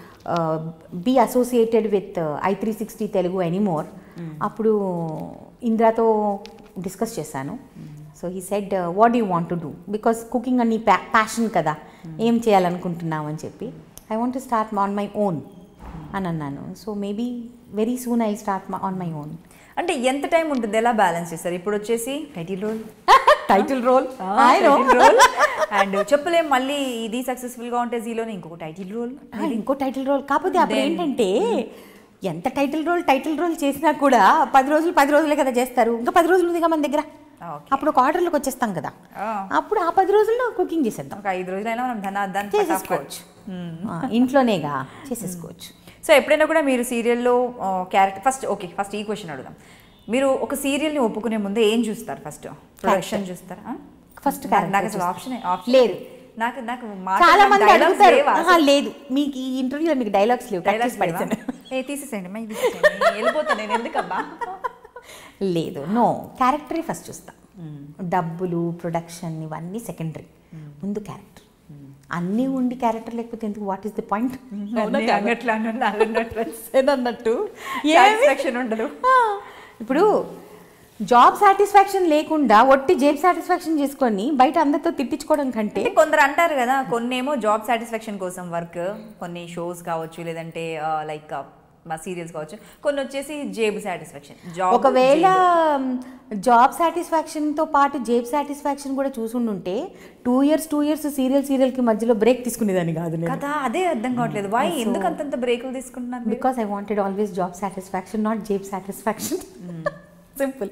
be associated with I three sixty Telugu anymore అప్పుడు ఇంద్రాతో డిస్కస్ చేశాను so he said what you want to do because cooking అని ప్యాషన్ కదా ఏం చేయాలనుకుంటున్నావు అని చెప్పి I want to start on my own అని అన్నాను so maybe very soon I start on my own అంటే ఎంత టైం ఉంటుంది ఎలా బ్యాలెన్స్ చేస్తారు ఇప్పుడు వచ్చేసి title role title role role and చెప్పలేం మళ్ళీ ఇది సక్సెస్ఫుల్ గా ఉంటే జీలోనే ఇంకొక టైటిల్ రోల్ ఆ, ఇంకో టైటిల్ రోల్ కాకపోతే అప్పుడు ఏంటంటే ఎంత టైటిల్ రోల్ టైటిల్ రోల్ చేసినా కూడా పది రోజులు పది రోజులే కదా చేస్తారు ఇంకా పది రోజులు ఉందిగా మన దగ్గర ఓకే అప్పుడు ఒక ఆర్డర్లోకి వచ్చేస్తాం కదా అప్పుడు ఆ పది రోజుల్లో కుకింగ్ చేసేద్దాం ఒక ఐదు రోజులైనా మనం ధనార్థాన్ని చేసేసుకోవచ్చు ఆ, ఇంట్లోనేగా చేసేసుకోవచ్చు సో ఎప్పుడైనా కూడా మీరు సీరియల్లో క్యారెక్టర్ ఫస్ట్ ఓకే ఫస్ట్ ఈ క్వశ్చన్ అడుగుదాం మీరు ఒక సీరియల్ని ఒప్పుకునే ముందే ఏం చూస్తారు ఫస్ట్ ప్రొడక్షన్ చూస్తారా First నాకు- character నాకు అసలు చూస్తా. ఆప్షన్ ఆప్షన్ లేదు. నాకు నాకు చాలా మంది dialogues అడుగుతారు లేవా? ఆహా, లేదు మీకు ఈ ఇంటర్వ్యూలో మీకు డైలాగ్స్ లేవు కట్ Dialogues చేసి లేవా? పడేసాను. ఏ తీసేసేయండి అమ్మా, ఇది తీసేసేయండి. వెళ్ళిపోతాను నేను ఎందుకబ్బా లేదు నో క్యారెక్టరే ఫస్ట్ చూస్తా డబ్బులు ప్రొడక్షన్ ఇవన్నీ సెకండరీ ముందు క్యారెక్టర్ అన్నీ ఉండి క్యారెక్టర్ లేకపోతే ఎందుకు వాట్ ఈస్ ది పాయింట్ అన్నీ అంగట్లో అన్నీ అన్నట్లు అన్నట్టు సాటిస్ఫాక్షన్ ఉండదు ఇప్పుడు జాబ్ సాటిస్ఫాక్షన్ లేకుండా ఒట్టి జేబ్ సాటిస్ఫాక్షన్ చేసుకొని బయట అందరితో తిట్టించుకోవడం కంటే అంటే కొందరు అంటారు కదా కొన్ని ఏమో జాబ్ సాటిస్ఫాక్షన్ కోసం వర్క్ కొన్ని షోస్ కావచ్చు లేదంటే లైక్ మా సీరియల్స్ కావచ్చు కొన్ని వచ్చేసి జేబు సాటిస్ఫాక్షన్ జాబ్ ఒకవేళ జాబ్ సాటిస్ఫాక్షన్తో పాటు జేబ్ సాటిస్ఫాక్షన్ కూడా చూసుండుంటే two years two years serial సీరియల్కి మధ్యలో బ్రేక్ తీసుకునేదాన్ని కాదు నేను కదా అదే అర్థం కావట్లేదు వై ఎందుకు అంతంత బ్రేకులు తీసుకుంటున్నారు మీరు? Because I wanted always job satisfaction not జేబ్ సాటిస్ఫాక్షన్ సింపుల్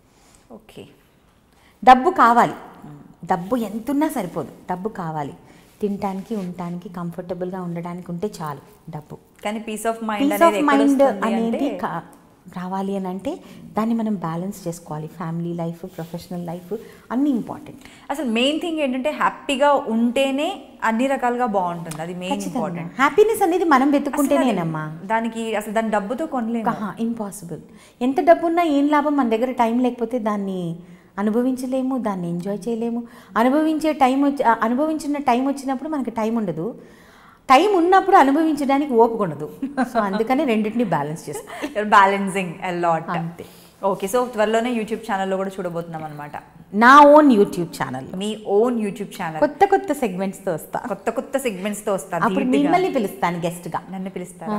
ఓకే డబ్బు కావాలి డబ్బు ఎంతున్నా సరిపోదు డబ్బు కావాలి తినటానికి ఉండటానికి కంఫర్టబుల్గా ఉండడానికి ఉంటే చాలు డబ్బు కానీ peace of mind peace of అనేది మైండ్ ఎక్కడ అనేది అనేది కా- రావాలి అని అంటే దాన్ని మనం బ్యాలెన్స్ చేసుకోవాలి ఫ్యామిలీ లైఫ్ ప్రొఫెషనల్ లైఫ్ అన్నీ ఇంపార్టెంట్ అసలు మెయిన్ థింగ్ ఏంటంటే హ్యాపీగా ఉంటేనే అన్ని రకాలుగా బాగుంటుంది అది మెయిన్ ఇంపార్టెంట్ హ్యాపీనెస్ అనేది మనం వెతుక్కుంటేనేనమ్మా దానికి అసలు దాని డబ్బుతో కొనలేము ఇంపాసిబుల్ ఎంత డబ్బు ఉన్నా ఏం లాభం మన దగ్గర టైం లేకపోతే దాన్ని అనుభవించలేము దాన్ని ఎంజాయ్ చేయలేము అనుభవించే టైం వచ్చి ఆ అనుభవించిన టైం వచ్చినప్పుడు మనకి టైం ఉండదు టైం ఉన్నప్పుడు అనుభవించడానికి ఓపిక ఉండదు సో అందుకని రెండింటిని బ్యాలెన్స్ చేస్తాం బ్యాలెన్సింగ్ అలాట్ అంతే. ఓకే సో త్వరలోనే యూట్యూబ్ ఛానల్లో కూడా చూడబోతున్నాం అనమాట నా ఓన్ యూట్యూబ్ ఛానల్ మీ ఓన్ యూట్యూబ్ ఛానల్ కొత్త కొత్త సెగ్మెంట్స్తో వస్తా కొత్త కొత్త సెగ్మెంట్స్ తో వస్తారు అప్పుడు మిమ్మల్ని పిలుస్తాను గెస్ట్గా నన్ను పిలుస్తారా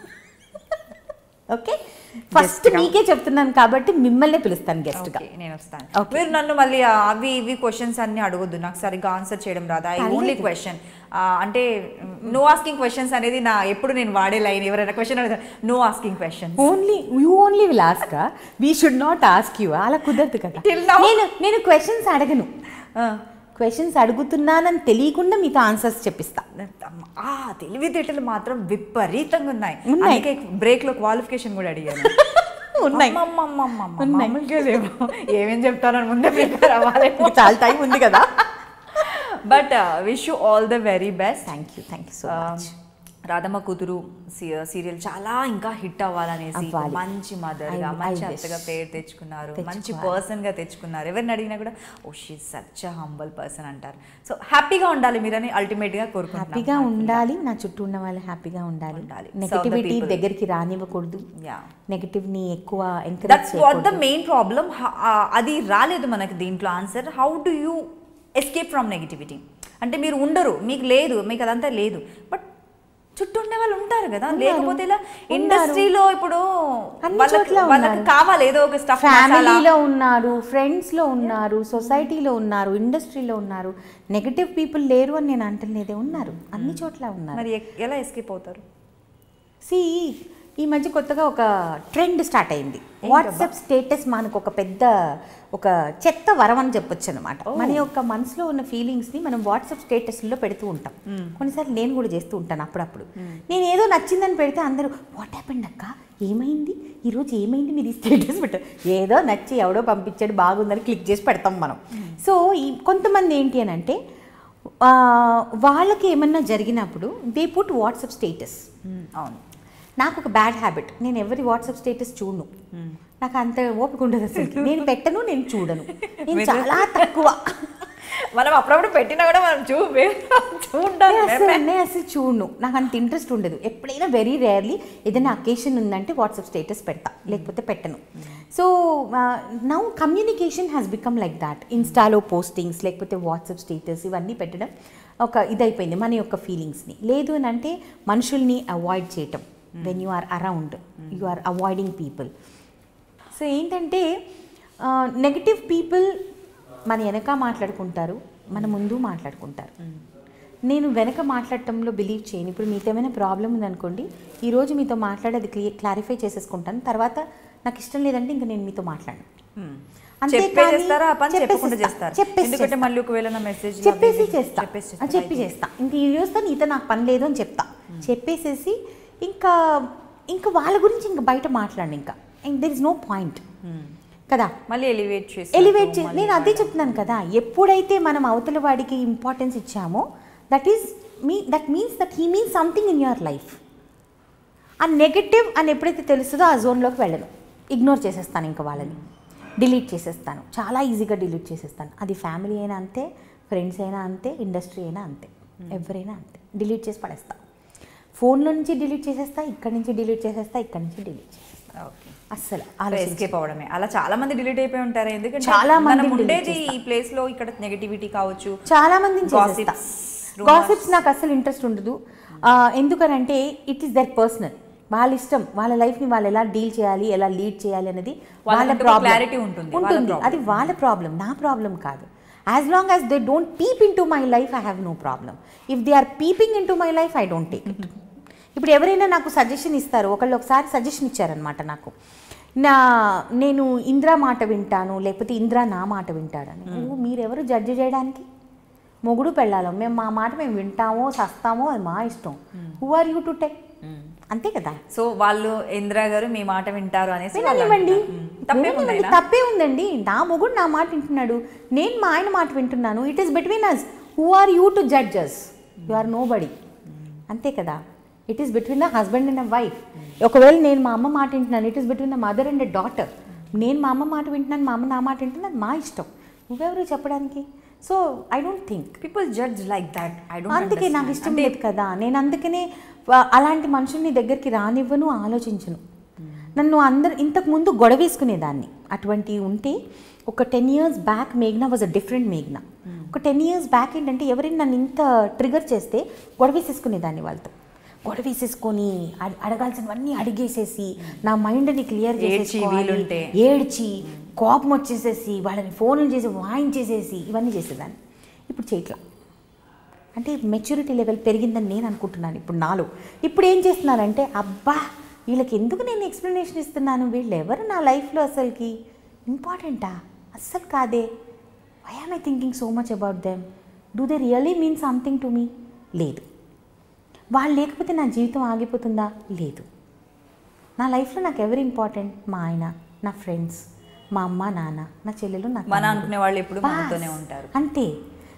ఓకే ఫస్ట్ మీకే చెప్తున్నాను కాబట్టి మిమ్మల్ని పిలుస్తాను గెస్ట్గా Okay, నేను వస్తాను Okay. మీరు నన్ను మళ్ళీ ఆ అవి ఇవి క్వశ్చన్స్ అన్ని అడగొద్దు నాకు సరిగ్గా ఆన్సర్ చేయడం రాదా ఐ పర్లేదు. ఓన్లీ క్వశ్చన్ అంటే నో ఆస్కింగ్ క్వశ్చన్స్ అనేది నా ఎప్పుడు నేను వాడే లైన్ ఎవరైనా క్వశ్చన్ అడుగుతారు no asking question only you only will ask we should not ask you అలా కుదరదు కదా Till now. నేను నేను క్వశ్చన్స్ అడగను క్వశ్చన్స్ అడుగుతున్నానని తెలియకుండా మీతో ఆన్సర్స్ చెప్పిస్తా ఆ తెలివితేటలు మాత్రం విపరీతంగా ఉన్నాయి ఉన్నాయి. అందుకే బ్రేక్ లో క్వాలిఫికేషన్ కూడా అడిగాను ఉన్నాయి. అమ్మమ్మమ్మమ్మమ్మ, ఉన్నాయి. మామూలుగా లేవు ఏమేం చెప్తానని ముందే ప్రిపేర్ అవ్వాలి ఇంకా చాలా టైం ఉంది కదా but wish you all the very best thank you thank you so much Radhamma Kuthuru serial చాలా ఇంకా హిట్ అవ్వాలనేసి అవ్వాలి. మంచి మదర్ గా I- I మంచి wish. అత్తగా పేరు తెచ్చుకున్నారు మంచి తెచ్చుకోవాలి. పర్సన్ గా తెచ్చుకున్నారు ఎవరిని అడిగినా కూడా oh she such humble person అంటారు సో హ్యాపీగా ఉండాలి మీరని అల్టిమేట్ గా కోరుకుంటున్నాం హ్యాపీగా ఉండాలి నా చుట్టూ ఉన్న వాళ్ళు హ్యాపీగా ఉండాలి ఉండాలి. Negativity people. దగ్గరికి రానివ్వకూడదు యా నెగటివ్ ని ఎక్కువ encourage that's what the main problem అది రాలేదు మనకి దీంట్లో answer how do you escape from negativity అంటే మీరు ఉండరు మీకు లేదు మీకు అదంతా లేదు బట్ చుట్టూ ఉండే వాళ్ళు ఉంటారు కదా లేకపోతే ఇలా ఇండస్ట్రీలో ఇప్పుడు అన్ని వాళ్ళకి చోట్ల వాళ్ళకి ఉన్నారు. కావాలి ఏదో ఒక స్టఫ్ ఫ్యామిలీలో ఉన్నారు ఫ్రెండ్స్ లో ఉన్నారు సొసైటీలో ఉన్నారు ఇండస్ట్రీలో ఉన్నారు నెగటివ్ పీపుల్ లేరు అని నేను అంటలేదే ఉన్నారు అన్ని చోట్ల ఉన్నారు మరి ఎ- ఎలా ఎస్కేప్ అవుతారు సి ఈ మధ్య కొత్తగా ఒక ట్రెండ్ స్టార్ట్ అయింది వాట్సాప్ స్టేటస్ మనకు ఒక పెద్ద ఒక చెత్త వరం అని చెప్పొచ్చు అనమాట మన యొక్క మనసులో ఉన్న ఫీలింగ్స్ని మనం వాట్సాప్ స్టేటస్లో పెడుతూ ఉంటాం కొన్నిసార్లు నేను కూడా చేస్తూ ఉంటాను అప్పుడప్పుడు నేను ఏదో నచ్చిందని పెడితే అందరూ వాట్ హ్యాపెండ్ అక్క ఏమైంది ఈరోజు ఏమైంది మీరు ఈ స్టేటస్ పెట్టారు ఏదో నచ్చి ఎవడో పంపించాడు బాగుందని క్లిక్ చేసి పెడతాం మనం సో ఈ కొంతమంది ఏంటి అని అంటే ఆ, వాళ్ళకి ఏమన్నా జరిగినప్పుడు దే పుట్ వాట్సాప్ స్టేటస్ అవును నాకు ఒక బ్యాడ్ హ్యాబిట్ నేను ఎవరి వాట్సాప్ స్టేటస్ చూడను నాకు అంత ఓపిక ఉండదు అసలు నేను పెట్టను నేను చూడను నేను మీరు- చాలా తక్కువ మనం అప్పుడప్పుడు పెట్టినా కూడా మనం చూ చూడాలి నేను అసలు నేను అసలు చూడను నాకు అంత ఇంట్రెస్ట్ ఉండదు ఎప్పుడైనా వెరీ రేర్లీ ఏదైనా అకేషన్ ఉందంటే వాట్సాప్ స్టేటస్ పెడతా లేకపోతే పెట్టను so now communication has become like that ఇన్స్టాలో పోస్టింగ్స్ లేకపోతే వాట్సాప్ స్టేటస్ ఇవన్నీ పెట్టడం ఒక ఇదైపోయింది మన యొక్క ఫీలింగ్స్ని లేదు అని అంటే మనుషుల్ని అవాయిడ్ చేయటం when you are around you are avoiding people so ఏంటంటే నెగటివ్ పీపుల్ మన వెనక మాట్లాడుకుంటారు మన ముందు మాట్లాడుకుంటారు నేను వెనక మాట్లాడటంలో బిలీవ్ చేయను ఇప్పుడు మీతో ఏమైనా ప్రాబ్లం ఉందనుకోండి ఈరోజు మీతో మాట్లాడేది క్లియర్ క్లారిఫై చేసేసుకుంటాను తర్వాత నాకు ఇష్టం లేదంటే ఇంకా నేను మీతో మాట్లాడను అంతేకాని చెప్పేస్తారా ఆ పని చెప్పకుండా చెప్పేసేస్తా. చేస్తారు చెప్పేసి ఎందుకంటే చేస్తా. మళ్ళీ ఒకవేళ నా మెసేజ్ చెప్పేసి చేస్తా చెప్పేసి ఆ, చెప్పి చేస్తా ఇంక ఈ రోజుతో నీతో నాకు పని లేదు అని చెప్తా చెప్పేసేసి ఇంకా ఇంకా వాళ్ళ గురించి ఇంకా బయట మాట్లాడండి ఇంకా దెర్ ఇస్ నో పాయింట్ కదా మళ్ళీ ఎలివేట్ చేసి ఎలివేట్ చే నేను అదే చెప్తున్నాను కదా ఎప్పుడైతే మనం అవతల వాడికి ఇంపార్టెన్స్ ఇచ్చామో that is me that means that he means something in your life ఆ నెగటివ్ అని ఎప్పుడైతే తెలుస్తుందో ఆ జోన్లోకి వెళ్ళను ఇగ్నోర్ చేసేస్తాను ఇంకా వాళ్ళని డిలీట్ చేసేస్తాను చాలా ఈజీగా డిలీట్ చేసేస్తాను అది ఫ్యామిలీ అయినా అంతే ఫ్రెండ్స్ అయినా అంతే ఇండస్ట్రీ అయినా అంతే ఎవరైనా అంతే డిలీట్ చేసి పడేస్తా ఫోన్లో నుంచి డిలీట్ చేసేస్తా ఇక్కడి నుంచి డిలీట్ చేసేస్తా ఇక్కడి నుంచి డిలీట్ చేసేస్తా ఓకే అస్సలు ఆలోచించను. ఎస్కేప్ అవడమే అలా చాలా మంది డిలీట్ అయిపోయి ఉంటారు ఎందుకంటే చాలా మంది మనం delete ఉండేది చేస్తా. ఈ ప్లేస్ లో ఇక్కడ నెగటివిటీ కావచ్చు చాలా మందిని Gossips, చేసేస్తా rumors. గాసిప్స్ నాకు అసలు ఇంట్రెస్ట్ ఉండదు ఆ, ఎందుకనంటే ఇట్ ఈస్ దర్ పర్సనల్ వాళ్ళ ఇష్టం వాళ్ళ లైఫ్ని వాళ్ళు ఎలా డీల్ చేయాలి ఎలా లీడ్ చేయాలి అనేది వాళ్ళ వాళ్ళకంటూ ప్రాబ్లం clarity ఉంటుంది, వాళ్ళ ఉంటుంది problem. అది వాళ్ళ ప్రాబ్లం నా ప్రాబ్లం కాదు as long as they don't peep into my life I have no problem if they are peeping into my life I don't take it ఇప్పుడు ఎవరైనా నాకు సజెషన్ ఇస్తారు ఒకళ్ళు ఒకసారి సజెషన్ ఇచ్చారనమాట నాకు నా నేను ఇంద్రా మాట వింటాను లేకపోతే ఇంద్రా నా మాట వింటాడని ఓ మీరెవరు జడ్జ్ చేయడానికి మొగుడు పెళ్ళాలం మేము మా మాట మేము వింటామో సస్తామో అది మా ఇష్టం who are you to tech అంతే కదా సో వాళ్ళు ఇందిరా గారు మీ మాట వింటారు అనేసి వాళ్ళు విననివ్వండి అంటున్నారు. మ్మ్. తప్పే విననివ్వండి. ఉందా తప్పే ఉందండి నా మొగుడు నా మాట వింటున్నాడు నేను మా ఆయన మాట వింటున్నాను it is between us who are you to judges you are nobody అంతే కదా it is between the husband and a wife ఒకవేళ నేను మా అమ్మ మాట వింటున్నాను it is between the mother and daughter నేను మా అమ్మ మాట వింటున్నాను మా అమ్మ నా మాట వింటున్నాను అది మా ఇష్టం నువ్వెవరు చెప్పడానికి so I don't think people judge like that I అందుకే నాకు ఇష్టం లేదు కదా నేను అందుకనే వా- అలాంటి మనుషుల్ని దగ్గరికి రానివ్వను ఆలోచించను నన్ను అందరు ఇంతకు ముందు గొడవ వేసుకునేదాన్ని అటువంటి ఉంటే ఒక ten years back మేఘ్నా was a different మేఘ్నా ఒక టెన్ ఇయర్స్ బ్యాక్ ఏంటంటే ఎవరైనా నన్ను ఇంత ట్రిగర్ చేస్తే గొడవ వేసేసుకునేదాన్ని వాళ్ళతో గొడవ వేసేసుకొని అడ- అడగాల్సినవన్నీ అడిగేసేసి నా మైండ్ని క్లియర్ ఏడ్చి చేసేసుకోవాలి వీలుంటే. ఏడ్చి కోపం వచ్చేసేసి వాళ్ళని ఫోన్లు చేసి వాయించేసేసి ఇవన్నీ చేసేదాన్ని ఇప్పుడు చేయట్లా అంటే మెచ్యూరిటీ లెవెల్ పెరిగిందని నేను అనుకుంటున్నాను ఇప్పుడు నాలో ఇప్పుడు ఏం చేస్తున్నానంటే అబ్బా వీళ్ళకి ఎందుకు నేను ఎక్స్ప్లెనేషన్ ఇస్తున్నాను వీళ్ళు ఎవరు నా లైఫ్లో అసలుకి ఇంపార్టెంటా అస్సలు కాదే why am I thinking so much about them do they really mean something to me లేదు వాళ్ళు లేకపోతే నా జీవితం ఆగిపోతుందా లేదు నా లైఫ్లో నాకు ఎవరు ఇంపార్టెంట్ మా ఆయన నా ఫ్రెండ్స్ మా అమ్మ నాన్న నా చెల్లెలు నా మన తమ్ముడు. అనుకునే వాళ్ళు ఎప్పుడు బాస్. మనతోనే ఉంటారు అంతే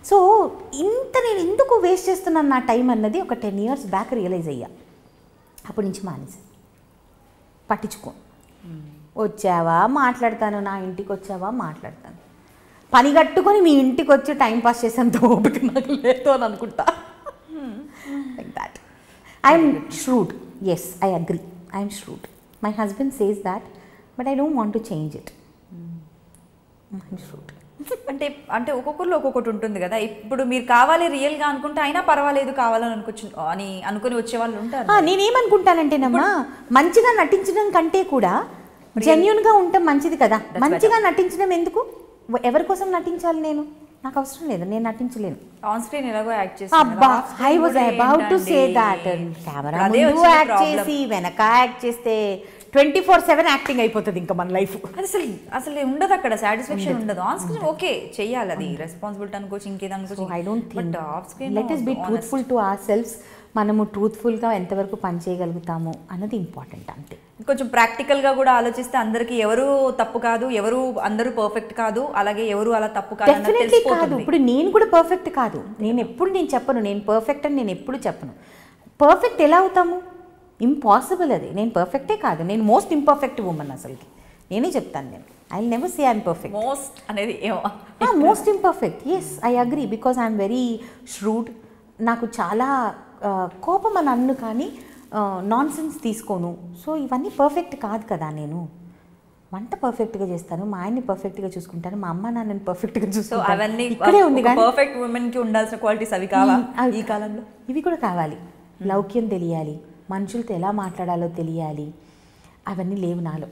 సో ఇంత నేను ఎందుకు వేస్ట్ చేస్తున్నాను నా టైం అన్నది ఒక టెన్ ఇయర్స్ బ్యాక్ రియలైజ్ అయ్యా అప్పటి నుంచి మానేసి పట్టించుకో వచ్చావా మాట్లాడతాను నా ఇంటికి వచ్చావా మాట్లాడతాను పని కట్టుకొని మీ ఇంటికి వచ్చి టైం పాస్ చేసేంత ఓపిక నాకు లేదు అని అనుకుంటా like that I'm shrewd yes I agree I'm shrewd my husband says that but I don't want to change it I'm shrewd అంటే అంటే ఒక్కొక్కరిలో ఒక్కొక్కటి ఉంటుంది కదా ఇప్పుడు మీరు కావాలి రియల్ గా అనుకుంటే అయినా పర్వాలేదు కావాలని అనుకోవచ్చు అని అనుకుని వచ్చే వాళ్ళు ఉంటారు ఆ, నేనేమనుకుంటానంటేనమ్మా మంచిగా నటించడం కంటే కూడా జెన్యున్గా ఉండటం మంచిది కదా మంచిగా నటించడం ఎందుకు ఎవరి కోసం నటించాలి నేను నాకు అవసరం లేదు నేను నటించలేను ఆన్ స్క్రీన్ ఎలాగో యాక్ట్ అబ్బా I was about to say that camera అదే ముందు వచ్చిన యాక్ట్ problem. చేసి వెనక యాక్ట్ చేస్తే ట్వంటీ ఫోర్ సెవెన్ యాక్టింగ్ అయిపోతుంది ఇంకా మన లైఫ్ అది అసలు అసలు ఉండదు అక్కడ సాటిస్ఫాక్షన్ ఉండదు ఆన్ స్క్రీన్ ఓకే చెయ్యాలి అది రెస్పాన్సిబిలిటీ అనుకోవచ్చు ఇంకేది సో అనుకోవచ్చు I don't but think of screen let us be truthful to ourselves మనము ట్రూత్ఫుల్గా ఎంతవరకు పని చేయగలుగుతాము అన్నది ఇంపార్టెంట్ అంతే కొంచెం ప్రాక్టికల్ గా కూడా ఆలోచిస్తే అందరికి ఎవరు తప్పు కాదు ఎవరు అందరూ పర్ఫెక్ట్ కాదు అలాగే ఎవరు అలా తప్పు కాదు అన్నది డెఫినెట్లీ కాదు తెలిసిపోతుంది. ఇప్పుడు నేను కూడా పర్ఫెక్ట్ కాదు నేను ఎప్పుడు నేను చెప్పను నేను పర్ఫెక్ట్ అని నేను ఎప్పుడు చెప్పను పర్ఫెక్ట్ ఎలా అవుతాము ఇంపాసిబుల్ అది నేను పర్ఫెక్టే కాదు నేను మోస్ట్ ఇంపర్ఫెక్ట్ ఉమెన్ అసలుకి నేనే చెప్తాను నేను I never say I'm perfect most అనేది ఏమో most imperfect yes I agree because I'm very shrewd నాకు చాలా ఆ, కోపం అని అన్ను కానీ నాన్ సెన్స్ తీసుకోను సో ఇవన్నీ పర్ఫెక్ట్ కాదు కదా నేను వంట పర్ఫెక్ట్గా చేస్తాను మా ఆయన్ని పర్ఫెక్ట్గా చూసుకుంటాను మా అమ్మ నాన్నని పర్ఫెక్ట్గా సో చూసుకుంటాను అవన్నీ ఇక్కడే ఉంది కానీ పర్ఫెక్ట్ ఉమెన్ కి ఉండాల్సిన క్వాలిటీస్ అవి కావా అవి- ఈ కాలంలో ఇవి కూడా కావాలి లౌక్యం తెలియాలి మనుషులతో ఎలా మాట్లాడాలో తెలియాలి అవన్నీ లేవు నాలో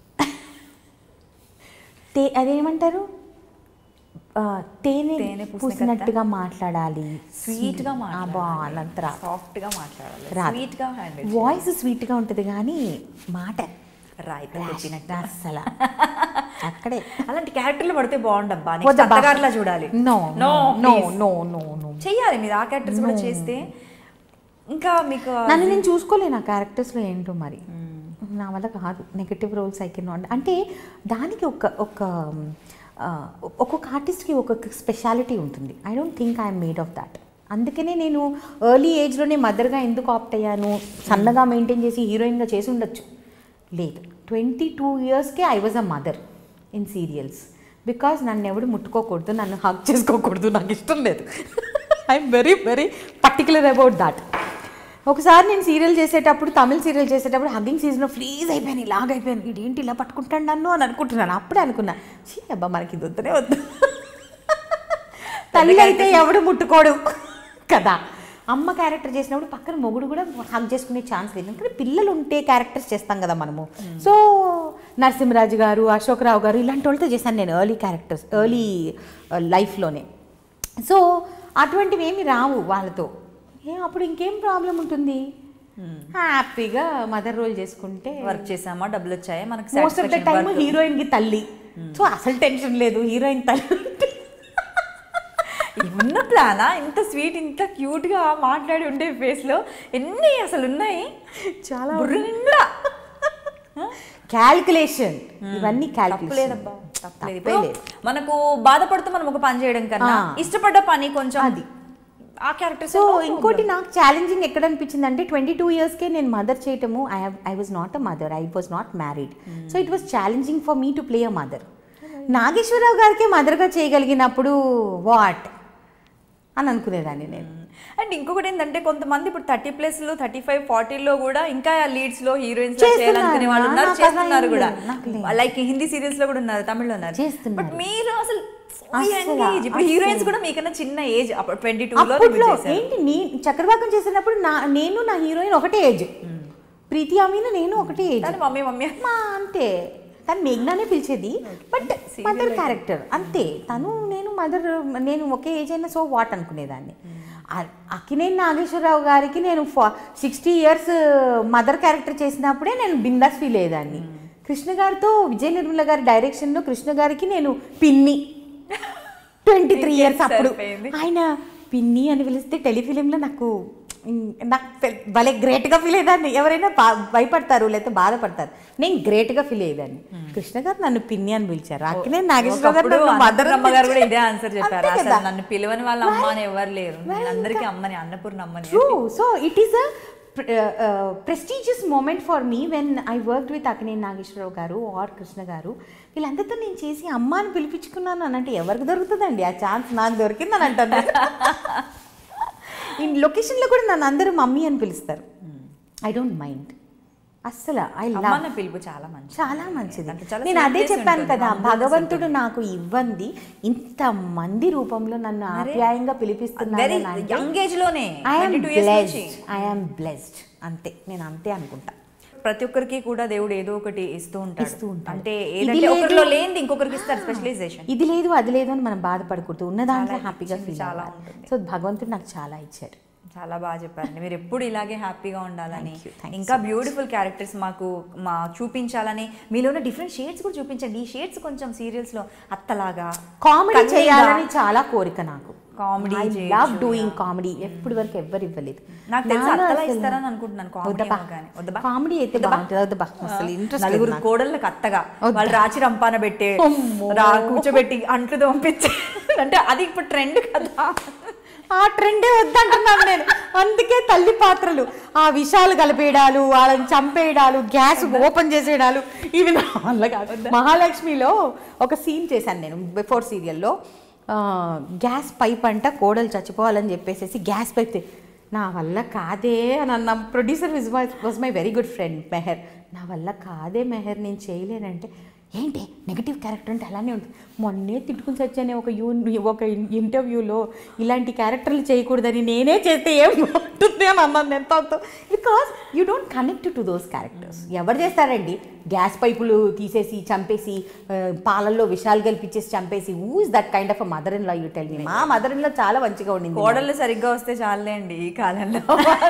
తే అదేమంటారు ఆ, తేనె తేనె పూసిన పూసినట్టుగా మాట్లాడాలి స్వీట్ గా అబ్బా, అనంత రాదు. సాఫ్ట్ గా మాట్లాడాలి రాదు. స్వీట్ గా హ్యాండిల్ వాయిస్ స్వీట్గా ఉంటుంది కానీ మాట రైట్ వచ్చినట్టు అసలు అక్కడే అలాంటి క్యారెక్టర్లు పడితే బాగుండబ్బా వద్దబ్బా. అత్తగారిలా చూడాలి no no no please. No no no చెయ్యాలి మీరు ఆ క్యారెక్టర్స్ కూడా చేస్తే ఇంకా మీకు నన్ను నేను చూసుకోలేను ఆ క్యారెక్టర్స్లో ఏంటో మరి నా వల్ల కాదు నెగటివ్ రోల్స్ ఐ కెన్ అంటే దానికి ఒక ఒక ఆ, ఒక్కొక్క ఆర్టిస్ట్కి ఒక్కొక్క స్పెషాలిటీ ఉంటుంది I don't think I'm made of that అందుకనే నేను ఎర్లీ ఏజ్లోనే మదర్గా ఎందుకు ఆప్ట్ అయ్యాను సన్నగా మెయింటైన్ చేసి హీరోయిన్గా చేసి ఉండొచ్చు లేదు ట్వంటీ టూ ఇయర్స్కే I was a mother in serials because నన్ను ఎవడు ముట్టుకోకూడదు నన్ను హక్ చేసుకోకూడదు నాకు ఇష్టం లేదు I'm very very particular about that ఒకసారి నేను సీరియల్ చేసేటప్పుడు తమిళ సీరియల్ చేసేటప్పుడు హగ్గింగ్ సీజన్లో ఫ్రీజ్ అయిపోయాను ఇలాగ అయిపోయాను ఇదేంటి ఇలా పట్టుకుంటాను నన్ను అని అనుకుంటున్నాను అప్పుడే అనుకున్నా చీ అబ్బా మనకి ఇది వద్దనే వద్దు తల్లి అయితే ఎవడు ముట్టుకోడు కదా అమ్మ క్యారెక్టర్ చేసినప్పుడు పక్కన మొగుడు కూడా హగ్ చేసుకునే ఛాన్స్ లేదు ఎందుకంటే పిల్లలు ఉంటే క్యారెక్టర్స్ చేస్తాం కదా మనము సో నరసింహరాజు గారు అశోక్ రావు గారు ఇలాంటి వాళ్ళతో చేశాను నేను ఎర్లీ క్యారెక్టర్స్ ఎర్లీ లైఫ్లోనే సో అటువంటివి ఏమి రావు వాళ్ళతో ఏ అప్పుడు ఇంకేం ప్రాబ్లం ఉంటుంది హ్యాపీగా మదర్ రోల్ చేసుకుంటే వర్క్ చేసామా డబ్బులు వచ్చాయా మనకి most of the satisfaction time work. Heroine కి తల్లి సో అసలు టెన్షన్ లేదు హీరోయిన్ తల్లి ఉన్న ప్లానా ఇంత స్వీట్ ఇంత క్యూట్ గా మాట్లాడి ఉండే ఫేస్ లో ఎన్ని అసలు ఉన్నాయి చాలా బుర్ర నిండా క్యాల్కులేషన్ ఇవన్నీ తప్పులేదబ్బా క్యాల్కులేషన్ తప్పులేదు ఇప్పుడు మనకు బాధపడుతూ మనం ఒక పని చేయడం కన్నా ఆ. ఇష్టపడ్డ పని కొంచెం అది. ఆ క్యారెక్టర్ సో ఇంకోటి నాకు ఛాలెంజింగ్ ఎక్కడ అనిపించింది అంటే ట్వంటీ టూ ఇయర్స్కే నేను మదర్ చేయటము I have I was not a mother I was not married so it was challenging for me to play a mother Nageswara Rao గారికి మదర్గా చేయగలిగినప్పుడు వాట్ అని అనుకునేదాన్ని నేను అండ్ ఇంకొకటి ఏంటంటే కొంతమంది ఇప్పుడు థర్టీ ప్లస్ లో థర్టీ ఫైవ్ ఫార్టీలో కూడా ఇంకా లీడ్స్ లో హీరోయిన్స్ చేస్తున్నారు. చేయాలనుకునే వాళ్ళు ఉన్నారు నాకు చేస్తున్నారు అలా కూడా ఏం లేదు. నాకు లేదు. లైక్ హిందీ సీరియల్స్ లో కూడా ఉన్నారు తమిళ్లో ఉన్నారు చేస్తున్నారు. బట్ మీరు అసలు so అస్సలు, young age. ఇప్పుడు అస్సలు. హీరోయిన్స్ కూడా మీకన్నా చిన్న ఏజ్ అప్పుడు ట్వంటీ టూ లో అప్పట్లో చేశారు ఏంటి నీ చక్రవాకం చేసినప్పుడు నా నేను నా హీరోయిన్ ఒకటే ఏజ్ ప్రీతి అమీన నేను ఒకటే ఏజ్ కానీ మమ్మీ మమ్మీ మా అంతే తను మేఘ్నానే పిలిచేది బట్ Serial మదర్ అయితే. క్యారెక్టర్ అంతే తను నేను మదర్ నేను ఒకే ఏజ్ అయినా సో వాట్ అనుకునేదాన్ని అ- అక్కినేని నాగేశ్వరరావు గారికి నేను సిక్స్టీ ఇయర్స్ మదర్ క్యారెక్టర్ చేసినప్పుడే నేను బిందాస్ ఫీల్ అయ్యేదాన్ని కృష్ణ గారితో విజయ నిర్మల గారి డైరెక్షన్లో కృష్ణ గారికి నేను పిన్ని ట్వంటీ త్రీ ఇయర్స్ అప్పుడు సరిపోయింది. ఆయన పిన్ని అని పిలిస్తే టెలిఫిలింలో నాకు నాకు పె- భలే గ్రేట్గా ఫీల్ అయ్యేదాన్ని ఎవరైనా బా- భయపడతారు లేకపోతే బాధపడతారు నేను గ్రేట్గా ఫీల్ అయ్యేదాన్ని కృష్ణ గారు నన్ను పిన్ని అని పిలిచారు అక్కనే నాగేశ్వర గారు ఒకప్పుడు నన్ను మదర్ అని అన్నపూర్ణమ్మ గారు కూడా ఇదే పిలిచారు. ఆన్సర్ చెప్పారు అంతే అసలు కదా. నన్ను పిలవని వాళ్ళ అమ్మ అని ఎవరు లేరు నేను అందరికీ అమ్మని అన్నపూర్ణ అమ్మని true so it is a prestigious moment for me when I work with Akkineni Nageswara Rao garu or Krishna గారు వీళ్ళందరితో నేను చేసి అమ్మ అని పిలిపించుకున్నాను అని అంటే ఎవరికి దొరుకుతుందండి ఆ ఛాన్స్ నాకు దొరికింది అని అంటాను ఈ లొకేషన్లో కూడా నన్ను అందరూ మమ్మీ అని పిలుస్తారు ఐ డోంట్ మైండ్ అస్సలు ఐ అమ్మ లవ్ అన్న పిలుపు చాలా మంచి చాలా మంచిది దాంట్లో చాలా నేను అదే sweetness చెప్పాను ఉంటుంది, కదా humbleness భగవంతుడు నాకు ఇవ్వంది ఇంత మంది రూపంలో నన్ను ఆప్యాయంగా పిలిపిస్తున్నాడు వెరీ అని అంటే యంగ్ ఏజ్ లోనే ఐఎమ్ 22 years నుంచి బ్లెస్డ్ ఐఎమ్ బ్లెస్డ్ అంతే నేను అంతే అనుకుంటా ప్రతి ఒక్కరికి కూడా దేవుడు ఏదో ఒకటి ఇస్తూ ఉంటాడు ఇస్తూ ఉంటాడు. అంటే ఇది ఏదంటే లేదు. ఒకరిలో లేనిది ఇంకొకరికి ఇస్తారు స్పెషలైజేషన్ ఇది లేదు అది లేదు అని మనం బాధపడకూడదు ఉన్న దాంట్లో చాలా హ్యాపీగా ఇచ్చింది, ఫీల్ చాలా అవ్వాలి ఉంటుంది. సో భగవంతుడు నాకు చాలా ఇచ్చాడు చాలా బాగా చెప్పారండి మీరు ఎప్పుడు ఇలాగే హ్యాపీగా ఉండాలని Thank you, thank you ఇంకా బ్యూటిఫుల్ క్యారెక్టర్స్ మాకు మా చూపించాలని మీలోనే డిఫరెంట్ షేడ్స్ కూడా చూపించండి ఈ షేడ్స్ కొంచెం సీరియల్స్ లో అత్తలాగా కామెడీ కన్నీగా, చేయాలని చాలా కోరిక నాకు Comedy ఐ చేయొచ్చు. లవ్ డూయింగ్ కామెడీ ఎప్పటి వరకు ఎవ్వరు ఇవ్వలేదు నాకు తెలిసి నాలో అత్తలా అసలు- ఇస్తారని అనుకుంటున్నాను కామెడీ వద్దబ్బా. కానీ వద్దబా కామెడీ అయితే వద్దబ్బా. బాగుంటుంది వద్దబ్బా అసలు ఇంట్రెస్ట్ నలుగురు కోడళ్ళకి అత్తగా వద్దా. వాళ్ళు రాచి రంపాన పెట్టే అమ్మో. రా కూర్చోబెట్టి అంట్లు తోంపించి అంటే అది ఇప్పుడు ట్రెండ్ కదా ఆ ట్రెండే వద్దంటున్నాను నేను అందుకే తల్లి పాత్రలు ఆ విషాలు కలిపేయడాలు వాళ్ళని చంపేయడాలు గ్యాస్ ఓపెన్ చేసేయడాలు ఇవి నా వల్ల కాదు మహాలక్ష్మిలో ఒక సీన్ చేశాను నేను బిఫోర్ సీరియల్లో గ్యాస్ పైప్ అంట కోడలు చచ్చిపోవాలని చెప్పేసి గ్యాస్ పైప్ తీ- నా వల్ల కాదే అని అన్న ప్రొడ్యూసర్ విజ్ was my very good friend Mehar నా వల్ల కాదే మెహర్ నేను చేయలేనంటే ఏంటి నెగిటివ్ క్యారెక్టర్ అంటే అలానే ఉంటుంది మొన్నే తిట్టుకుని వచ్చానే ఒక యూ ఒక ఇంటర్వ్యూలో ఇలాంటి క్యారెక్టర్లు చేయకూడదని నేనే చేస్తే ఏం బాగుంటుంది అని అన్నాను నేను తనతో because you don't connect to those characters ఎవరు చేస్తారండి గ్యాస్ పైపులు తీసేసి చంపేసి ఆ, పాలల్లో విషాలు కల్పించేసి చంపేసి who is that kind of a mother in law you tell me మా మదర్ ఇన్ లా చాలా మంచిగా ఉండింది కోడళ్ళు సరిగ్గా వస్తే చాలండి ఈ కాలంలో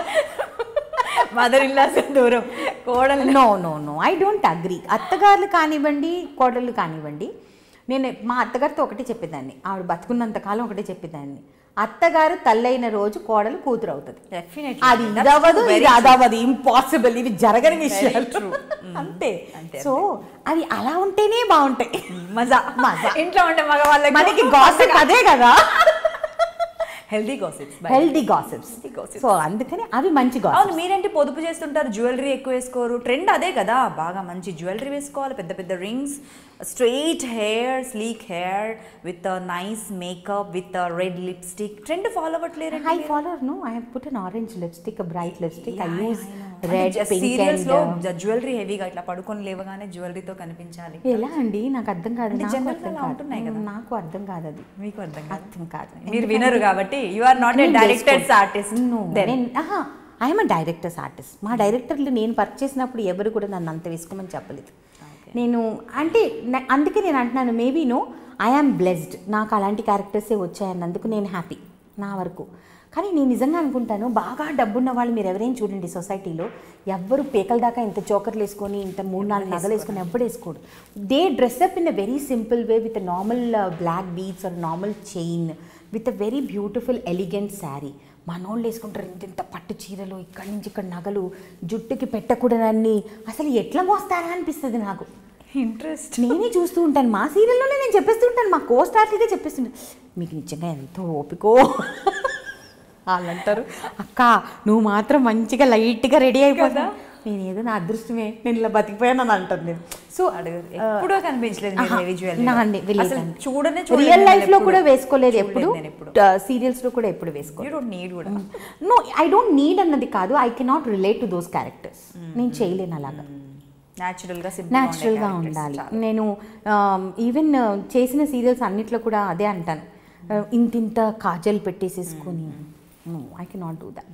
మదర్ ఇల్లాస్ దూరం కోడలు no no no I don't agree అత్తగారులు కానివ్వండి కోడళ్ళు కానివ్వండి నేను మా అత్తగారితో ఒకటి చెప్పేదాన్ని ఆవిడ బతుకున్నంత కాలం ఒకటే చెప్పేదాన్ని అత్తగారు తల్లైన రోజు కోడలు కూతురు అవుతుంది డెఫినెట్లీ అది ఇది అవ్వదు ఇది అదవ్వదు ఇంపాసిబుల్ ఇవి జరగని విషయాలు true. అంతే అంతే, సో అవి అలా ఉంటేనే బాగుంటాయి మజా మజా. ఇంట్లో ఉండే మగవాళ్ళకి మనకి గాసిప్ అదే కదా healthy gossips healthy gossips gossips. So అందుకని అవి మంచి గాసిప్స్ అవును మీరేంటి పొదుపు చేస్తుంటారు జ్యువెలరీ ఎక్కువ వేసుకోరు ట్రెండ్ అదే కదా బాగా మంచి జ్యువెలరీ వేసుకోవాలి పెద్ద పెద్ద rings straight hair sleek hair with nice makeup with red lipstick trend follow అవ్వట్లేరు I follow, no, I have put an orange lipstick, a bright lipstick. I use red, pink serials and... లో uh, jewellery హెవీగా ఇట్లా పడుకొని లేవగానే జ్యువెలరీతో కనిపించాలి ఎలా అండి నాకు అర్థం కాదు అంటే నాకు general అర్థం అలా కాదు ఉంటున్నాయి కదా. నాకు అర్థం కాదు అది మీకు అర్థం కాదు అర్థం కాదు మీరు వినరు కాబట్టి you are not a directors artist I'm directors artist మా డైరెక్టర్లు నేను వర్క్ చేసినప్పుడు ఎవరు కూడా నన్ను అంత వేసుకోమని చెప్పలేదు నేను అంటే నా- అందుకే నేను అంటున్నాను మేబీ నో ఐఆమ్ బ్లెస్డ్ నాకు అలాంటి క్యారెక్టర్సే వచ్చాయన్నందుకు నేను హ్యాపీ నా వరకు కానీ నేను నిజంగా అనుకుంటాను బాగా డబ్బున్న వాళ్ళు మీరు ఎవరైనా చూడండి సొసైటీలో ఎవ్వరు పేకల దాకా ఇంత చోకర్లు వేసుకొని ఇంత మూడు నాలుగు నగలు వేసుకొని ఎవ్వడు వేసుకోడు they dress up in a very simple way with normal black beads or normal chain with a very beautiful elegant sari మనోళ్ళు వేసుకుంటారు ఇంత ఇంత పట్టు చీరలు ఇక్కడి నుంచి ఇక్కడ నగలు జుట్టుకి పెట్టకూడదన్ని అసలు ఎట్లా మోస్తారా అనిపిస్తుంది నాకు ఇంట్రెస్ట్ నేనే చూస్తూ ఉంటాను మా సీరియల్లోనే నేను చెప్పేస్తూ ఉంటాను మా కో స్టార్ట్గా చెప్పేస్తుంటాను మీకు నిజంగా ఎంతో ఓపికో వాళ్ళు అంటారు అక్క నువ్వు మాత్రం మంచిగా లైట్గా రెడీ అయిపోతా నేను ఏదో నా అదృష్టమే నేను ఇలా బతికిపోయాను అని అంటాను నేను సో అడగదు ఎప్పుడూ కనిపించలేదు మీరు heavy jewelry. అసలు చూడనే చూడలేదు రియల్ నేను లైఫ్ లో ఎప్పుడు. కూడా వేసుకోలేదు చూడలేదు ఎప్పుడు నేను ఎప్పుడు. సీరియల్స్ లో కూడా ఎప్పుడు వేసుకోలేదు యూ డోంట్ నీడ్ కూడా నో ఐ డోంట్ నీడ్ అన్నది కాదు I cannot relate to those characters నేను చేయలేను అలాగా న్యాచురల్ గా సింపుల్ న్యాచురల్గా ఉండాలి నేను ఈవెన్ చేసిన సీరియల్స్ అన్నిట్లో కూడా అదే అంటాను Uh, ఇంత ఇంత కాజల్ పెట్టేసేసుకొని I cannot do that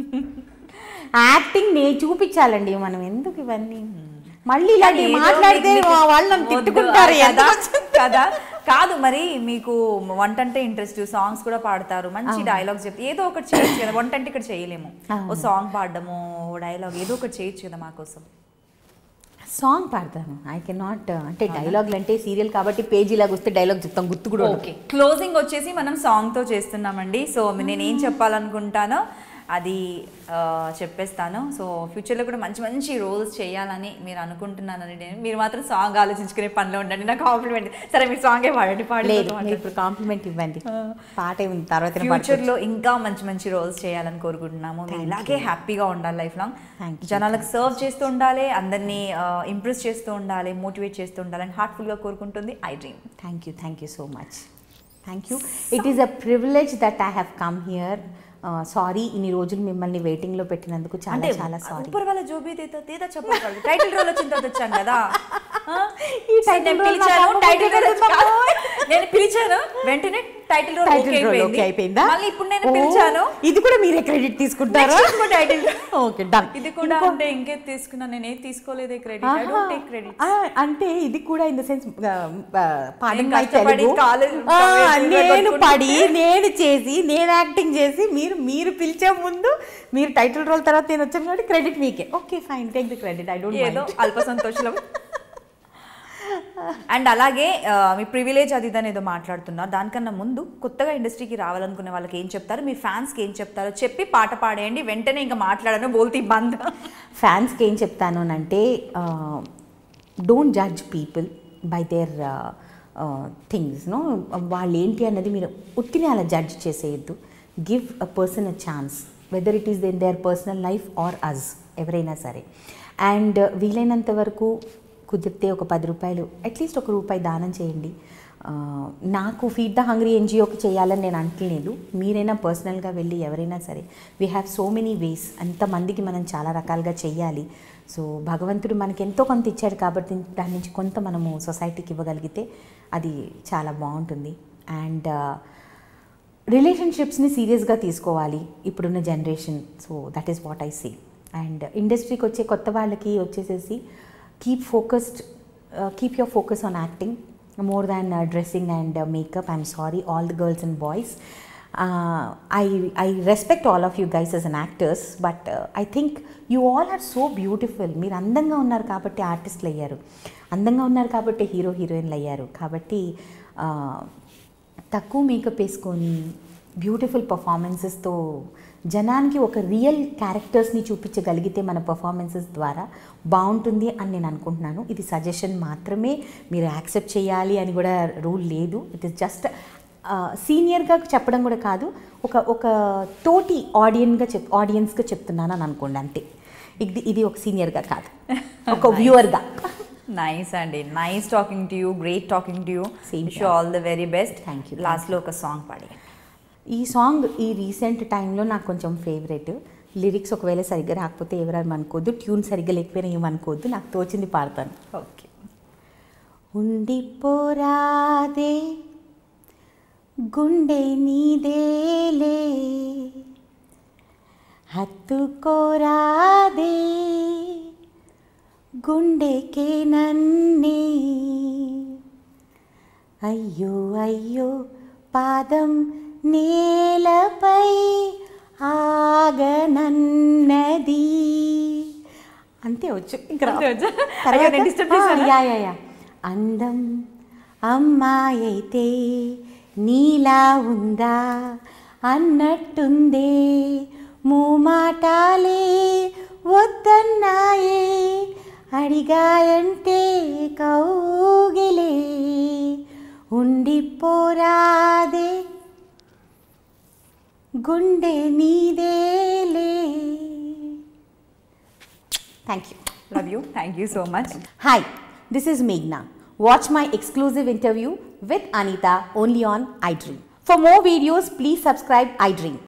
acting నే చూపించాలండి మనం ఎందుకు ఇవన్నీ మళ్ళీ ఇలాంటి ఏదో మాట్లాడితే మీకు- మా వాళ్ళు నన్ను వద్దు, తిట్టుకుంటారు కదా ఎందుకు? కదా కాదు మరి మీకు వంట అంటే ఇంట్రెస్ట్ సాంగ్స్ కూడా పాడతారు మంచి డైలాగ్స్ చెప్తే ఏదో ఒకటి చేయొచ్చు కదా వంట అంటే ఇక్కడ చేయలేము ఓ సాంగ్ పాడడము ఓ డైలాగ్ ఏదో ఒకటి చేయొచ్చు కదా మాకోసం సాంగ్ పాడతాను ఐ కెనాట్ అంటే డైలాగ్లు అంటే సీరియల్ కాబట్టి పేజీ లాగా వస్తే డైలాగ్ చెప్తాం గుర్తు కూడా ఉండదు. ఓకే క్లోజింగ్ వచ్చేసి మనం సాంగ్ తో చేస్తున్నామండి సో నేను ఏం చెప్పాలనుకుంటానో అది ఆ, చెప్పేస్తాను సో ఫ్యూచర్లో కూడా మంచి మంచి రోల్స్ చేయాలని మీరు అనుకుంటున్నానని నేను మీరు మాత్రం సాంగ్ ఆలోచించుకునే పనిలో ఉండండి నా కాంప్లిమెంట్ సరే మీరు సాంగే పాడండి పాడి లేదు మీరు ఇప్పుడు కాంప్లిమెంట్ ఇవ్వండి పాట ఏముంది తర్వాత ఫ్యూచర్లో ఇంకా మంచి మంచి రోల్స్ చేయాలని కోరుకుంటున్నాము మీరు ఇలాగే హ్యాపీగా ఉండాలి లైఫ్ లాంగ్ Thank you, జనాలకు సర్వ్ చేస్తూ ఉండాలి అందరినీ ఇంప్రెస్ చేస్తూ ఉండాలి మోటివేట్ చేస్తూ ఉండాలి అని హార్ట్ఫుల్గా కోరుకుంటుంది I dream thank you thank you so much thank you it is a privilege that I have come here sorry ఇన్ని రోజులు మిమ్మల్ని వెయిటింగ్లో పెట్టినందుకు చాలా అంటే చాలా సారీ ऊपर वाला जो भी देता देता చెప్పకూడదు టైటిల్ రోల్ వచ్చిన తర్వాత వచ్చాను కదా ఆ? ఈ సో title నేను role పిలిచాను నాకు టైటిల్ రోల్ అవ్వకూడదు. నేను పిలిచాను వెంటనే title role title role okay అయిపోయిందా మళ్ళీ ఇప్పుడు నేను ఓ, పిలిచాను ఇది కూడా మీరే క్రెడిట్ తీసుకుంటారా Next ఇంకో టైటిల్ ఓకే డన్ ఇది కూడా అంటే ఇంకేం తీసుకున్నా నేను ఏది తీసుకోలేదే credit I don't take credit అంటే ఇది కూడా ఇన్ ద సెన్స్ పాడింగ్ నేను మై కష్టపడి తెలుగు కాలేజ్ ఆ, కాలేజ్ నేను కొట్టుకుంటూ. పడి నేను చేసి నేను యాక్టింగ్ చేసి మీరు మీరు పిలిచే ముందు మీరు టైటిల్ రోల్ తర్వాత నేను వచ్చాను కాబట్టి క్రెడిట్ మీకే okay fine take the credit I don't ఏదో అల్ప సంతోషం అండ్ అలాగే ఆ, మీ ప్రివిలేజ్ అది ఇదని ఏదో మాట్లాడుతున్నారు దానికన్నా ముందు కొత్తగా ఇండస్ట్రీకి రావాలనుకునే వాళ్ళకి ఏం చెప్తారు మీ ఫ్యాన్స్కి ఏం చెప్తారో చెప్పి పాట పాడేయండి వెంటనే ఇంకా మాట్లాడను బోల్తీ బంద్ ఫ్యాన్స్కి ఏం చెప్తాను అంటే don't judge people by their things no వాళ్ళు ఏంటి అన్నది మీరు ఉత్తిని అలా జడ్జ్ చేసేయద్దు give a person a chance whether it is in their personal life or అజ్ ఎవరైనా సరే అండ్ వీలైనంత వరకు కుదిరితే ఒక పది రూపాయలు అట్లీస్ట్ ఒక రూపాయి దానం చేయండి ఆ, నాకు ఫీడ్ ద హంగ్రీ ఎన్జిఓకి చేయాలని నేను అంటలేదు మీరైనా పర్సనల్గా వెళ్ళి ఎవరైనా సరే we have so many ways అంతమందికి మనం చాలా రకాలుగా చెయ్యాలి సో భగవంతుడు మనకి ఎంతో కొంత ఇచ్చాడు కాబట్టి దాని నుంచి కొంత మనము సొసైటీకి ఇవ్వగలిగితే అది చాలా బాగుంటుంది అండ్ రిలేషన్షిప్స్ని సీరియస్గా తీసుకోవాలి ఇప్పుడున్న generation so that is what I see and ఇండస్ట్రీకి వచ్చే కొత్త వాళ్ళకి వచ్చేసేసి keep focused keep your focus on acting more than dressing and makeup I'm sorry all the girls and boys I I respect all of you guys as an actors but I think you all are so beautiful మీరు అందంగా ఉన్నారు కాబట్టి ఆర్టిస్టులు అయ్యారు అందంగా ఉన్నారు కాబట్టి hero హీరోయిన్లు అయ్యారు కాబట్టి ఆ, తక్కువ మేకప్ వేసుకొని బ్యూటిఫుల్ పర్ఫార్మెన్సెస్తో జనానికి ఒక రియల్ క్యారెక్టర్స్ని చూపించగలిగితే మన పర్ఫార్మెన్సెస్ ద్వారా బాగుంటుంది అని నేను అనుకుంటున్నాను ఇది సజెషన్ మాత్రమే మీరు యాక్సెప్ట్ చేయాలి అని కూడా రూల్ లేదు ఇట్ ఇస్ జస్ట్ సీనియర్గా చెప్పడం కూడా కాదు ఒక ఒక తోటి ఆడియన్గా చెప్ ఆడియన్స్గా చెప్తున్నాను అని అనుకోండి అంతే ఇది ఇది ఒక సీనియర్గా కాదు ఒక వ్యూవర్గా నైస్ అండి nice talking to you great talking to you Same wish all the very best Thank you. లాస్ట్లో ఒక సాంగ్ పాడి ఈ సాంగ్ ఈ రీసెంట్ టైంలో నాకు కొంచెం ఫేవరెట్ లిరిక్స్ ఒకవేళ సరిగ్గా రాకపోతే ఎవరు అనుకోవద్దు ట్యూన్ సరిగ్గా లేకపోయినా ఏమనుకోవద్దు నాకు తోచింది పాడతాను ఓకే ఉండిపోరాదే గుండె నీదేలే హత్తుకోరాదే గుండెకే నన్నే అయ్యో అయ్యో పాదం నేలపై ఆగనన్నది అంతే వచ్చు ఇంకా రా- అంతే వచ్చా? తర్వాత- అయ్యో, నేను disturb ఆ, చేశానా? యా యా యా అందం అమ్మాయైతే నీలా ఉందా అన్నట్టుందే మూమాటాలే వద్దన్నాయే అడిగాయంటే కౌగిలే ఉండిపోరాదే గుండె నీదేలే thank you love you thank you so much Hi, this is Meghna. Watch my exclusive interview with Anita only on iDream. For more videos, please subscribe iDream.